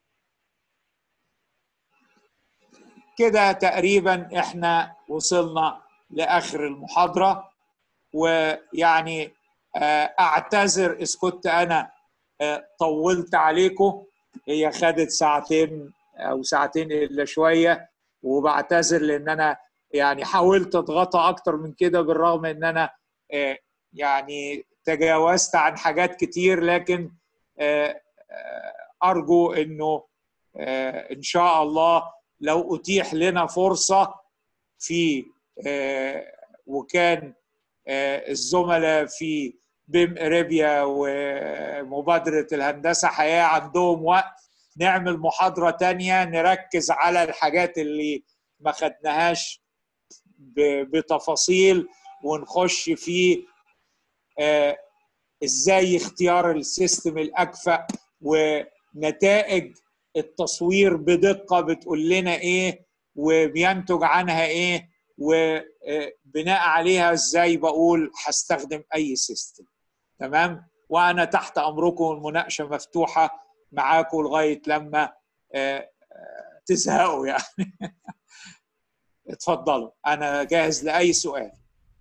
كده تقريبا احنا وصلنا لاخر المحاضره ويعني آه، اعتذر اذا كنت انا آه، طولت عليكم هي خدت ساعتين او ساعتين الا شويه وبعتذر لان انا يعني حاولت اضغطها اكتر من كده بالرغم ان انا آه، يعني تجاوزت عن حاجات كتير لكن آه، آه، ارجو انه آه، ان شاء الله لو اتيح لنا فرصه في آه، وكان آه، الزملاء في بيم اريبيا ومبادره الهندسه حياه عندهم وقت نعمل محاضره تانية نركز على الحاجات اللي ما خدناهاش ب- بتفاصيل ونخش في آه، ازاي اختيار السيستم الاكفأ ونتائج التصوير بدقه بتقول لنا ايه وبينتج عنها ايه وبناء عليها ازاي بقول هستخدم اي سيستم تمام وانا تحت امركم المناقشه مفتوحه معاكم لغايه لما آه، آه، تزهقوا يعني اتفضلوا انا جاهز لاي سؤال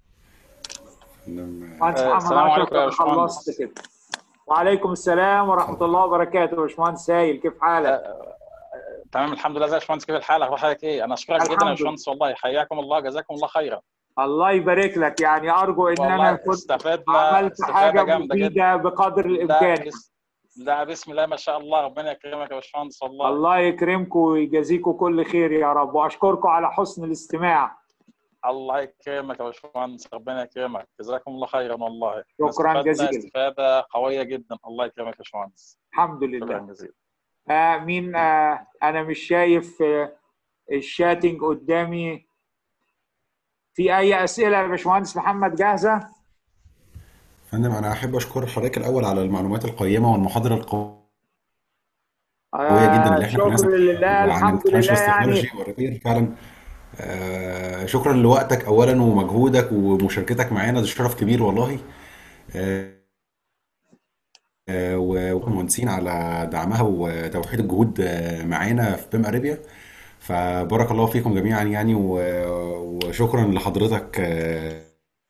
لما- مهندس آه، محمد السلام عاشور عليكم يا أنا باشمهندس. خلصت كده وعليكم السلام ورحمه الله وبركاته يا باشمهندس سايل كيف حالك؟ تمام الحمد لله ازي يا باشمهندس كيف الحال اخبار حضرتك ايه انا اشكرك الحمد جدا يا لله. باشمهندس والله حياكم الله جزاكم الله خيرا الله يبارك لك يعني ارجو ان انا والله كنت استفدنا عملت حاجه استفاده جامده جدا مفيده بقدر لا الامكان بس لا بسم الله ما شاء الله ربنا يكرمك يا باشمهندس والله الله يكرمكم ويجازيكم كل خير يا رب واشكركم على حسن الاستماع الله يكرمك يا باشمهندس ربنا يكرمك جزاكم الله خيرا والله شكراً استفدنا جزيلاً. استفاده قويه جدا الله يكرمك يا باشمهندس الحمد شكرا لله جزيلا آه مين آه انا مش شايف آه الشاتنج قدامي في اي اسئله يا باشمهندس محمد جاهزه فندم انا احب اشكر حضرتك الاول على المعلومات القيمه والمحاضره القويه جدا اللي احنا كنا شكر لله عن الحمد لله الفاينانشال يعني تكنولوجي والريبير فعلا آه، شكرا لوقتك اولا ومجهودك ومشاركتك معانا ده شرف كبير والله آه، آه، والمهندسين على دعمها وتوحيد الجهود آه، معانا في بيم اريبيا فبارك الله فيكم جميعا يعني و- وشكرا لحضرتك آه،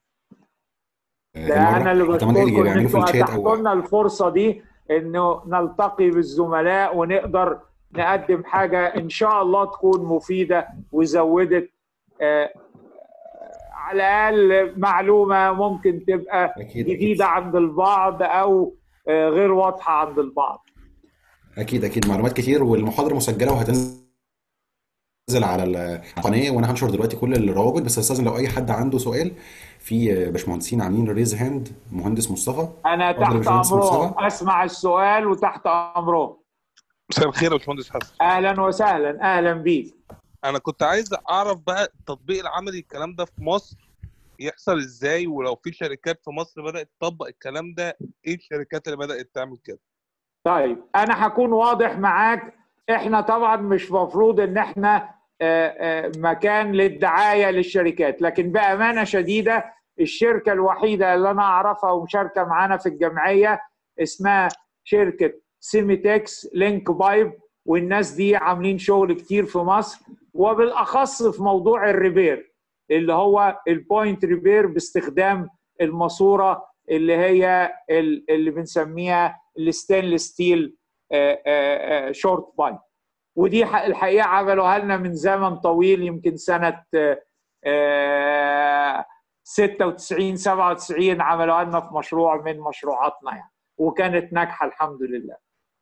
آه، ده المرة. انا اللي اتمنى بشكركم ان يعملوا في انتوا الشات اتحتوا او لنا الفرصه دي انه نلتقي بالزملاء ونقدر نقدم حاجه ان شاء الله تكون مفيده وزودت آه، على الاقل معلومه ممكن تبقى اكيد اكيد جديده عند البعض او آه، غير واضحه عند البعض اكيد اكيد معلومات كتير والمحاضره مسجله وهتنزل على القناه وانا هنشر دلوقتي كل الروابط بس استاذن لو اي حد عنده سؤال في باشمهندسين عاملين ريز هاند مهندس مصطفى انا اتفضل يا تحت باشمهندس امرهم مصطفى اسمع السؤال وتحت امرهم مساء الخير يا باشمهندس حسن اهلا وسهلا اهلا بيك انا كنت عايز اعرف بقى التطبيق العملي الكلام ده في مصر يحصل ازاي ولو في شركات في مصر بدات تطبق الكلام ده ايه الشركات اللي بدات تعمل كده طيب انا هكون واضح معاك احنا طبعا مش مفروض ان احنا آه، آه، مكان للدعايه للشركات لكن بامانه شديده الشركه الوحيده اللي انا اعرفها ومشاركه معانا في الجمعيه اسمها شركه سيميتكس لينك بايب والناس دي عاملين شغل كتير في مصر وبالاخص في موضوع الريبير اللي هو البوينت ريبير باستخدام الماسوره اللي هي ال- اللي بنسميها الستانلس ستيل شورت بايب ودي ح- الحقيقه عملوها لنا من زمن طويل يمكن سنه آه، 96 97 عملوها لنا في مشروع من مشروعاتنا يعني وكانت ناجحه الحمد لله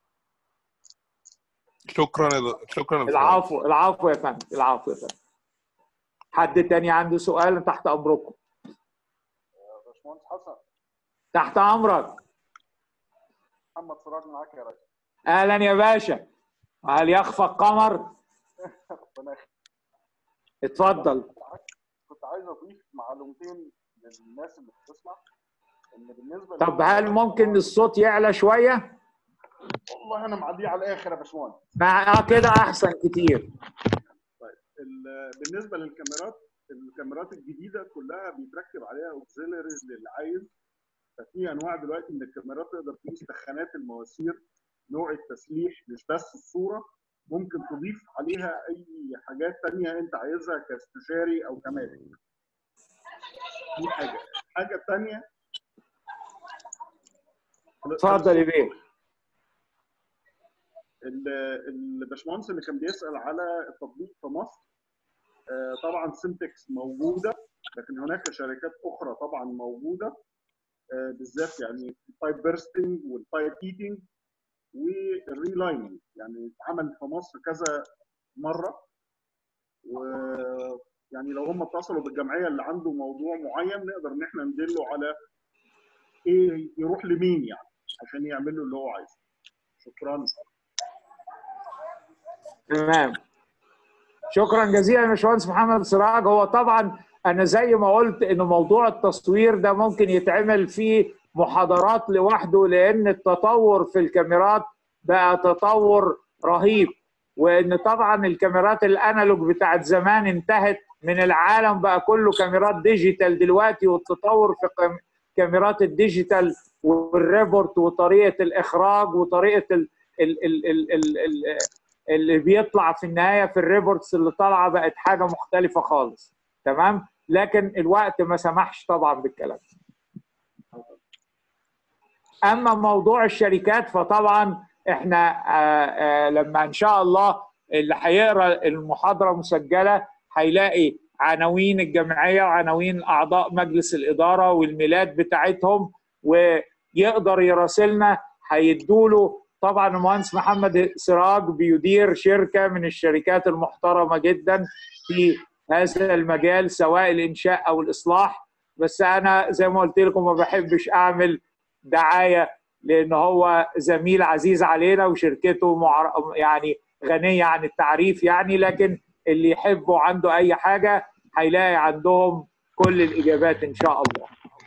شكرا يا- شكرا يا باشمهندس. العفو العفو يا فندم العفو يا فندم حد تاني عنده سؤال تحت امركم باشمهندس حسن تحت امرك محمد سراج معاك يا ريس اهلا يا باشا هل يخفى القمر ربنا يخليك. اتفضل كنت عايز اضيف معلومتين للناس اللي بتسمع ان بالنسبه طب هل ممكن الصوت يعلى شويه والله انا معديه على الاخر يا باشمهندس مع آه كده احسن كتير ال- بالنسبه للكاميرات الكاميرات الجديده كلها بيتركب عليها اوكسيلريز للي عايز ففي انواع دلوقتي من الكاميرات تقدر تقيس سخانات المواسير نوع التسليح مش بس الصوره ممكن تضيف عليها اي حاجات تانية انت عايزها كاستشاري او كمالك دي حاجه حاجه تانية اتفضل يا بيه ال- الباشمهندس اللي كان بيسال على التطبيق في مصر آه، طبعا سيمتكس موجوده لكن هناك شركات اخرى طبعا موجوده آه، بالذات يعني البايب بيرستنج والبايب هيتنج والريلايننج يعني اتعمل في مصر كذا مره ويعني لو هم اتصلوا بالجمعيه اللي عنده موضوع معين نقدر ان احنا ندله على ايه يروح لمين يعني عشان يعمل له اللي هو عايزه شكرا تمام شكرا جزيلا يا باشمهندس محمد سراج هو طبعا انا زي ما قلت ان موضوع التصوير ده ممكن يتعمل فيه محاضرات لوحده لان التطور في الكاميرات بقى تطور رهيب وان طبعا الكاميرات الانالوج بتاعت زمان انتهت من العالم بقى كله كاميرات ديجيتال دلوقتي والتطور في كام- كاميرات الديجيتال والريبورت وطريقه الاخراج وطريقه ال ال ال ال ال ال اللي بيطلع في النهايه في الريبورتس اللي طالعه بقت حاجه مختلفه خالص تمام لكن الوقت ما سمحش طبعا بالكلام اما موضوع الشركات فطبعا احنا آه، آه، لما ان شاء الله اللي هيقرا المحاضره مسجله هيلاقي عناوين الجمعيه وعناوين اعضاء مجلس الاداره والميلاد بتاعتهم ويقدر يراسلنا هيدوله طبعا المهندس محمد سراج بيدير شركه من الشركات المحترمه جدا في هذا المجال سواء الانشاء او الاصلاح بس انا زي ما قلت لكم ما بحبش اعمل دعايه لان هو زميل عزيز علينا وشركته معر... يعني غنيه عن التعريف يعني لكن اللي يحبه عنده اي حاجه هيلاقي عندهم كل الاجابات ان شاء الله.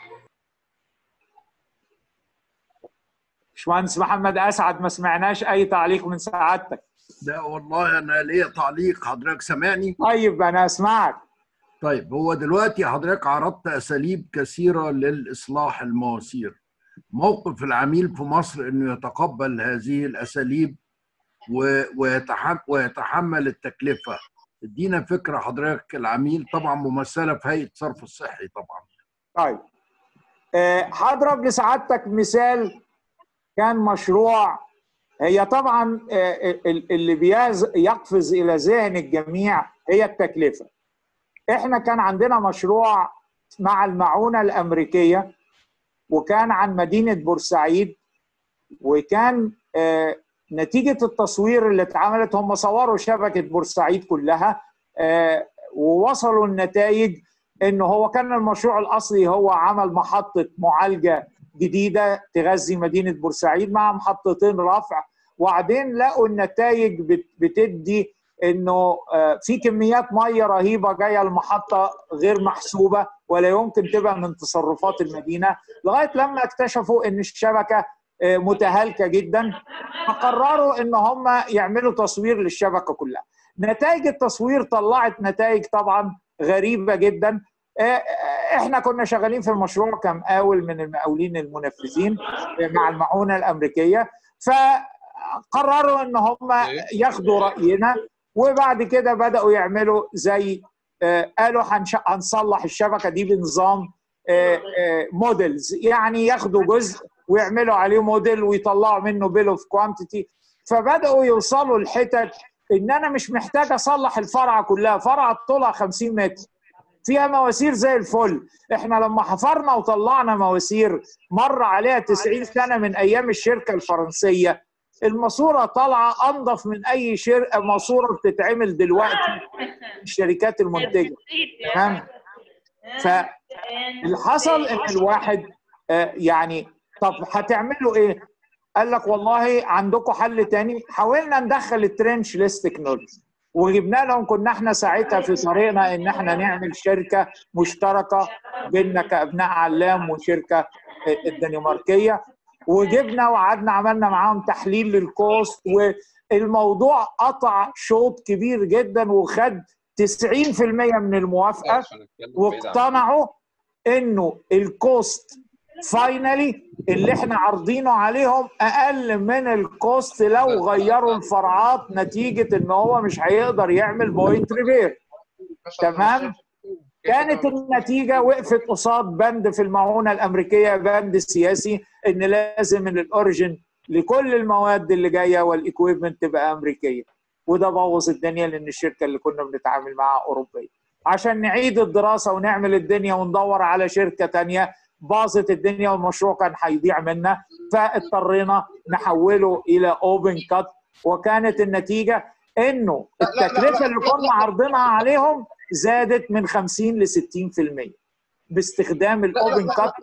باشمهندس محمد اسعد ما سمعناش اي تعليق من سعادتك. لا والله انا ليا تعليق حضرتك سامعني طيب انا اسمعك. طيب هو دلوقتي حضرتك عرضت اساليب كثيره للاصلاح المواسير موقف العميل في مصر انه يتقبل هذه الاساليب و- ويتحمل ويتحمل التكلفه ادينا فكره حضرتك العميل طبعا ممثله في هيئه الصرف الصحي طبعا طيب آه، هضرب لسعادتك مثال كان مشروع هي طبعا آه، ال- اللي بيز- يقفز الى ذهن الجميع هي التكلفه احنا كان عندنا مشروع مع المعونه الامريكيه وكان عن مدينه بورسعيد وكان آه، نتيجه التصوير اللي اتعملت هم صوروا شبكه بورسعيد كلها آه، ووصلوا النتائج انه هو كان المشروع الاصلي هو عمل محطه معالجه جديده تغذي مدينه بورسعيد مع محطتين رفع وبعدين لقوا النتائج بت- بتدي انه آه، في كميات ميه رهيبه جايه المحطه غير محسوبه ولا يمكن تبقى من تصرفات المدينه لغايه لما اكتشفوا ان الشبكه آه، متهالكه جدا فقرروا ان هم يعملوا تصوير للشبكه كلها نتائج التصوير طلعت نتائج طبعا غريبه جدا آه، آه، احنا كنا شغالين في المشروع كمقاول من المقاولين المنفذين مع المعونه الامريكيه فقرروا ان هم ياخدوا راينا وبعد كده بداوا يعملوا زي آه، قالوا هنش- هنصلح الشبكه دي بنظام موديلز يعني ياخدوا جزء ويعملوا عليه موديل ويطلعوا منه بيل اوف كوانتيتي فبداوا يوصلوا لحتت ان انا مش محتاج اصلح الفرعه كلها فرعه طولها 50 متر فيها مواسير زي الفل احنا لما حفرنا وطلعنا مواسير مر عليها 90 سنه من ايام الشركه الفرنسيه الماسوره طالعه انظف من اي شركه ماسوره بتتعمل دلوقتي في الشركات المنتجه تمام فاللي حصل ان الواحد آه، يعني طب هتعملوا ايه؟ قال لك والله عندكم حل تاني حاولنا ندخل الترنش ليست تكنولوجي وجبنا لهم كنا احنا ساعتها في طريقنا ان احنا نعمل شركه مشتركه بيننا كابناء علام وشركه الدنماركيه وجبنا وقعدنا عملنا معاهم تحليل للكوست والموضوع قطع شوط كبير جدا وخد 90% من الموافقه واقتنعوا انه الكوست فاينلي اللي احنا عارضينه عليهم اقل من الكوست لو غيروا الفرعات نتيجه ان هو مش هيقدر يعمل بوينت ريفير تمام كانت النتيجه وقفت قصاد بند في المعونه الامريكيه بند سياسي ان لازم من الاوريجن لكل المواد اللي جايه والايكويبمنت تبقى امريكيه وده بوظ الدنيا لان الشركه اللي كنا بنتعامل معاها اوروبيه عشان نعيد الدراسه ونعمل الدنيا وندور على شركه تانية باظت الدنيا والمشروع كان هيضيع منا فاضطرينا نحوله الى اوبن كات وكانت النتيجه انه التكلفه اللي كنا عارضينها عليهم زادت من 50 ل 60% باستخدام الاوبن كات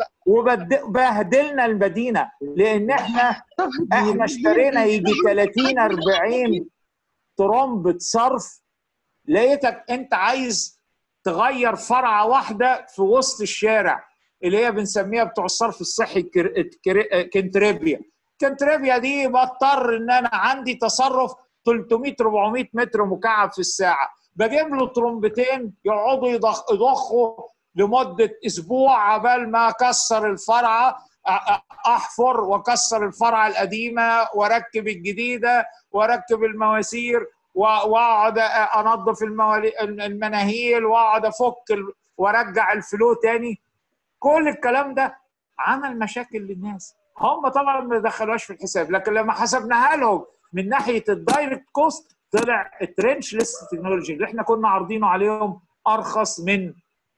وبهدلنا المدينه لان احنا احنا اشترينا يجي 30 40 ترمبة صرف لقيتك انت عايز تغير فرعه واحده في وسط الشارع اللي هي بنسميها بتوع الصرف الصحي كر- كر- كنتريبيا كنتريبيا دي بضطر ان انا عندي تصرف 300 400 متر مكعب في الساعه بجيب له ترمبتين يقعدوا يضخ يضخوا لمده اسبوع عبال ما اكسر الفرعه أ- أ- احفر واكسر الفرعه القديمه واركب الجديده واركب المواسير و- واقعد انظف الموالي- المناهيل واقعد افك ال- وارجع الفلو تاني كل الكلام ده عمل مشاكل للناس هم طبعا ما دخلوهاش في الحساب لكن لما حسبناها لهم من ناحيه الدايركت كوست طلع الترنش ليست تكنولوجي اللي احنا كنا عارضينه عليهم ارخص من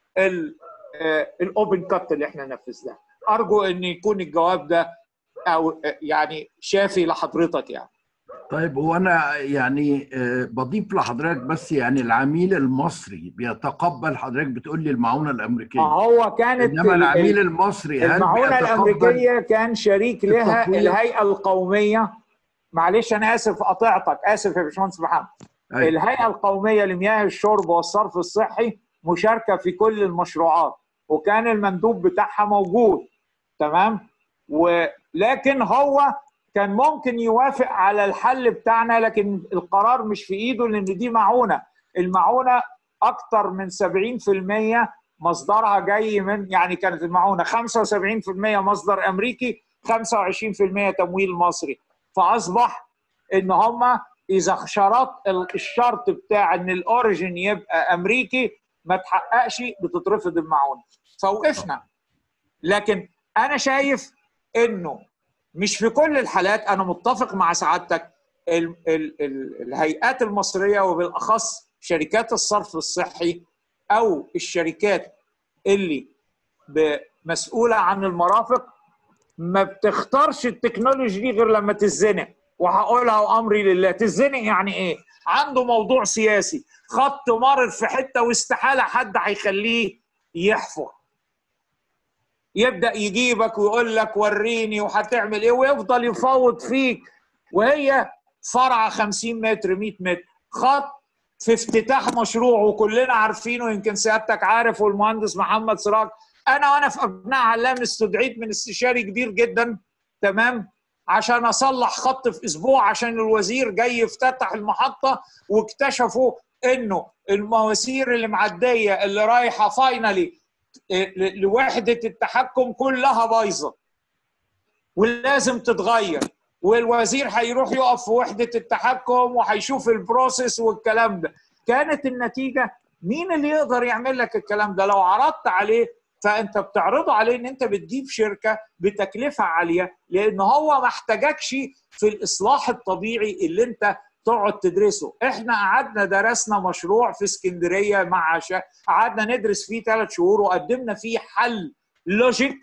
الاوبن كات اللي احنا نفذناه ارجو ان يكون الجواب ده او آه، يعني شافي لحضرتك يعني طيب هو انا يعني آه، بضيف لحضرتك بس يعني العميل المصري بيتقبل حضرتك بتقول لي المعونه الامريكيه ما هو كانت انما ال- العميل ال- المصري هل المعونه بيتقبل الامريكيه كان شريك لها التطوير؟ الهيئه القوميه معلش انا اسف قطعتك اسف يا باشمهندس محمد أيوة. الهيئه القوميه لمياه الشرب والصرف الصحي مشاركه في كل المشروعات وكان المندوب بتاعها موجود تمام ولكن هو كان ممكن يوافق على الحل بتاعنا لكن القرار مش في ايده لان دي معونه المعونه اكتر من 70% مصدرها جاي من يعني كانت المعونه 75% مصدر امريكي 25% تمويل مصري فاصبح ان هم اذا شرط الشرط بتاع ان الاوريجن يبقى امريكي ما تحققش بتترفض المعونه فوقفنا لكن انا شايف انه مش في كل الحالات انا متفق مع سعادتك ال ال ال الهيئات المصريه وبالاخص شركات الصرف الصحي او الشركات اللي ب- مسؤوله عن المرافق ما بتختارش التكنولوجي دي غير لما تتزنق وهقولها وامري لله تتزنق يعني ايه عنده موضوع سياسي خط مرر في حته واستحاله حد هيخليه يحفر يبدا يجيبك ويقول لك وريني وهتعمل ايه ويفضل يفوض فيك وهي فرع 50 متر 100 متر خط في افتتاح مشروع وكلنا عارفينه يمكن سيادتك عارف والمهندس محمد سراج انا وانا في ابناء علام استدعيت من استشاري كبير جدا تمام عشان اصلح خط في اسبوع عشان الوزير جاي يفتتح المحطه واكتشفوا انه المواسير اللي معديه اللي رايحه فاينلي لوحده التحكم كلها بايظه ولازم تتغير والوزير هيروح يقف في وحده التحكم وهيشوف البروسيس والكلام ده كانت النتيجه مين اللي يقدر يعمل لك الكلام ده لو عرضت عليه فانت بتعرضه عليه ان انت بتجيب شركه بتكلفه عاليه لان هو ما احتاجكش في الاصلاح الطبيعي اللي انت تقعد تدرسه احنا قعدنا درسنا مشروع في اسكندريه مع شا... قعدنا ندرس فيه ثلاث شهور وقدمنا فيه حل لوجيك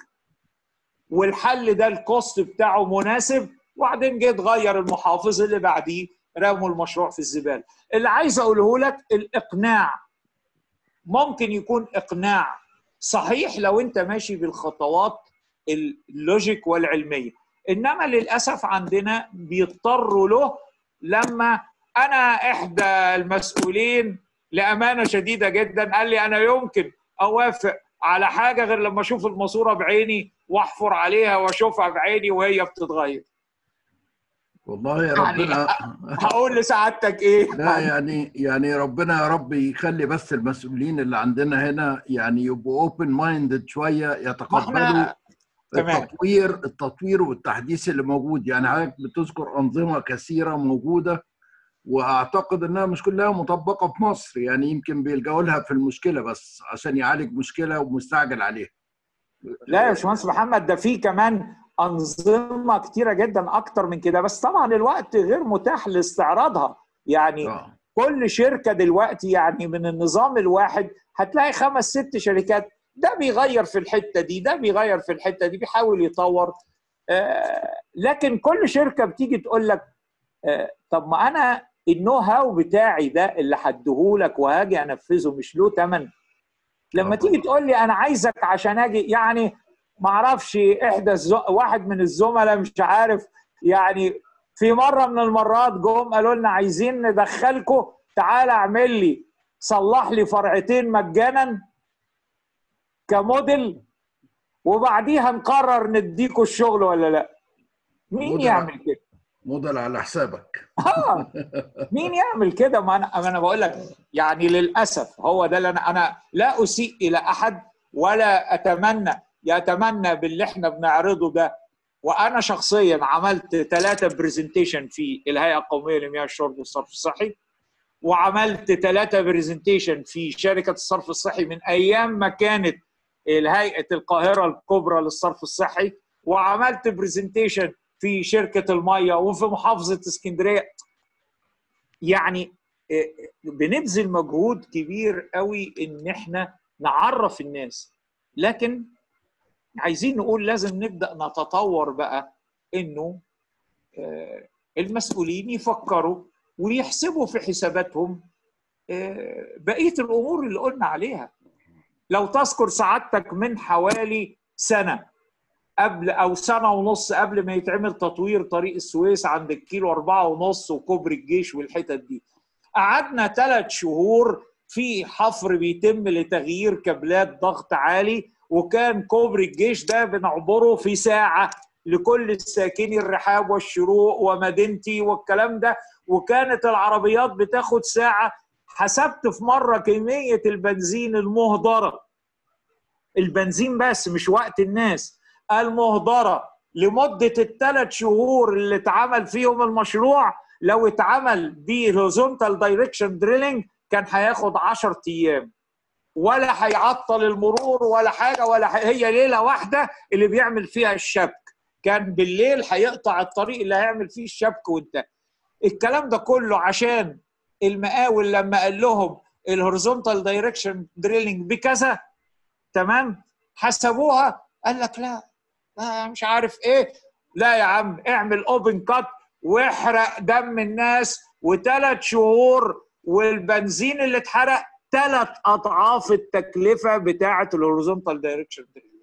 والحل ده الكوست بتاعه مناسب وبعدين جه اتغير المحافظ اللي بعديه رموا المشروع في الزباله اللي عايز اقوله لك الاقناع ممكن يكون اقناع صحيح لو انت ماشي بالخطوات اللوجيك والعلميه انما للاسف عندنا بيضطروا له لما انا احدى المسؤولين لامانه شديده جدا قال لي انا يمكن اوافق على حاجه غير لما اشوف الماسوره بعيني واحفر عليها واشوفها بعيني وهي بتتغير والله يا يعني ربنا هقول لسعادتك ايه لا يعني يعني ربنا يا رب يخلي بس المسؤولين اللي عندنا هنا يعني يبقوا اوبن مايندد شويه يتقبلوا تمام. التطوير التطوير والتحديث اللي موجود يعني حضرتك بتذكر انظمه كثيره موجوده واعتقد انها مش كلها مطبقه في مصر يعني يمكن بيلجأوا لها في المشكله بس عشان يعالج مشكله ومستعجل عليها لا يا باشمهندس محمد ده في كمان انظمه كتيره جدا اكتر من كده بس طبعا الوقت غير متاح لاستعراضها يعني آه. كل شركه دلوقتي يعني من النظام الواحد هتلاقي خمس ست شركات ده بيغير في الحته دي ده بيغير في الحته دي بيحاول يطور آه لكن كل شركه بتيجي تقول لك آه طب ما انا النو هاو بتاعي ده اللي هديهولك وهاجي انفذه مش له ثمن لما تيجي تقول لي انا عايزك عشان اجي يعني ما اعرفش احدى الزو... واحد من الزملاء مش عارف يعني في مره من المرات جم قالوا لنا عايزين ندخلكم تعالى اعمل لي صلح لي فرعتين مجانا كموديل وبعديها نقرر نديكوا الشغل ولا لا مين موديل. يعمل كده موديل على حسابك اه مين يعمل كده ما انا ما انا بقول لك يعني للاسف هو ده اللي انا انا لا اسيء الى احد ولا اتمنى يتمنى باللي احنا بنعرضه ده وانا شخصيا عملت ثلاثه برزنتيشن في الهيئه القوميه لمياه الشرب والصرف الصحي وعملت ثلاثه برزنتيشن في شركه الصرف الصحي من ايام ما كانت الهيئه القاهره الكبرى للصرف الصحي وعملت برزنتيشن في شركه الميه وفي محافظه اسكندريه يعني آه، بنبذل مجهود كبير قوي ان احنا نعرف الناس لكن عايزين نقول لازم نبدا نتطور بقى انه آه، المسؤولين يفكروا ويحسبوا في حساباتهم آه، بقيه الامور اللي قلنا عليها لو تذكر سعادتك من حوالي سنه قبل او سنه ونص قبل ما يتعمل تطوير طريق السويس عند الكيلو أربعة ونص وكوبري الجيش والحتت دي قعدنا ثلاث شهور في حفر بيتم لتغيير كابلات ضغط عالي وكان كوبري الجيش ده بنعبره في ساعه لكل الساكني الرحاب والشروق ومدينتي والكلام ده وكانت العربيات بتاخد ساعه حسبت في مره كميه البنزين المهدره البنزين بس مش وقت الناس المهدره لمده الثلاث شهور اللي اتعمل فيهم المشروع لو اتعمل بهوريزونتال دايركشن دريلينج كان هياخد 10 ايام ولا هيعطل المرور ولا حاجه ولا ح... هي ليله واحده اللي بيعمل فيها الشبك كان بالليل هيقطع الطريق اللي هيعمل فيه الشبك وانت الكلام ده كله عشان المقاول لما قال لهم الهوريزونتال دايركشن دريلينج بكذا تمام حسبوها قال لك لا لا مش عارف ايه لا يا عم اعمل اوبن كات واحرق دم الناس وثلاث شهور والبنزين اللي اتحرق ثلاث اضعاف التكلفه بتاعه الهوريزونتال دايركشن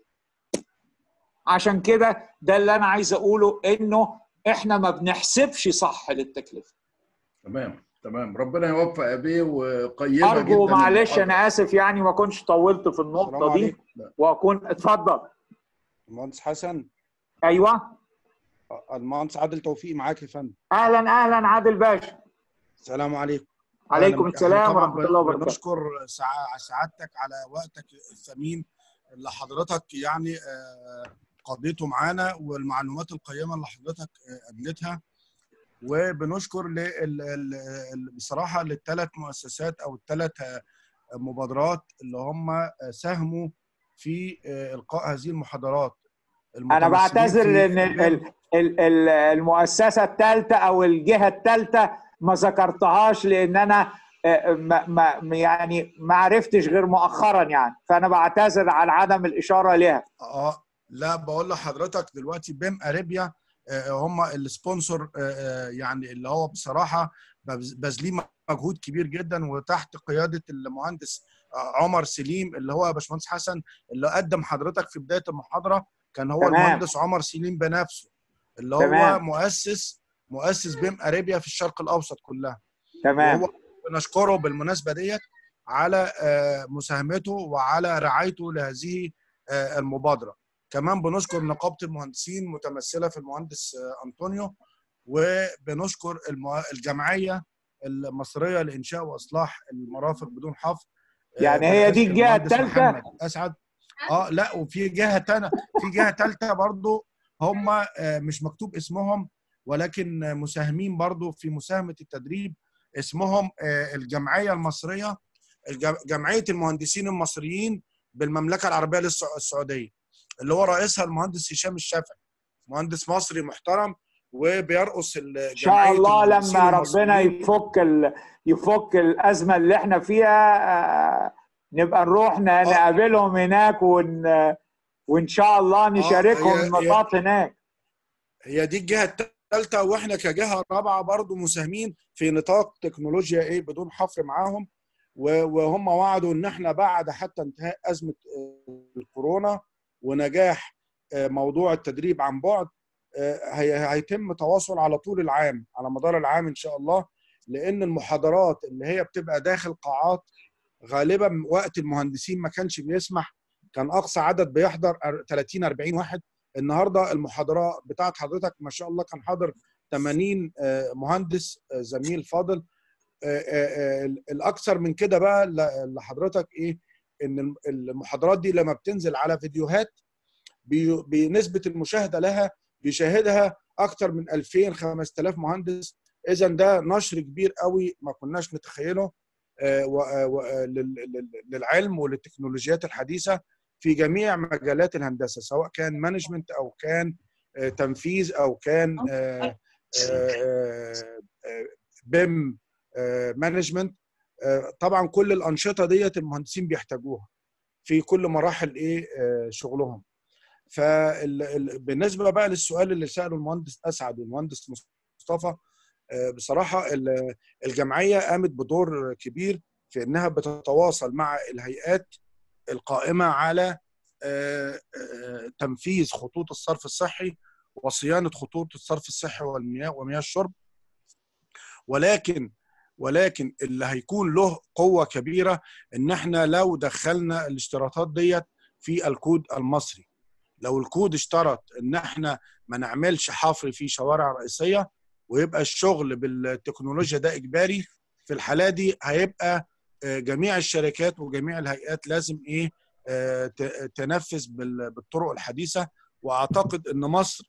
عشان كده ده اللي انا عايز اقوله انه احنا ما بنحسبش صح للتكلفه تمام تمام ربنا يوفق يا بيه وقيمه ارجو جدا معلش المحاضرة. انا اسف يعني ما كنتش طولت في النقطه السلام دي عليكم. واكون اتفضل المهندس حسن ايوه المهندس عادل توفيق معاك يا فندم اهلا اهلا عادل باشا السلام عليكم عليكم أهلاً بك. السلام إحنا طبعاً ورحمة الله وبركاته. بنشكر سع- سعادتك على وقتك الثمين اللي حضرتك يعني آه، قضيته معانا والمعلومات القيمه اللي حضرتك آه، قدمتها وبنشكر لل- ال- ال- بصراحه للثلاث مؤسسات او الثلاث مبادرات اللي هم آه، ساهموا في آه، القاء هذه المحاضرات انا المتمثلين بعتذر في- ان ال- ال- ال- ال- المؤسسه الثالثه او الجهه الثالثه ما ذكرتهاش لان انا آه، ما ما يعني ما عرفتش غير مؤخرا يعني فانا بعتذر عن عدم الاشاره لها اه لا بقول لحضرتك دلوقتي بيم اريبيا آه، هم السبونسر آه، آه، يعني اللي هو بصراحه بز- باذلين مجهود كبير جدا وتحت قياده المهندس آه، عمر سليم اللي هو يا باشمهندس حسن اللي قدم حضرتك في بدايه المحاضره كان هو تمام. المهندس عمر سليم بنفسه اللي هو تمام. مؤسس مؤسس بيم اريبيا في الشرق الاوسط كلها تمام وهو بنشكره بالمناسبه ديت على آه، مساهمته وعلى رعايته لهذه آه، المبادره كمان بنشكر نقابه المهندسين متمثله في المهندس آه، انطونيو وبنشكر المه- الجمعيه المصريه لانشاء واصلاح المرافق بدون حفر آه، يعني هي دي برئاسة الجهه المهندس الثالثه محمد اسعد اه لا وفي جهه تانية في جهه ثالثه برضو هم آه، مش مكتوب اسمهم ولكن آه، مساهمين برضو في مساهمه التدريب اسمهم آه، الجمعيه المصريه الج- جمعيه المهندسين المصريين بالمملكه العربيه للسع- السعوديه اللي هو رئيسها المهندس هشام الشافعي مهندس مصري محترم وبيرقص ان شاء الله لما ربنا يفك ال... يفك الازمه اللي احنا فيها آه، نبقى نروح ن- نقابلهم هناك ون... وان شاء الله نشاركهم هي- النقاط هناك هي دي الجهه الثالثه واحنا كجهه رابعه برضو مساهمين في نطاق تكنولوجيا ايه بدون حفر معاهم و- وهم وعدوا ان احنا بعد حتى انتهاء ازمه آه، الكورونا ونجاح آه، موضوع التدريب عن بعد آه، هي- هيتم تواصل على طول العام على مدار العام ان شاء الله لان المحاضرات اللي هي بتبقى داخل قاعات غالبا وقت المهندسين ما كانش بيسمح كان اقصى عدد بيحضر أر- 30 40 واحد النهارده المحاضرات بتاعت حضرتك ما شاء الله كان حاضر 80 آه، مهندس آه، زميل فاضل آه، آه، آه، الاكثر من كده بقى ل- لحضرتك ايه ان الم- المحاضرات دي لما بتنزل على فيديوهات بي- بنسبه المشاهده لها بيشاهدها اكثر من 2000 5000 مهندس اذا ده نشر كبير قوي ما كناش نتخيله آه، و- آه، و- آه، لل- لل- للعلم وللتكنولوجيات الحديثه في جميع مجالات الهندسه سواء كان مانجمنت او كان آه، تنفيذ او كان آه، آه، آه، بيم مانجمنت طبعا كل الانشطه ديت المهندسين بيحتاجوها في كل مراحل ايه آه، شغلهم فبالنسبه بقى للسؤال اللي ساله المهندس اسعد والمهندس مصطفى آه، بصراحه ال- الجمعيه قامت بدور كبير في انها بتتواصل مع الهيئات القائمه على آه، آه، تنفيذ خطوط الصرف الصحي وصيانه خطوط الصرف الصحي والمياه ومياه الشرب ولكن ولكن اللي هيكون له قوه كبيره ان احنا لو دخلنا الاشتراطات ديت في الكود المصري لو الكود اشترط ان احنا ما نعملش حفر في شوارع رئيسيه ويبقى الشغل بالتكنولوجيا ده اجباري في الحاله دي هيبقى آه، جميع الشركات وجميع الهيئات لازم ايه آه، ت- تنفذ بال- بالطرق الحديثه واعتقد ان مصر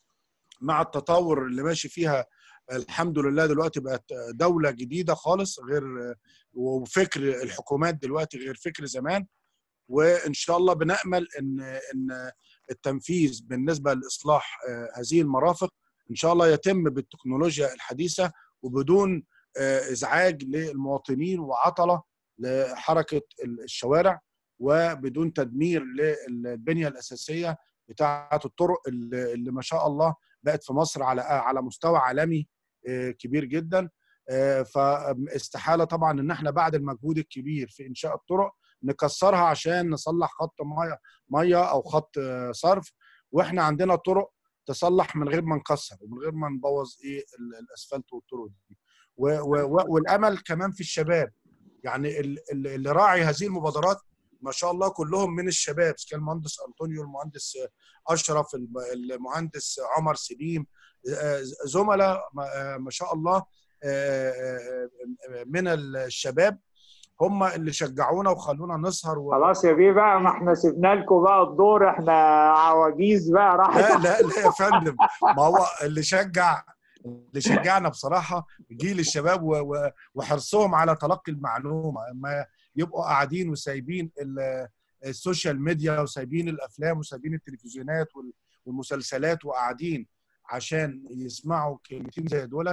مع التطور اللي ماشي فيها الحمد لله دلوقتي بقت دولة جديدة خالص غير وفكر الحكومات دلوقتي غير فكر زمان وإن شاء الله بنأمل إن إن التنفيذ بالنسبة لإصلاح آه، هذه المرافق إن شاء الله يتم بالتكنولوجيا الحديثة وبدون آه، إزعاج للمواطنين وعطلة لحركة الشوارع وبدون تدمير للبنية الأساسية بتاعة الطرق اللي اللي ما شاء الله بقت في مصر على على مستوى عالمي آه، كبير جدا آه، فاستحاله طبعا ان احنا بعد المجهود الكبير في انشاء الطرق نكسرها عشان نصلح خط ميه ميه او خط آه، صرف واحنا عندنا طرق تصلح من غير ما نكسر ومن غير ما نبوظ ايه ال- الاسفلت والطرق دي و- و- و- والامل كمان في الشباب يعني ال- ال- اللي راعي هذه المبادرات ما شاء الله كلهم من الشباب كان المهندس انطونيو المهندس اشرف الم- المهندس عمر سليم آه، زملاء ما آه، ما شاء الله آه، آه، آه، من الشباب هم اللي شجعونا وخلونا نسهر و... خلاص يا بيه بقى ما احنا سيبنا لكم بقى الدور احنا عواجيز بقى راحت لا لا لا يا فندم ما هو اللي شجع اللي شجعنا بصراحه جيل الشباب و- و- وحرصهم على تلقي المعلومه اما يبقوا قاعدين وسايبين ال- السوشيال ميديا وسايبين الافلام وسايبين التلفزيونات وال- والمسلسلات وقاعدين عشان يسمعوا كلمتين زي دولت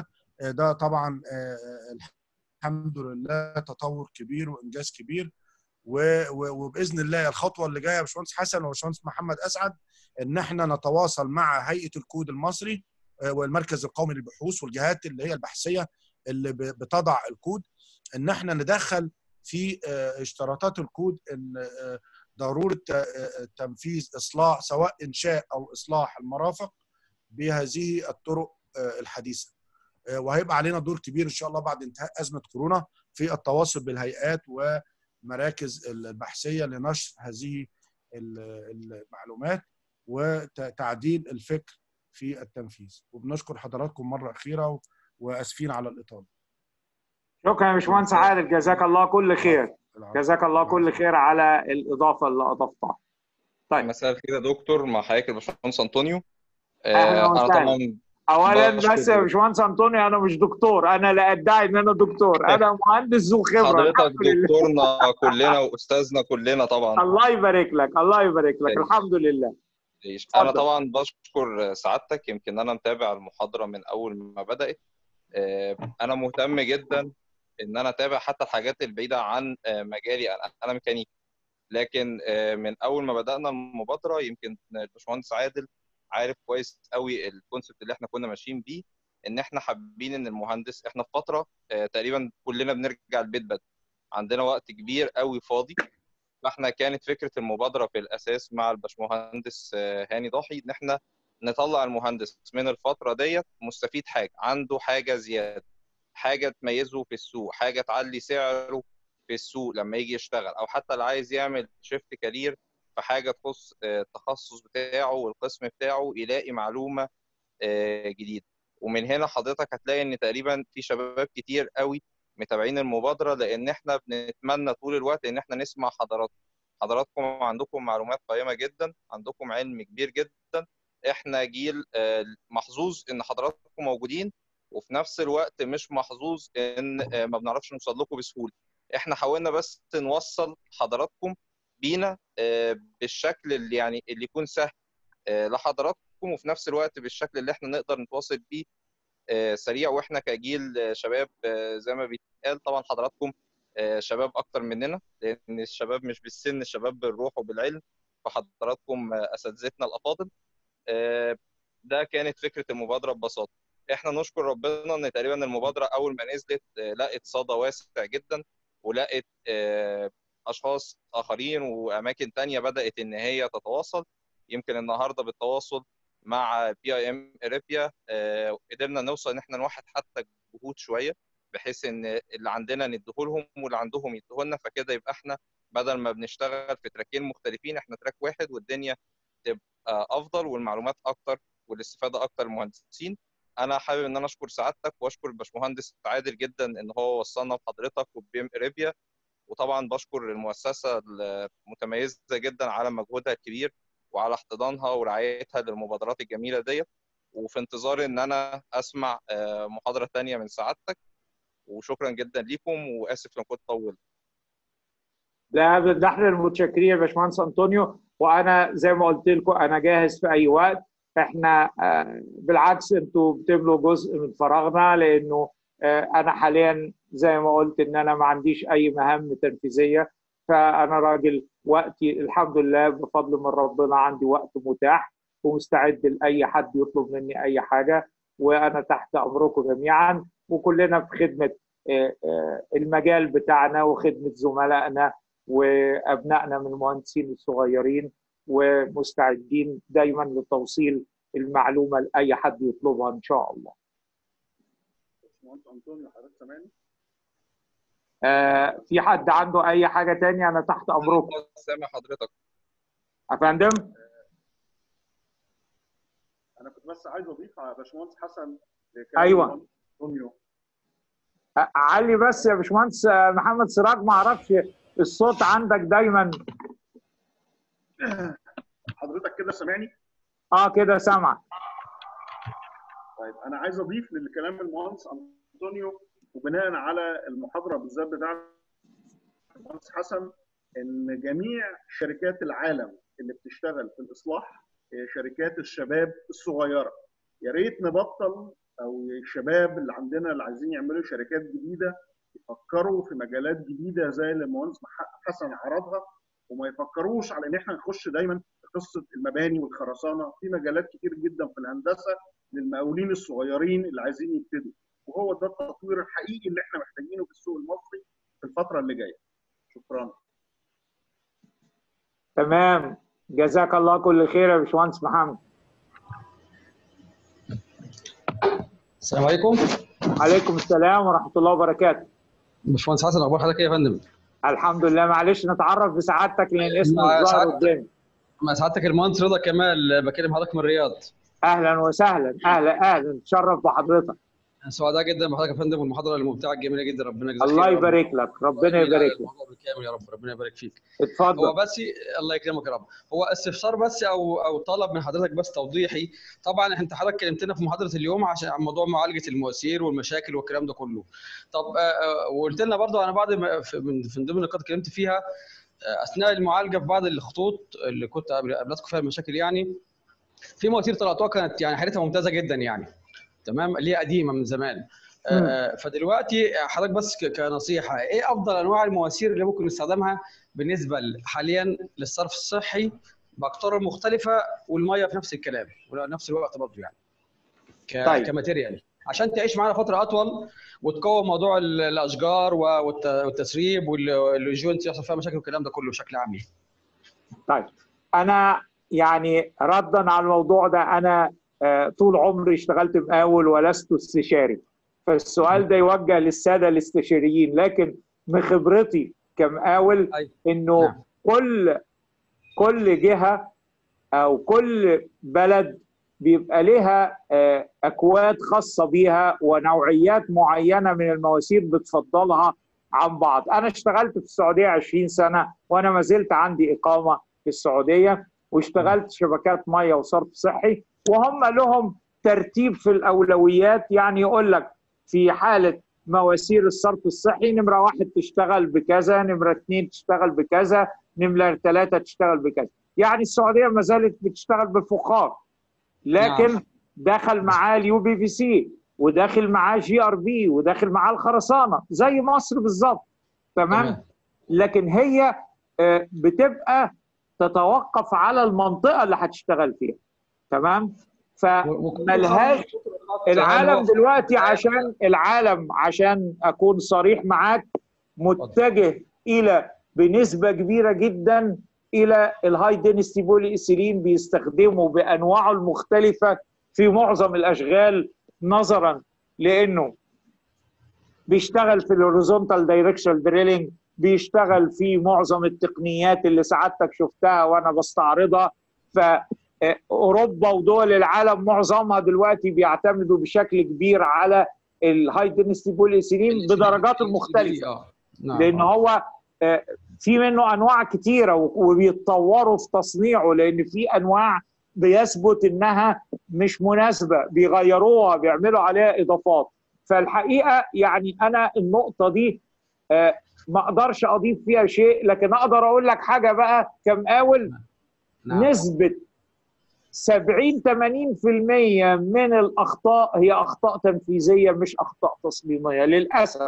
آه، ده طبعا آه، الحمد لله تطور كبير وانجاز كبير و- و- وباذن الله الخطوه اللي جايه يا باشمهندس حسن وباشمهندس محمد اسعد ان احنا نتواصل مع هيئه الكود المصري آه، والمركز القومي للبحوث والجهات اللي هي البحثيه اللي ب- بتضع الكود ان احنا ندخل في آه، اشتراطات الكود ان آه، ضروره آه، تنفيذ اصلاح سواء انشاء او اصلاح المرافق بهذه الطرق آه، الحديثه آه، وهيبقى علينا دور كبير ان شاء الله بعد انتهاء ازمه كورونا في التواصل بالهيئات ومراكز البحثيه لنشر هذه ال- المعلومات وتعديل الفكر في التنفيذ وبنشكر حضراتكم مره اخيره و- واسفين على الاطاله شكرا يا باشمهندس عادل جزاك الله كل خير العفو. جزاك الله كل خير على الاضافه اللي اضفتها طيب مساء الخير يا دكتور مع حضرتك الباشمهندس انطونيو اهلا آه، انا وسهلا طبعا اولا بشكر- بس يا باشمهندس انطونيو انا مش دكتور انا لا ادعي ان انا دكتور انا مهندس ذو خبره حضرتك الحمد لله دكتورنا كلنا واستاذنا كلنا طبعا الله يبارك لك الله يبارك لك الحمد لله تعيش. انا اتفضل. طبعا بشكر سعادتك يمكن انا متابع المحاضره من اول ما بدات آه، انا مهتم جدا ان انا اتابع حتى الحاجات البعيده عن آه، مجالي انا انا ميكانيكي لكن آه، من اول ما بدانا المبادره يمكن الباشمهندس عادل عارف كويس قوي الكونسبت اللي احنا كنا ماشيين بيه ان احنا حابين ان المهندس احنا في فتره آه، تقريبا كلنا بنرجع البيت بدري عندنا وقت كبير قوي فاضي فاحنا كانت فكره المبادره في الاساس مع الباشمهندس آه، هاني ضاحي ان احنا نطلع المهندس من الفتره ديت مستفيد حاجه عنده حاجه زياده حاجه تميزه في السوق حاجه تعلي سعره في السوق لما يجي يشتغل او حتى اللي عايز يعمل شيفت كارير في حاجه تخص آه، التخصص بتاعه والقسم بتاعه يلاقي معلومه آه، جديده ومن هنا حضرتك هتلاقي ان تقريبا في شباب كتير قوي متابعين المبادره لان احنا بنتمنى طول الوقت ان احنا نسمع حضراتكم حضراتكم عندكم معلومات قيمه جدا عندكم علم كبير جدا احنا جيل آه، محظوظ ان حضراتكم موجودين وفي نفس الوقت مش محظوظ ان آه، ما بنعرفش نوصل لكم بسهوله احنا حاولنا بس نوصل حضراتكم بينا آه، بالشكل اللي يعني اللي يكون سهل آه، لحضراتكم وفي نفس الوقت بالشكل اللي احنا نقدر نتواصل بيه آه، سريع واحنا كجيل آه، شباب آه، زي ما بيتقال طبعا حضراتكم آه، شباب اكتر مننا لان الشباب مش بالسن الشباب بالروح وبالعلم فحضراتكم آه، اساتذتنا الافاضل آه، ده كانت فكره المبادره ببساطه احنا نشكر ربنا ان تقريبا المبادره اول ما نزلت آه، لقت صدى واسع جدا ولقت آه، اشخاص اخرين واماكن تانية بدات ان هي تتواصل يمكن النهارده بالتواصل مع بي اي ام اريبيا آه، قدرنا نوصل ان احنا نوحد حتى الجهود شويه بحيث ان اللي عندنا نديه لهم واللي عندهم يديه لنا فكده يبقى احنا بدل ما بنشتغل في تراكين مختلفين احنا تراك واحد والدنيا تبقى افضل والمعلومات اكتر والاستفاده اكتر للمهندسين انا حابب ان انا اشكر سعادتك واشكر الباشمهندس عادل جدا ان هو وصلنا بحضرتك وبيم اريبيا وطبعا بشكر المؤسسه المتميزه جدا على مجهودها الكبير وعلى احتضانها ورعايتها للمبادرات الجميله ديت وفي انتظار ان انا اسمع آه، محاضره تانية من سعادتك وشكرا جدا ليكم واسف لو كنت طولت لا ده احنا المتشكرين يا باشمهندس انطونيو وانا زي ما قلت لكم انا جاهز في اي وقت احنا آه، بالعكس انتوا بتملوا جزء من فراغنا لانه آه، انا حاليا زي ما قلت ان انا ما عنديش اي مهام تنفيذيه فانا راجل وقتي الحمد لله بفضل من ربنا عندي وقت متاح ومستعد لاي حد يطلب مني اي حاجه وانا تحت امركم جميعا وكلنا في خدمه آه، آه، المجال بتاعنا وخدمه زملائنا وابنائنا من المهندسين الصغيرين ومستعدين دايما لتوصيل المعلومه لاي حد يطلبها ان شاء الله. باشمهندس انطونيو حضرتك سامعني؟ آه، في حد عنده اي حاجه تانية انا تحت امركم سامع حضرتك يا فندم انا كنت بس عايز اضيف على باشمهندس حسن لكلام أيوة. المهندس انطونيو آه، علي بس يا باشمهندس آه، محمد سراج ما اعرفش الصوت عندك دايما حضرتك كده سامعني؟ اه كده سامعك طيب انا عايز اضيف لكلام المهندس انطونيو وبناء على المحاضره بالذات بتاع المهندس حسن ان جميع شركات العالم اللي بتشتغل في الاصلاح هي شركات الشباب الصغيره يا ريت نبطل او الشباب اللي عندنا اللي عايزين يعملوا شركات جديده يفكروا في مجالات جديده زي اللي المهندس مح- حسن عرضها وما يفكروش على ان احنا نخش دايما في قصه المباني والخرسانه في مجالات كتير جدا في الهندسه للمقاولين الصغيرين اللي عايزين يبتدوا وهو ده التطوير الحقيقي اللي احنا محتاجينه في السوق المصري في الفتره اللي جايه شكرا تمام جزاك الله كل خير يا باشمهندس محمد السلام عليكم عليكم السلام ورحمه الله وبركاته باشمهندس حسن اخبار حضرتك ايه يا فندم؟ الحمد لله معلش نتعرف بسعادتك لان اسمك مع ظاهر سعادتك. قدامي مع سعادتك المهندس رضا كمال بكلم حضرتك من الرياض اهلا وسهلا اهلا اهلا تشرف بحضرتك سعداء جدا بحضرتك يا فندم والمحاضره الممتعه الجميله جدا ربنا يجزاك الله خير يا رب. يبارك لك ربنا ويجعل يبارك لك الموضوع بالكامل يا رب ربنا يبارك فيك اتفضل هو بس الله يكرمك يا رب هو استفسار بس او او طلب من حضرتك بس توضيحي طبعا انت حضرتك كلمتنا في محاضره اليوم عشان عن موضوع معالجه المواسير والمشاكل والكلام ده كله طب آه، آه، وقلت لنا برضو انا بعد ما في- من من ضمن النقاط اللي اتكلمت فيها آه، اثناء المعالجه في بعض الخطوط اللي كنت قابلتكم فيها المشاكل يعني في مواتير طلعتوها كانت يعني حالتها ممتازه جدا يعني تمام اللي هي قديمه من زمان آه، فدلوقتي حضرتك بس ك- كنصيحه ايه افضل انواع المواسير اللي ممكن نستخدمها بالنسبه ل- حاليا للصرف الصحي باقطار مختلفه والميه في نفس الكلام ونفس الوقت برضه يعني ك... طيب. كماتيريال عشان تعيش معانا فتره اطول وتقوم موضوع ال- الاشجار و- والت- والتسريب وال- والجوينت يحصل فيها مشاكل والكلام ده كله بشكل عام يعني. طيب انا يعني ردا على الموضوع ده انا آه، طول عمري اشتغلت مقاول ولست استشاري فالسؤال ده يوجه للساده الاستشاريين لكن من خبرتي كمقاول انه كل كل جهه او كل بلد بيبقى لها آه، اكواد خاصه بيها ونوعيات معينه من المواسير بتفضلها عن بعض انا اشتغلت في السعوديه 20 سنه وانا ما زلت عندي اقامه في السعوديه واشتغلت شبكات ميه وصرف صحي وهم لهم ترتيب في الاولويات يعني يقول لك في حاله مواسير الصرف الصحي نمره واحد تشتغل بكذا نمره اثنين تشتغل بكذا نمره ثلاثه تشتغل بكذا يعني السعوديه ما زالت بتشتغل بالفخار لكن نعم. دخل معاه اليو بي في سي وداخل معاه جي ار بي وداخل معاه الخرسانه زي مصر بالظبط تمام لكن هي آه، بتبقى تتوقف على المنطقه اللي هتشتغل فيها تمام فملهاش العالم دلوقتي عشان العالم عشان اكون صريح معاك متجه الى بنسبه كبيره جدا الى الهاي دينستي بولي ايثيلين بيستخدموا بانواعه المختلفه في معظم الاشغال نظرا لانه بيشتغل في الهوريزونتال دايركشنال دريلينج بيشتغل في معظم التقنيات اللي سعادتك شفتها وانا بستعرضها فاوروبا ودول العالم معظمها دلوقتي بيعتمدوا بشكل كبير على الهاي دينستي بولي ايثيلين بدرجات المختلفه نعم. لان هو آه، في منه انواع كتيره و- وبيتطوروا في تصنيعه لان في انواع بيثبت انها مش مناسبه بيغيروها بيعملوا عليها اضافات فالحقيقه يعني انا النقطه دي آه، ما اقدرش اضيف فيها شيء لكن اقدر اقول لك حاجه بقى كمقاول نعم. نسبه 70 80% من الاخطاء هي اخطاء تنفيذيه مش اخطاء تصميميه للاسف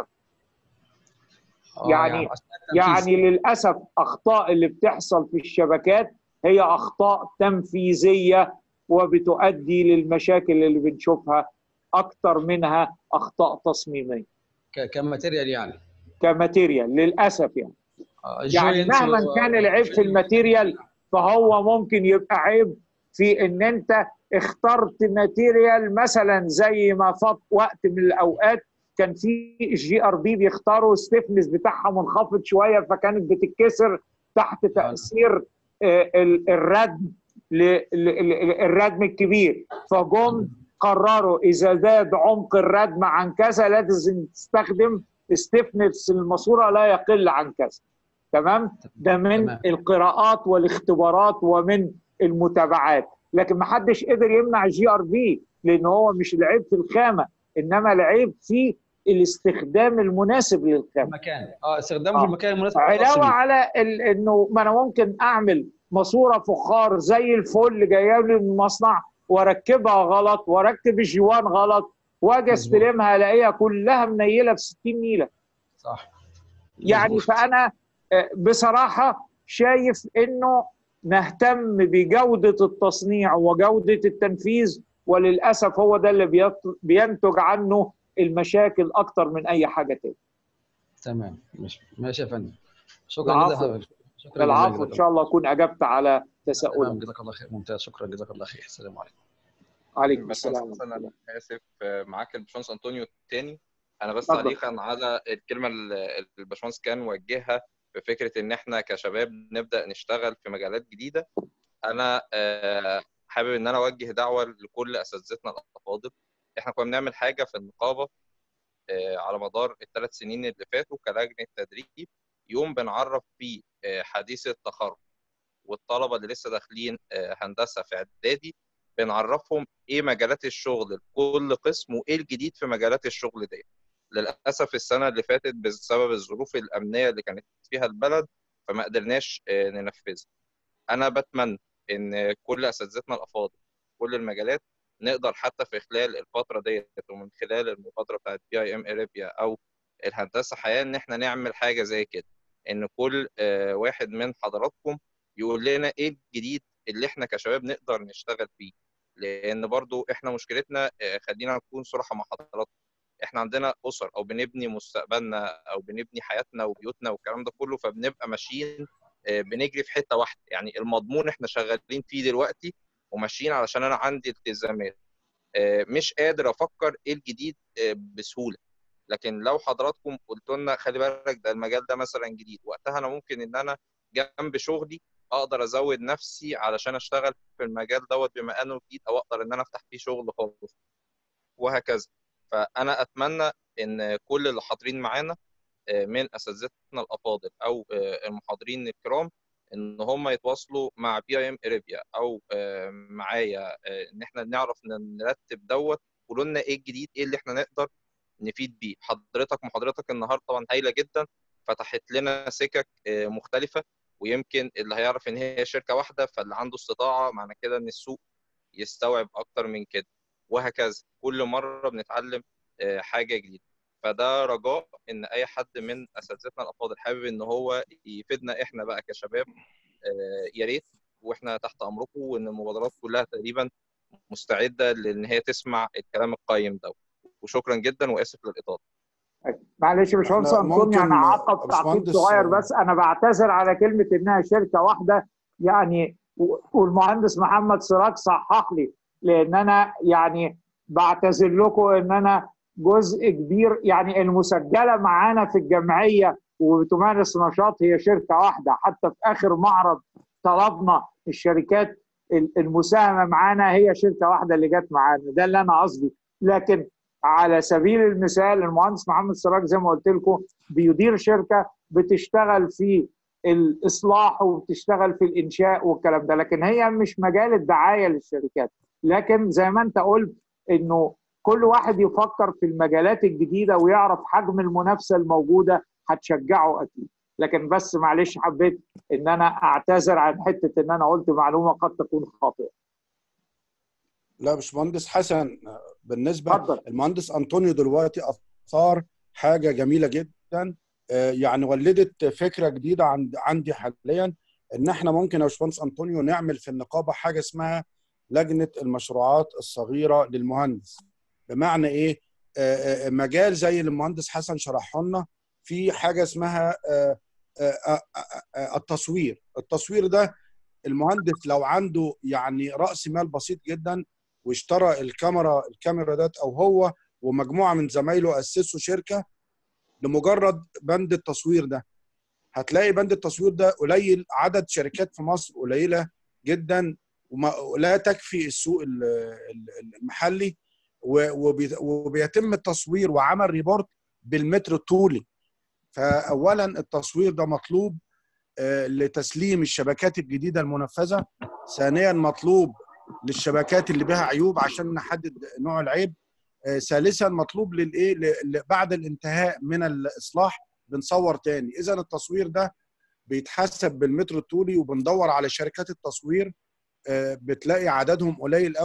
آه، يعني أثناء التنفيذ. يعني للاسف اخطاء اللي بتحصل في الشبكات هي اخطاء تنفيذيه وبتؤدي للمشاكل اللي بنشوفها اكتر منها اخطاء تصميميه ك- كماتيريال يعني كماتيريال للاسف يعني آه، يعني الجوينتس مهما و- كان العيب في الماتيريال فهو ممكن يبقى عيب في ان انت اخترت ماتيريال مثلا زي ما فات وقت من الاوقات كان في الجي ار بي بيختاروا ستيفنس بتاعها منخفض شويه فكانت بتتكسر تحت تاثير آه، ال- الردم ل- ل- ل- الردم الكبير فجم قرروا اذا زاد عمق الردم عن كذا لازم تستخدم ستيفنس الماسوره لا يقل عن كذا تمام ده من تمام. القراءات والاختبارات ومن المتابعات لكن ما حدش قدر يمنع الجي ار بي لان هو مش العيب في الخامه انما العيب في الاستخدام المناسب للخامه المكان اه استخدامه آه. في المكان المناسب علاوه للتصميم. على ال- انه ما انا ممكن اعمل ماسوره فخار زي الفل جايه لي من المصنع واركبها غلط واركب الجوان غلط واجي مظبوط استلمها الاقيها كلها منيله في 60 نيله صح يعني مظبوط فانا آه، بصراحه شايف انه نهتم بجوده التصنيع وجوده التنفيذ وللاسف هو ده اللي بيط- بينتج عنه المشاكل اكتر من اي حاجه تاني تمام ماشي ماشي يا فندم شكرا جدا العفو حضرتك شكرا جزيلا العفو جزاك ان الله شاء الله اكون اجبت على تمام تساؤلك جزاك الله خير ممتاز شكرا جزاك الله خير السلام عليكم عليكم باشمهندس السلام حسن انا اسف آه، معاك الباشمهندس انطونيو تاني انا بس اتفضل تعليقا على الكلمه اللي الباشمهندس كان وجهها في فكره ان احنا كشباب نبدا نشتغل في مجالات جديده انا آه، حابب ان انا اوجه دعوه لكل اساتذتنا الافاضل احنا كنا بنعمل حاجه في النقابه آه، على مدار الثلاث سنين اللي فاتوا كلجنه تدريب يوم بنعرف فيه آه، حديث التخرج والطلبه اللي لسه داخلين آه، هندسه في اعدادي بنعرفهم ايه مجالات الشغل لكل قسم وايه الجديد في مجالات الشغل دي للاسف السنه اللي فاتت بسبب الظروف الامنيه اللي كانت فيها البلد فما قدرناش آه، ننفذها انا بتمنى ان كل اساتذتنا الافاضل كل المجالات نقدر حتى في خلال الفتره ديت ومن خلال المبادره بتاعت بي اي ام اريبيا او الهندسه حياه ان احنا نعمل حاجه زي كده ان كل آه، واحد من حضراتكم يقول لنا ايه الجديد اللي احنا كشباب نقدر نشتغل فيه لان برضو احنا مشكلتنا آه، خلينا نكون صراحه مع حضراتكم احنا عندنا اسر او بنبني مستقبلنا او بنبني حياتنا وبيوتنا والكلام ده كله فبنبقى ماشيين آه، بنجري في حته واحده يعني المضمون احنا شغالين فيه دلوقتي وماشيين علشان انا عندي التزامات آه، مش قادر افكر ايه الجديد آه، بسهوله لكن لو حضراتكم قلت لنا خلي بالك ده المجال ده مثلا جديد وقتها انا ممكن ان انا جنب شغلي اقدر ازود نفسي علشان اشتغل في المجال دوت بما انه جديد او اقدر ان انا افتح فيه شغل خالص وهكذا فانا اتمنى ان كل اللي حاضرين معانا آه، من اساتذتنا الافاضل او آه، المحاضرين الكرام ان هم يتواصلوا مع بي اي ام اريبيا او آه، معايا آه، ان احنا نعرف نرتب دوت قولوا لنا ايه الجديد ايه اللي احنا نقدر نفيد بيه حضرتك محاضرتك النهارده طبعا هايله جدا فتحت لنا سكك آه، مختلفه ويمكن اللي هيعرف ان هي شركه واحده فاللي عنده استطاعه معنى كده ان السوق يستوعب اكتر من كده وهكذا كل مره بنتعلم آه، حاجه جديده فده رجاء ان اي حد من اساتذتنا الافاضل حابب ان هو يفيدنا احنا بقى كشباب آه، يا ريت واحنا تحت امركم وان المبادرات كلها تقريبا مستعده لان هي تسمع الكلام القيم ده وشكرا جدا واسف للاطاله معلش يا باشمهندس احنا انطوني ممكن انا اعقب يا تعقيب باشمهندس صغير بس انا بعتذر على كلمه انها شركه واحده يعني و- والمهندس محمد سراج صحح لي لان انا يعني بعتذر لكم ان انا جزء كبير يعني المسجله معانا في الجمعيه وبتمارس نشاط هي شركه واحده حتى في اخر معرض طلبنا الشركات ال- المساهمه معانا هي شركه واحده اللي جت معانا ده اللي انا قصدي لكن على سبيل المثال المهندس محمد سراج زي ما قلت لكم بيدير شركه بتشتغل في الاصلاح وبتشتغل في الانشاء والكلام ده لكن هي مش مجال الدعايه للشركات لكن زي ما انت قلت انه كل واحد يفكر في المجالات الجديده ويعرف حجم المنافسه الموجوده هتشجعه اكيد لكن بس معلش حبيت ان انا اعتذر عن حته ان انا قلت معلومه قد تكون خاطئه لا باشمهندس حسن بالنسبه اتفضل المهندس انطونيو دلوقتي اثار حاجه جميله جدا آه، يعني ولدت فكره جديده عند عندي حاليا ان احنا ممكن يا باشمهندس انطونيو نعمل في النقابه حاجه اسمها لجنه المشروعات الصغيره للمهندس بمعنى ايه آه، آه، مجال زي اللي المهندس حسن شرحه لنا في حاجه اسمها آه، آه، آه، آه، آه، التصوير التصوير ده المهندس لو عنده يعني راس مال بسيط جدا واشترى الكاميرا الكاميرا ديت او هو ومجموعه من زمايله اسسوا شركه لمجرد بند التصوير ده هتلاقي بند التصوير ده قليل عدد شركات في مصر قليله جدا ولا تكفي السوق ال- ال- المحلي و- وبي- وبيتم التصوير وعمل ريبورت بالمتر الطولي فاولا التصوير ده مطلوب آه، لتسليم الشبكات الجديده المنفذه ثانيا مطلوب للشبكات اللي بها عيوب عشان نحدد نوع العيب آه، ثالثا مطلوب للايه ل- ل- بعد الانتهاء من الاصلاح بنصور تاني اذا التصوير ده بيتحسب بالمتر الطولي وبندور على شركات التصوير آه، بتلاقي عددهم قليل قوي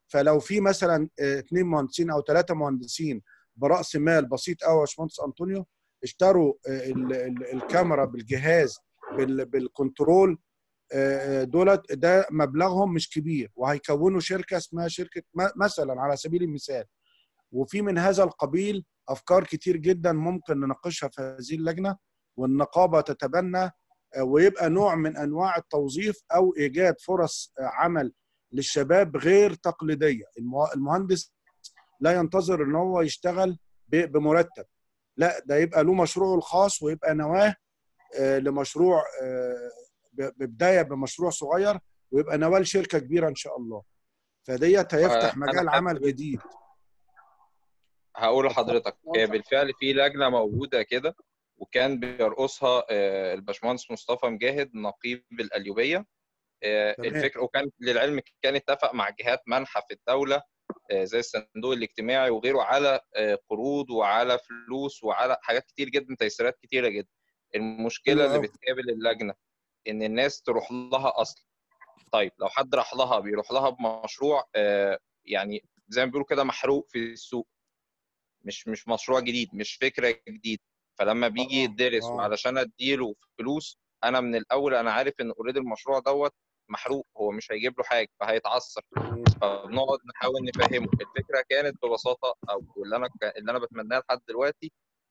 فلو في مثلا آه، اثنين مهندسين او ثلاثه مهندسين براس مال بسيط قوي يا باشمهندس انطونيو اشتروا آه، ال- ال- الكاميرا بالجهاز بال- بالكنترول آه، دولت ده مبلغهم مش كبير وهيكونوا شركه اسمها شركه م- مثلا على سبيل المثال وفي من هذا القبيل افكار كتير جدا ممكن نناقشها في هذه اللجنه والنقابه تتبنى آه، ويبقى نوع من انواع التوظيف او ايجاد فرص آه، عمل للشباب غير تقليديه المه- المهندس لا ينتظر ان هو يشتغل ب- بمرتب لا ده يبقى له مشروعه الخاص ويبقى نواه آه، لمشروع آه، ب- ببدايه بمشروع صغير ويبقى نواه لشركه كبيره ان شاء الله فديت هيفتح أنا مجال حابب- عمل جديد هقول لحضرتك هي بالفعل في لجنه موجوده كده وكان بيرقصها آه، الباشمهندس مصطفى مجاهد نقيب القليوبيه آه، تمام. الفكره وكان للعلم كان اتفق مع جهات مانحه في الدوله آه، زي الصندوق الاجتماعي وغيره على آه، قروض وعلى فلوس وعلى حاجات كتير جدا تيسيرات كتيره جدا المشكله حلو اللي أوي. بتقابل اللجنه ان الناس تروح لها اصلا طيب لو حد راح لها بيروح لها بمشروع آه، يعني زي ما بيقولوا كده محروق في السوق مش مش مشروع جديد مش فكره جديده فلما بيجي يدرس آه. وعلشان اديله فلوس انا من الاول انا عارف ان اوريدي المشروع دوت محروق هو مش هيجيب له حاجه فهيتعثر فبنقعد نحاول نفهمه الفكره كانت ببساطه او اللي انا اللي انا بتمناه لحد دلوقتي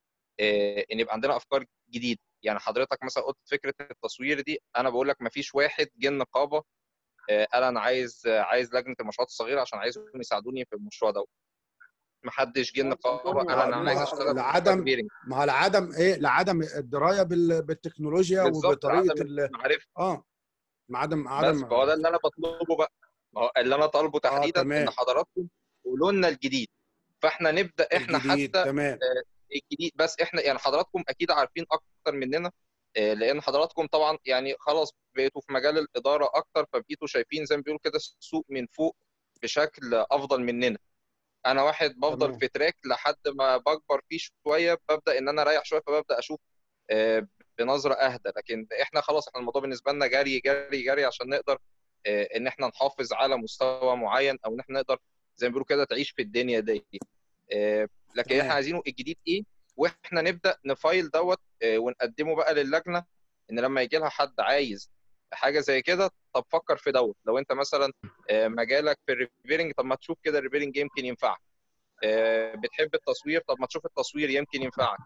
آه، ان يبقى عندنا افكار جديده يعني حضرتك مثلا قلت فكره التصوير دي انا بقول لك ما فيش واحد جه النقابه آه، قال انا عايز آه، عايز لجنه المشروعات الصغيره عشان عايزهم يساعدوني في المشروع دوت ما حدش جه النقابه قال انا عايز اشتغل في لعدم التكبيرنج. مع لعدم ايه لعدم الدرايه بال- بالتكنولوجيا بالظبط وبطريقه عدم ال... المعرفه اه عدم بس عدم فهو ده اللي انا بطلبه بقى ما هو اللي انا طالبه تحديدا تمام. ان حضراتكم قولوا لنا الجديد فاحنا نبدا احنا الجديد حتى تمام آه، الجديد بس احنا يعني حضراتكم اكيد عارفين اكتر مننا آه، لان حضراتكم طبعا يعني خلاص بقيتوا في مجال الاداره اكتر فبقيتوا شايفين زي ما بيقولوا كده السوق من فوق بشكل افضل مننا انا واحد بفضل تمام. في تراك لحد ما بكبر فيه شويه ببدا ان انا اريح شويه فببدا اشوف آه، بنظره اهدى لكن احنا خلاص احنا الموضوع بالنسبه لنا جري جري جري عشان نقدر آه، ان احنا نحافظ على مستوى معين او ان احنا نقدر زي ما بيقولوا كده تعيش في الدنيا دي آه، لكن تمام. احنا عايزينه الجديد ايه واحنا نبدا نفايل دوت آه، ونقدمه بقى للجنه ان لما يجي لها حد عايز حاجه زي كده طب فكر في دوت لو انت مثلا آه، مجالك في الريبيرنج طب ما تشوف كده الريبيرنج يمكن ينفعك آه، بتحب التصوير طب ما تشوف التصوير يمكن ينفعك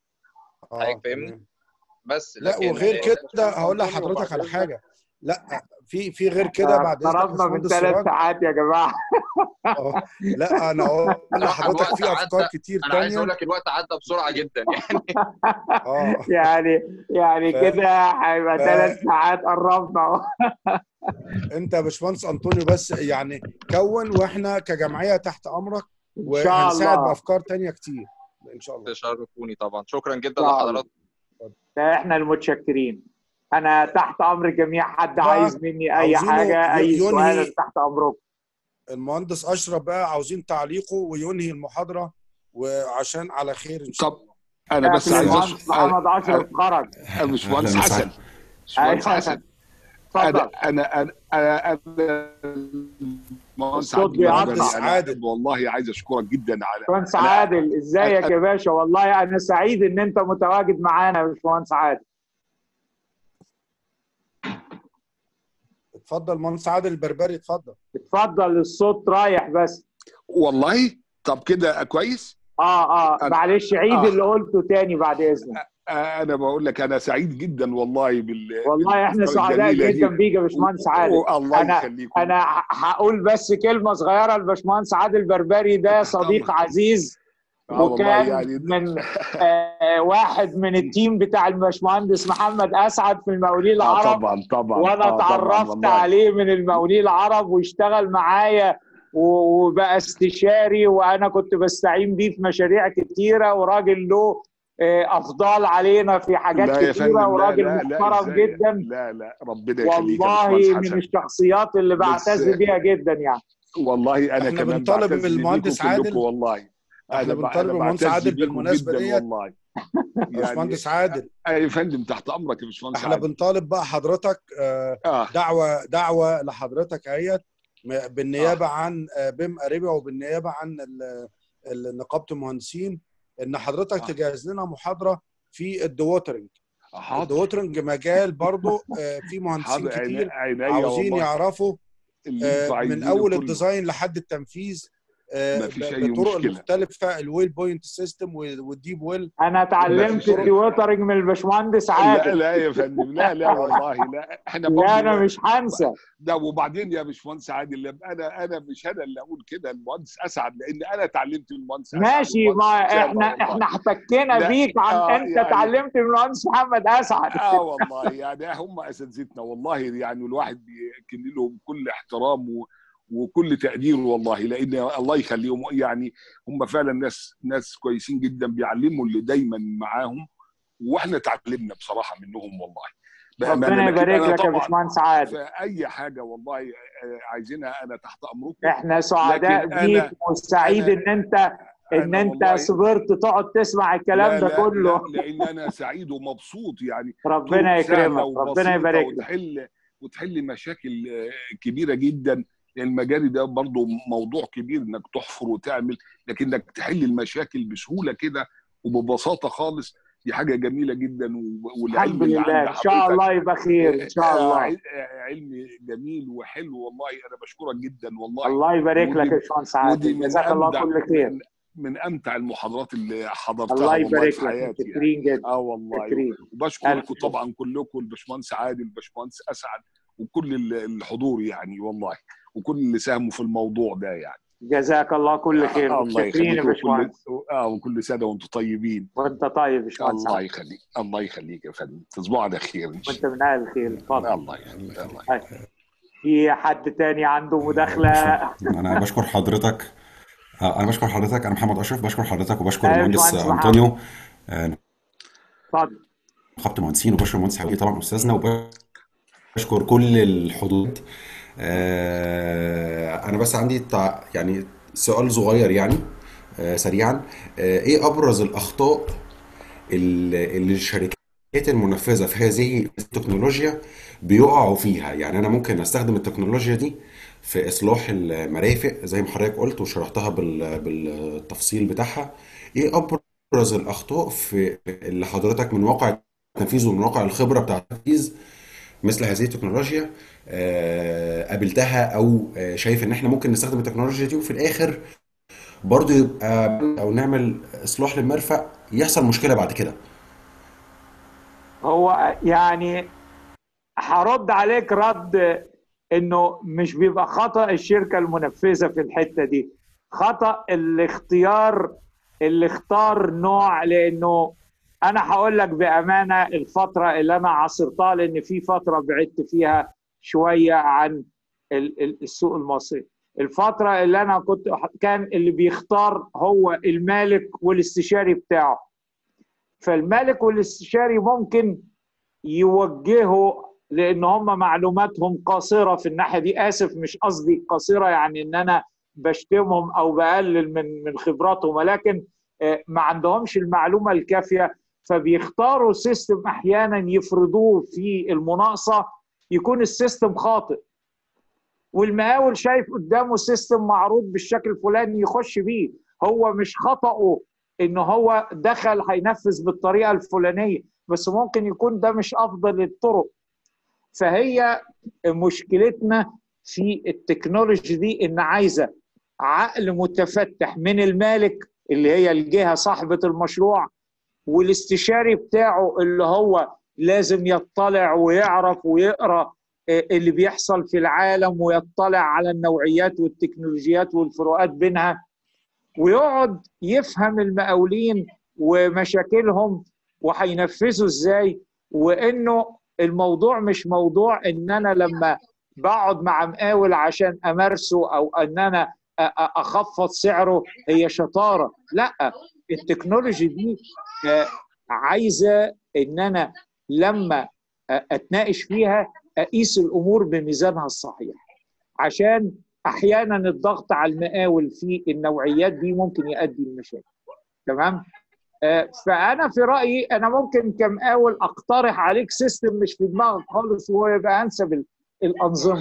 اه حضرتك فاهمني تمام. بس لا لكن وغير آه، كده هقول أنطونيو لحضرتك على بعد حاجه لا في في غير كده بعد اذنك اقتربنا من باشمهندس ثلاث سراج ساعات يا جماعه آه، لا انا اقول صراحه لحضرتك الوقت في افكار عدى كتير انا عايز اقول تانية لك الوقت عدى بسرعه جدا يعني اه يعني يعني ف- كده هيبقى ف- ثلاث ساعات قربنا اهو انت يا باشمهندس انطونيو بس يعني كون واحنا كجمعيه تحت امرك ان شاء وهنساعد الله بافكار تانية كتير ان شاء الله تشرفوني طبعا شكرا ان جدا شاء الله لحضراتكم ده احنا المتشكرين انا تحت امر جميع حد بقى عايز مني اي عاوزينه حاجه اي ي- سؤال ينهي أنا تحت امركم المهندس اشرف بقى عاوزين تعليقه وينهي المحاضره وعشان على خير ان شاء طب الله انا بس شكل عايز المهندس أش... محمد اشرف خرج أنا باشمهندس أهلاً حسن وسهلاً. باشمهندس ايوه حسن اتفضل انا انا انا انا انا المهندس الصوت عادل البربري مهندس انا عادل والله عايز اشكرك جدا على باشمهندس انا عادل ازيك أنا- يا باشا والله انا سعيد ان انت متواجد معانا يا باشمهندس عادل اتفضل مهندس عادل البربري اتفضل اتفضل الصوت رايح بس والله طب كده كويس اه اه أنا- معلش عيد آه. اللي قلته تاني بعد اذنك انا بقول لك انا سعيد جدا والله بال والله احنا بالأفكار سعداء الجميلة جدا دي. بيك يا باشمهندس عادل و- الله انا يخليكم انا ه- هقول بس كلمه صغيره لباشمهندس عادل بربري ده تحت صديق أمرك. عزيز اه والله وكان يعني من آه واحد من التيم بتاع الباشمهندس محمد اسعد في المقاولين اه العرب طبعا طبعا وانا آه طبعا اتعرفت والله عليه من المقاولين العرب واشتغل معايا و- وبقى استشاري وانا كنت بستعين بيه في مشاريع كتيره وراجل له آه، افضال علينا في حاجات لا يا كتيره فندم لا وراجل لا لا محترم ازاي جدا لا لا ربنا يخليك يا والله باشمهندس من حسن الشخصيات اللي بس بعتز بيها جدا يعني والله انا احنا كمان بنطالب بعتز المهندس بيكم كلكم عادل والله احنا انا ب- بنطالب انا المهندس بعتز عادل بيكم بالمناسبه جدا ديت والله يا يعني باشمهندس عادل آه يا فندم تحت امرك يا باشمهندس احنا عادل بنطالب بقى حضرتك آه، اه دعوه دعوه لحضرتك اهيت م- بالنيابه عن آه، بيم اريبيا وبالنيابه عن ال- ال- نقابه المهندسين ان حضرتك آه. تجهز لنا محاضره في الدوترنج حاضر الدوترنج مجال برضو آه، في مهندسين حاضر عيني- كتير عينيا عاوزين والله يعرفوا اللي آه، انتوا من عايزينه اول كله الديزاين لحد التنفيذ آه، ما فيش ب- اي بطرق مشكله المختلفه الويل بوينت سيستم والديب ويل انا ما اتعلمت فيش الديوترنج من الباشمهندس لا عادل لا يا فندم لا لا والله لا احنا لا انا برضه مش هنسى ده وبعدين يا باشمهندس عادل انا انا مش انا اللي اقول كده المهندس اسعد لان انا اتعلمت من المهندس اسعد ماشي والمهندس ما اسامه احنا والله احنا احتكينا لا بيك عن اه انت يعني اتعلمت من المهندس محمد اسعد اه والله يعني هم اساتذتنا والله يعني الواحد بيكن لهم كل احترام و وكل تقدير والله لان الله يخليهم يعني هم فعلا ناس ناس كويسين جدا بيعلموا اللي دايما معاهم واحنا اتعلمنا بصراحه منهم والله بامانه ربنا لكن يبارك انا لك يا طبعا باشمهندس عادل في اي حاجه والله آه، عايزينها انا تحت امركم احنا سعداء لكن بيك انا وسعيد انا ان انت ان انا انت والله صبرت تقعد تسمع الكلام لا ده لا كله لا لان انا سعيد ومبسوط يعني ربنا طرق سهله يكرمك ربنا وبسيطه يبارك لك وتحل وتحل مشاكل آه، كبيره جدا المجال ده برضو موضوع كبير انك تحفر وتعمل لكن انك تحل المشاكل بسهوله كده وببساطه خالص دي حاجه جميله جدا و- والعلم الحمد اللي لله عند ان شاء حضرتك الله يبقى خير ان شاء آه، الله ع- آه، علم جميل وحلو والله انا بشكرك جدا والله الله يبارك لك ودي يا باشمهندس ودي عادل من جزاك الله امتع كل خير من من امتع المحاضرات اللي حضرتها الله والله يبارك في لك حياتي يعني متشكرين جدا اه والله متشكرين الف وبشكركم شكر طبعا كلكم الباشمهندس عادل الباشمهندس اسعد وكل ال- الحضور يعني والله وكل اللي ساهموا في الموضوع ده يعني جزاك الله كل خير آه الله متشكرين يا يخليك وكل باشمهندس اه وكل سنه وانتم طيبين وانت طيب يا باشمهندس الله عادل يخليك الله يخليك يا فندم تصبحوا على خير ان شاء وانت من اهل الخير اتفضل الله يخليك الله طيب. في حد تاني عنده مداخله انا بشكر حضرتك آه، انا بشكر حضرتك انا محمد اشرف بشكر حضرتك وبشكر ايوه المهندس باشمهندس محمد انطونيو آه، اتفضل نقابه المهندسين وبشكر المهندس حبيبي طبعا استاذنا وبشكر كل الحضور آه، انا بس عندي تع... يعني سؤال صغير يعني آه، سريعا آه، ايه ابرز الاخطاء اللي اللي الشركات المنفذه في هذه التكنولوجيا بيقعوا فيها يعني انا ممكن استخدم التكنولوجيا دي في اصلاح المرافق زي ما حضرتك قلت وشرحتها بال- بالتفصيل بتاعها ايه ابرز الاخطاء في اللي حضرتك من واقع التنفيذ ومن واقع الخبره بتاع التنفيذ مثل هذه التكنولوجيا آه، قابلتها او آه، شايف ان احنا ممكن نستخدم التكنولوجيا دي وفي الاخر برضو يبقى او نعمل اصلاح للمرفق يحصل مشكله بعد كده هو يعني هرد عليك رد انه مش بيبقى خطأ الشركة المنفذة في الحتة دي خطأ الاختيار اللي اختار نوع لانه انا هقول لك بامانه الفتره اللي انا عاصرتها لان في فتره بعدت فيها شويه عن ال- ال- السوق المصري الفتره اللي انا كنت كان اللي بيختار هو المالك والاستشاري بتاعه فالمالك والاستشاري ممكن يوجهوا لان هم معلوماتهم قاصره في الناحيه دي اسف مش قصدي قاصره يعني ان انا بشتمهم او بقلل من من خبراتهم ولكن آه، ما عندهمش المعلومه الكافيه فبيختاروا سيستم احيانا يفرضوه في المناقصه يكون السيستم خاطئ والمقاول شايف قدامه سيستم معروض بالشكل الفلاني يخش بيه هو مش خطأه ان هو دخل هينفذ بالطريقه الفلانيه بس ممكن يكون ده مش افضل الطرق فهي مشكلتنا في التكنولوجي دي ان عايزه عقل متفتح من المالك اللي هي الجهه صاحبه المشروع والاستشاري بتاعه اللي هو لازم يطلع ويعرف ويقرا اللي بيحصل في العالم ويطلع على النوعيات والتكنولوجيات والفروقات بينها ويقعد يفهم المقاولين ومشاكلهم وهينفذوا ازاي وانه الموضوع مش موضوع ان انا لما بقعد مع مقاول عشان امارسه او ان انا أ- أ- اخفض سعره هي شطاره لا التكنولوجي دي آه، عايزه ان انا لما آه، اتناقش فيها اقيس الامور بميزانها الصحيح عشان احيانا الضغط على المقاول في النوعيات دي ممكن يؤدي لمشاكل تمام آه، فانا في رايي انا ممكن كمقاول اقترح عليك سيستم مش في دماغك خالص وهو يبقى انسب ال- الانظمه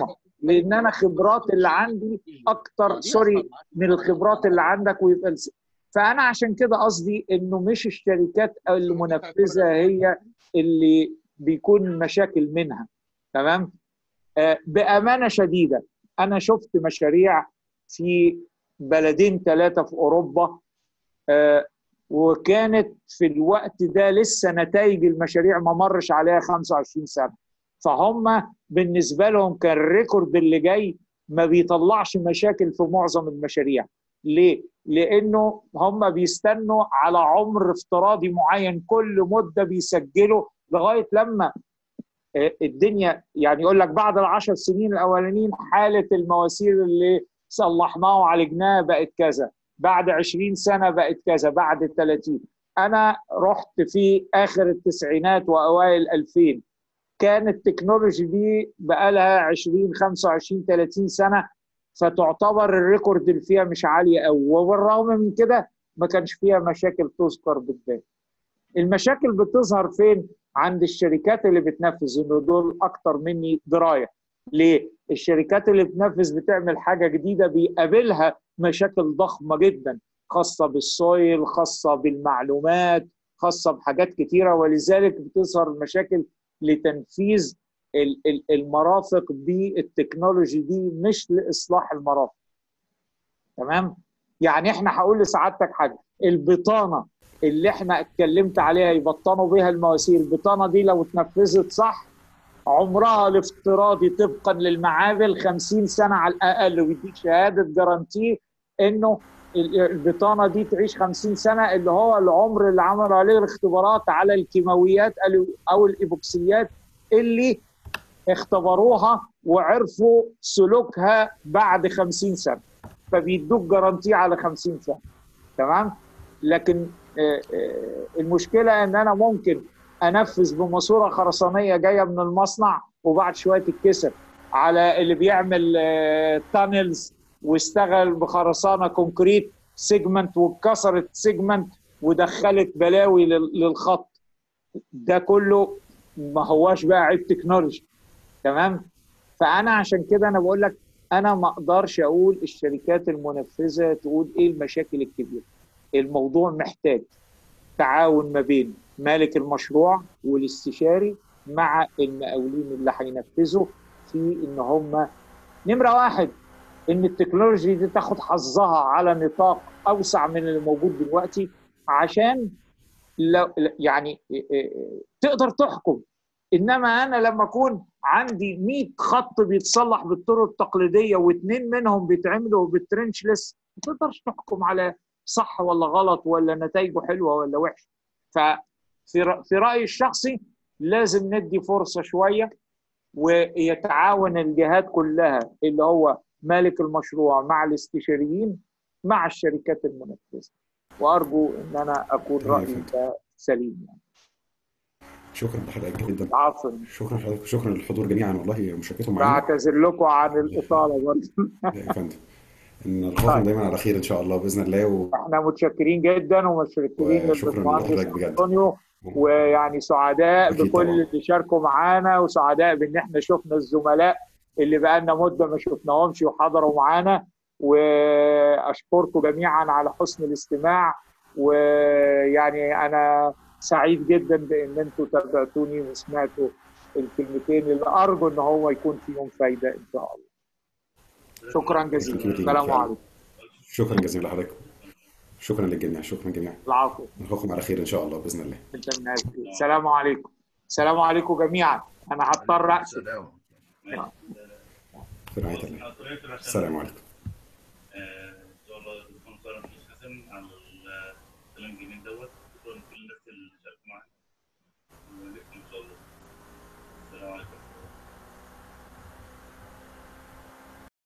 لان انا خبرات اللي عندي اكتر سوري من الخبرات اللي عندك ويبقى الس- فانا عشان كده قصدي انه مش الشركات المنفذه هي اللي بيكون مشاكل منها تمام آه، بامانه شديده انا شفت مشاريع في بلدين ثلاثه في اوروبا آه، وكانت في الوقت ده لسه نتائج المشاريع ما مرش عليها 25 سنه فهم بالنسبه لهم كان الريكورد اللي جاي ما بيطلعش مشاكل في معظم المشاريع ليه؟ لانه هم بيستنوا على عمر افتراضي معين كل مده بيسجلوا لغايه لما آه، الدنيا يعني يقول لك بعد العشر سنين الاولانيين حاله المواسير اللي صلحناها وعالجناها بقت كذا بعد 20 سنه بقت كذا بعد 30 انا رحت في اخر التسعينات واوائل الألفين كان التكنولوجي دي بقى لها 20 25 30 سنه فتعتبر الريكورد اللي فيها مش عاليه قوي وبالرغم من كده ما كانش فيها مشاكل تذكر بالذات المشاكل بتظهر فين عند الشركات اللي بتنفذ انه دول اكتر مني درايه ليه الشركات اللي بتنفذ بتعمل حاجه جديده بيقابلها مشاكل ضخمه جدا خاصه بالسويل خاصه بالمعلومات خاصه بحاجات كتيره ولذلك بتظهر المشاكل لتنفيذ ال- ال- المرافق دي التكنولوجي دي مش لاصلاح المرافق تمام يعني احنا هقول لسعادتك حاجه البطانه اللي احنا اتكلمت عليها يبطنوا بيها المواسير البطانه دي لو اتنفذت صح عمرها الافتراضي طبقا للمعامل 50 سنه على الاقل ويديك شهاده جارانتي انه ال- البطانه دي تعيش 50 سنه اللي هو العمر اللي عملوا عليه الاختبارات على الكيماويات او الايبوكسيات اللي اختبروها وعرفوا سلوكها بعد 50 سنه فبيدوك جارانتي على 50 سنه تمام لكن آه، آه، المشكله ان انا ممكن انفذ بماسوره خرسانيه جايه من المصنع وبعد شويه تتكسر على اللي بيعمل تانلز واشتغل بخرسانه كونكريت سيجمنت واتكسرت سيجمنت ودخلت بلاوي لل- للخط ده كله ما هواش بقى عيب تكنولوجي تمام فانا عشان كده انا بقول لك انا ما اقدرش اقول الشركات المنفذه تقول ايه المشاكل الكبيره الموضوع محتاج تعاون ما بين مالك المشروع والاستشاري مع المقاولين اللي هينفذوا في ان هم نمره واحد ان التكنولوجي دي تاخد حظها على نطاق اوسع من اللي موجود دلوقتي عشان لو يعني تقدر تحكم انما انا لما اكون عندي 100 خط بيتصلح بالطرق التقليديه واثنين منهم بيتعملوا بالترنشلس ما تقدرش تحكم على صح ولا غلط ولا نتائجه حلوه ولا وحشه ففي ر- في رايي الشخصي لازم ندي فرصه شويه ويتعاون الجهات كلها اللي هو مالك المشروع مع الاستشاريين مع الشركات المنفذه وارجو ان انا اكون تمام يا رايي فندم. ده سليم يعني شكرا لحضرتك جدا عفوا شكرا لحضرتك شكرا للحضور جميعا والله مشاركتهم معانا بعتذر لكم عن الاطاله برضه لا يا فندم نلقاكم دايما على خير ان شاء الله باذن الله و... احنا متشكرين جدا ومتشكرين وشكراً للباشمهندس لحضرتك بجد. انطونيو ويعني سعداء أكيد بكل طبعاً. اللي شاركوا معانا وسعداء بان احنا شفنا الزملاء اللي بقالنا مده ما شفناهمش وحضروا معانا واشكركم جميعا على حسن الاستماع ويعني انا سعيد جدا بان انتم تابعتوني وسمعتوا الكلمتين اللي ارجو ان هو يكون فيهم فايده ان شاء الله شكرا جزيلا كلمتين السلام فعلاً. عليكم شكرا جزيلا لحضرتك شكرا للجميع شكرا جميعا العفو نلقاكم على خير ان شاء الله باذن الله انت من أهل. السلام عليكم السلام عليكم جميعا انا هضطر اقفل سلام في رعايه الله السلام عليكم